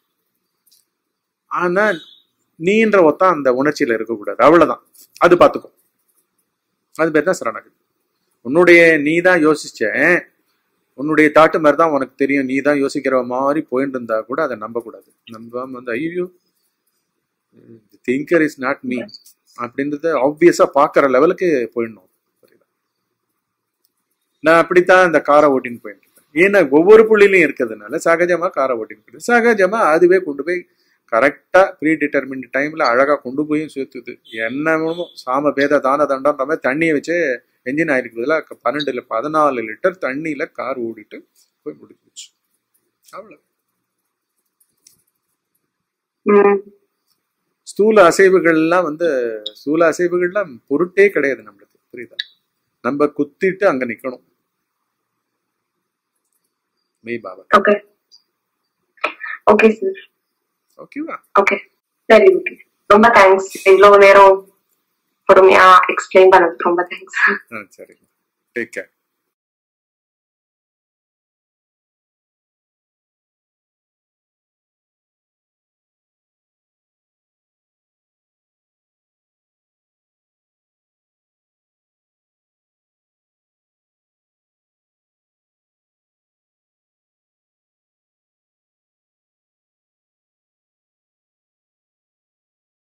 ஆனா நீன்ற ஒத்தான் அந்த உணர்ச்சியில இருக்கக்கூடாது அவ்வளவுதான் அது பார்த்துக்கும் அது பேர் தான் சரணாகதி உன்னுடைய நீ தான் யோசிச்ச உன்னுடைய தாட்டு மாதிரி தான் உனக்கு தெரியும் நீ தான் யோசிக்கிற மாதிரி போயிட்டு இருந்தா கூட அதை நம்பக்கூடாது நம்பாம வந்து ஐயோ திங்கர் இஸ் நாட் மீ அப்படின்றத ஆப்வியஸா பாக்குற லெவலுக்கு போயிடணும் புரியுதா? நான் அப்படித்தான் இந்த காரை ஓட்டின்னு போயிட்டு இருக்கேன் ஏன்னா ஒவ்வொரு புள்ளிலையும் இருக்கிறதுனால சகஜமா காரை ஓட்டின்னு போயிட்டு சகஜமா அதுவே கொண்டு போய் கரெக்டா ப்ரீ டிட்டர்மின் டைம்ல அழகா கொண்டு போயும் சேர்த்துது என்னமோ சாம பேத தான தண்டம்ன்ற மாதிரி தண்ணியை வச்சு என்ஜின் ஆயிலுக்கு பதிலாக பன்னெண்டுல பதினாலு லிட்டர் தண்ணியில கார் ஓடிட்டு போய் முடிஞ்சிச்சு அவ்வளவு ம் ஸ்தூல அசைவுகள்லாம் வந்து ஸ்தூல அசைவுகள்லாம் பொருட்டே கிடையாது நம்மளுக்கு புரியுதா நம்ம குத்திட்டு அங்க நிக்கணும் மெய் பாபா ஓகே ஓகே சார் ஓகேவா ஓகே சரி ஓகே ரொம்ப தேங்க்ஸ் இவ்வளவு நேரம் பொறுமையா எக்ஸ்பிளைன் பண்ணதுக்கு ரொம்ப தேங்க்ஸ் ஆ சரி டேக் கேர்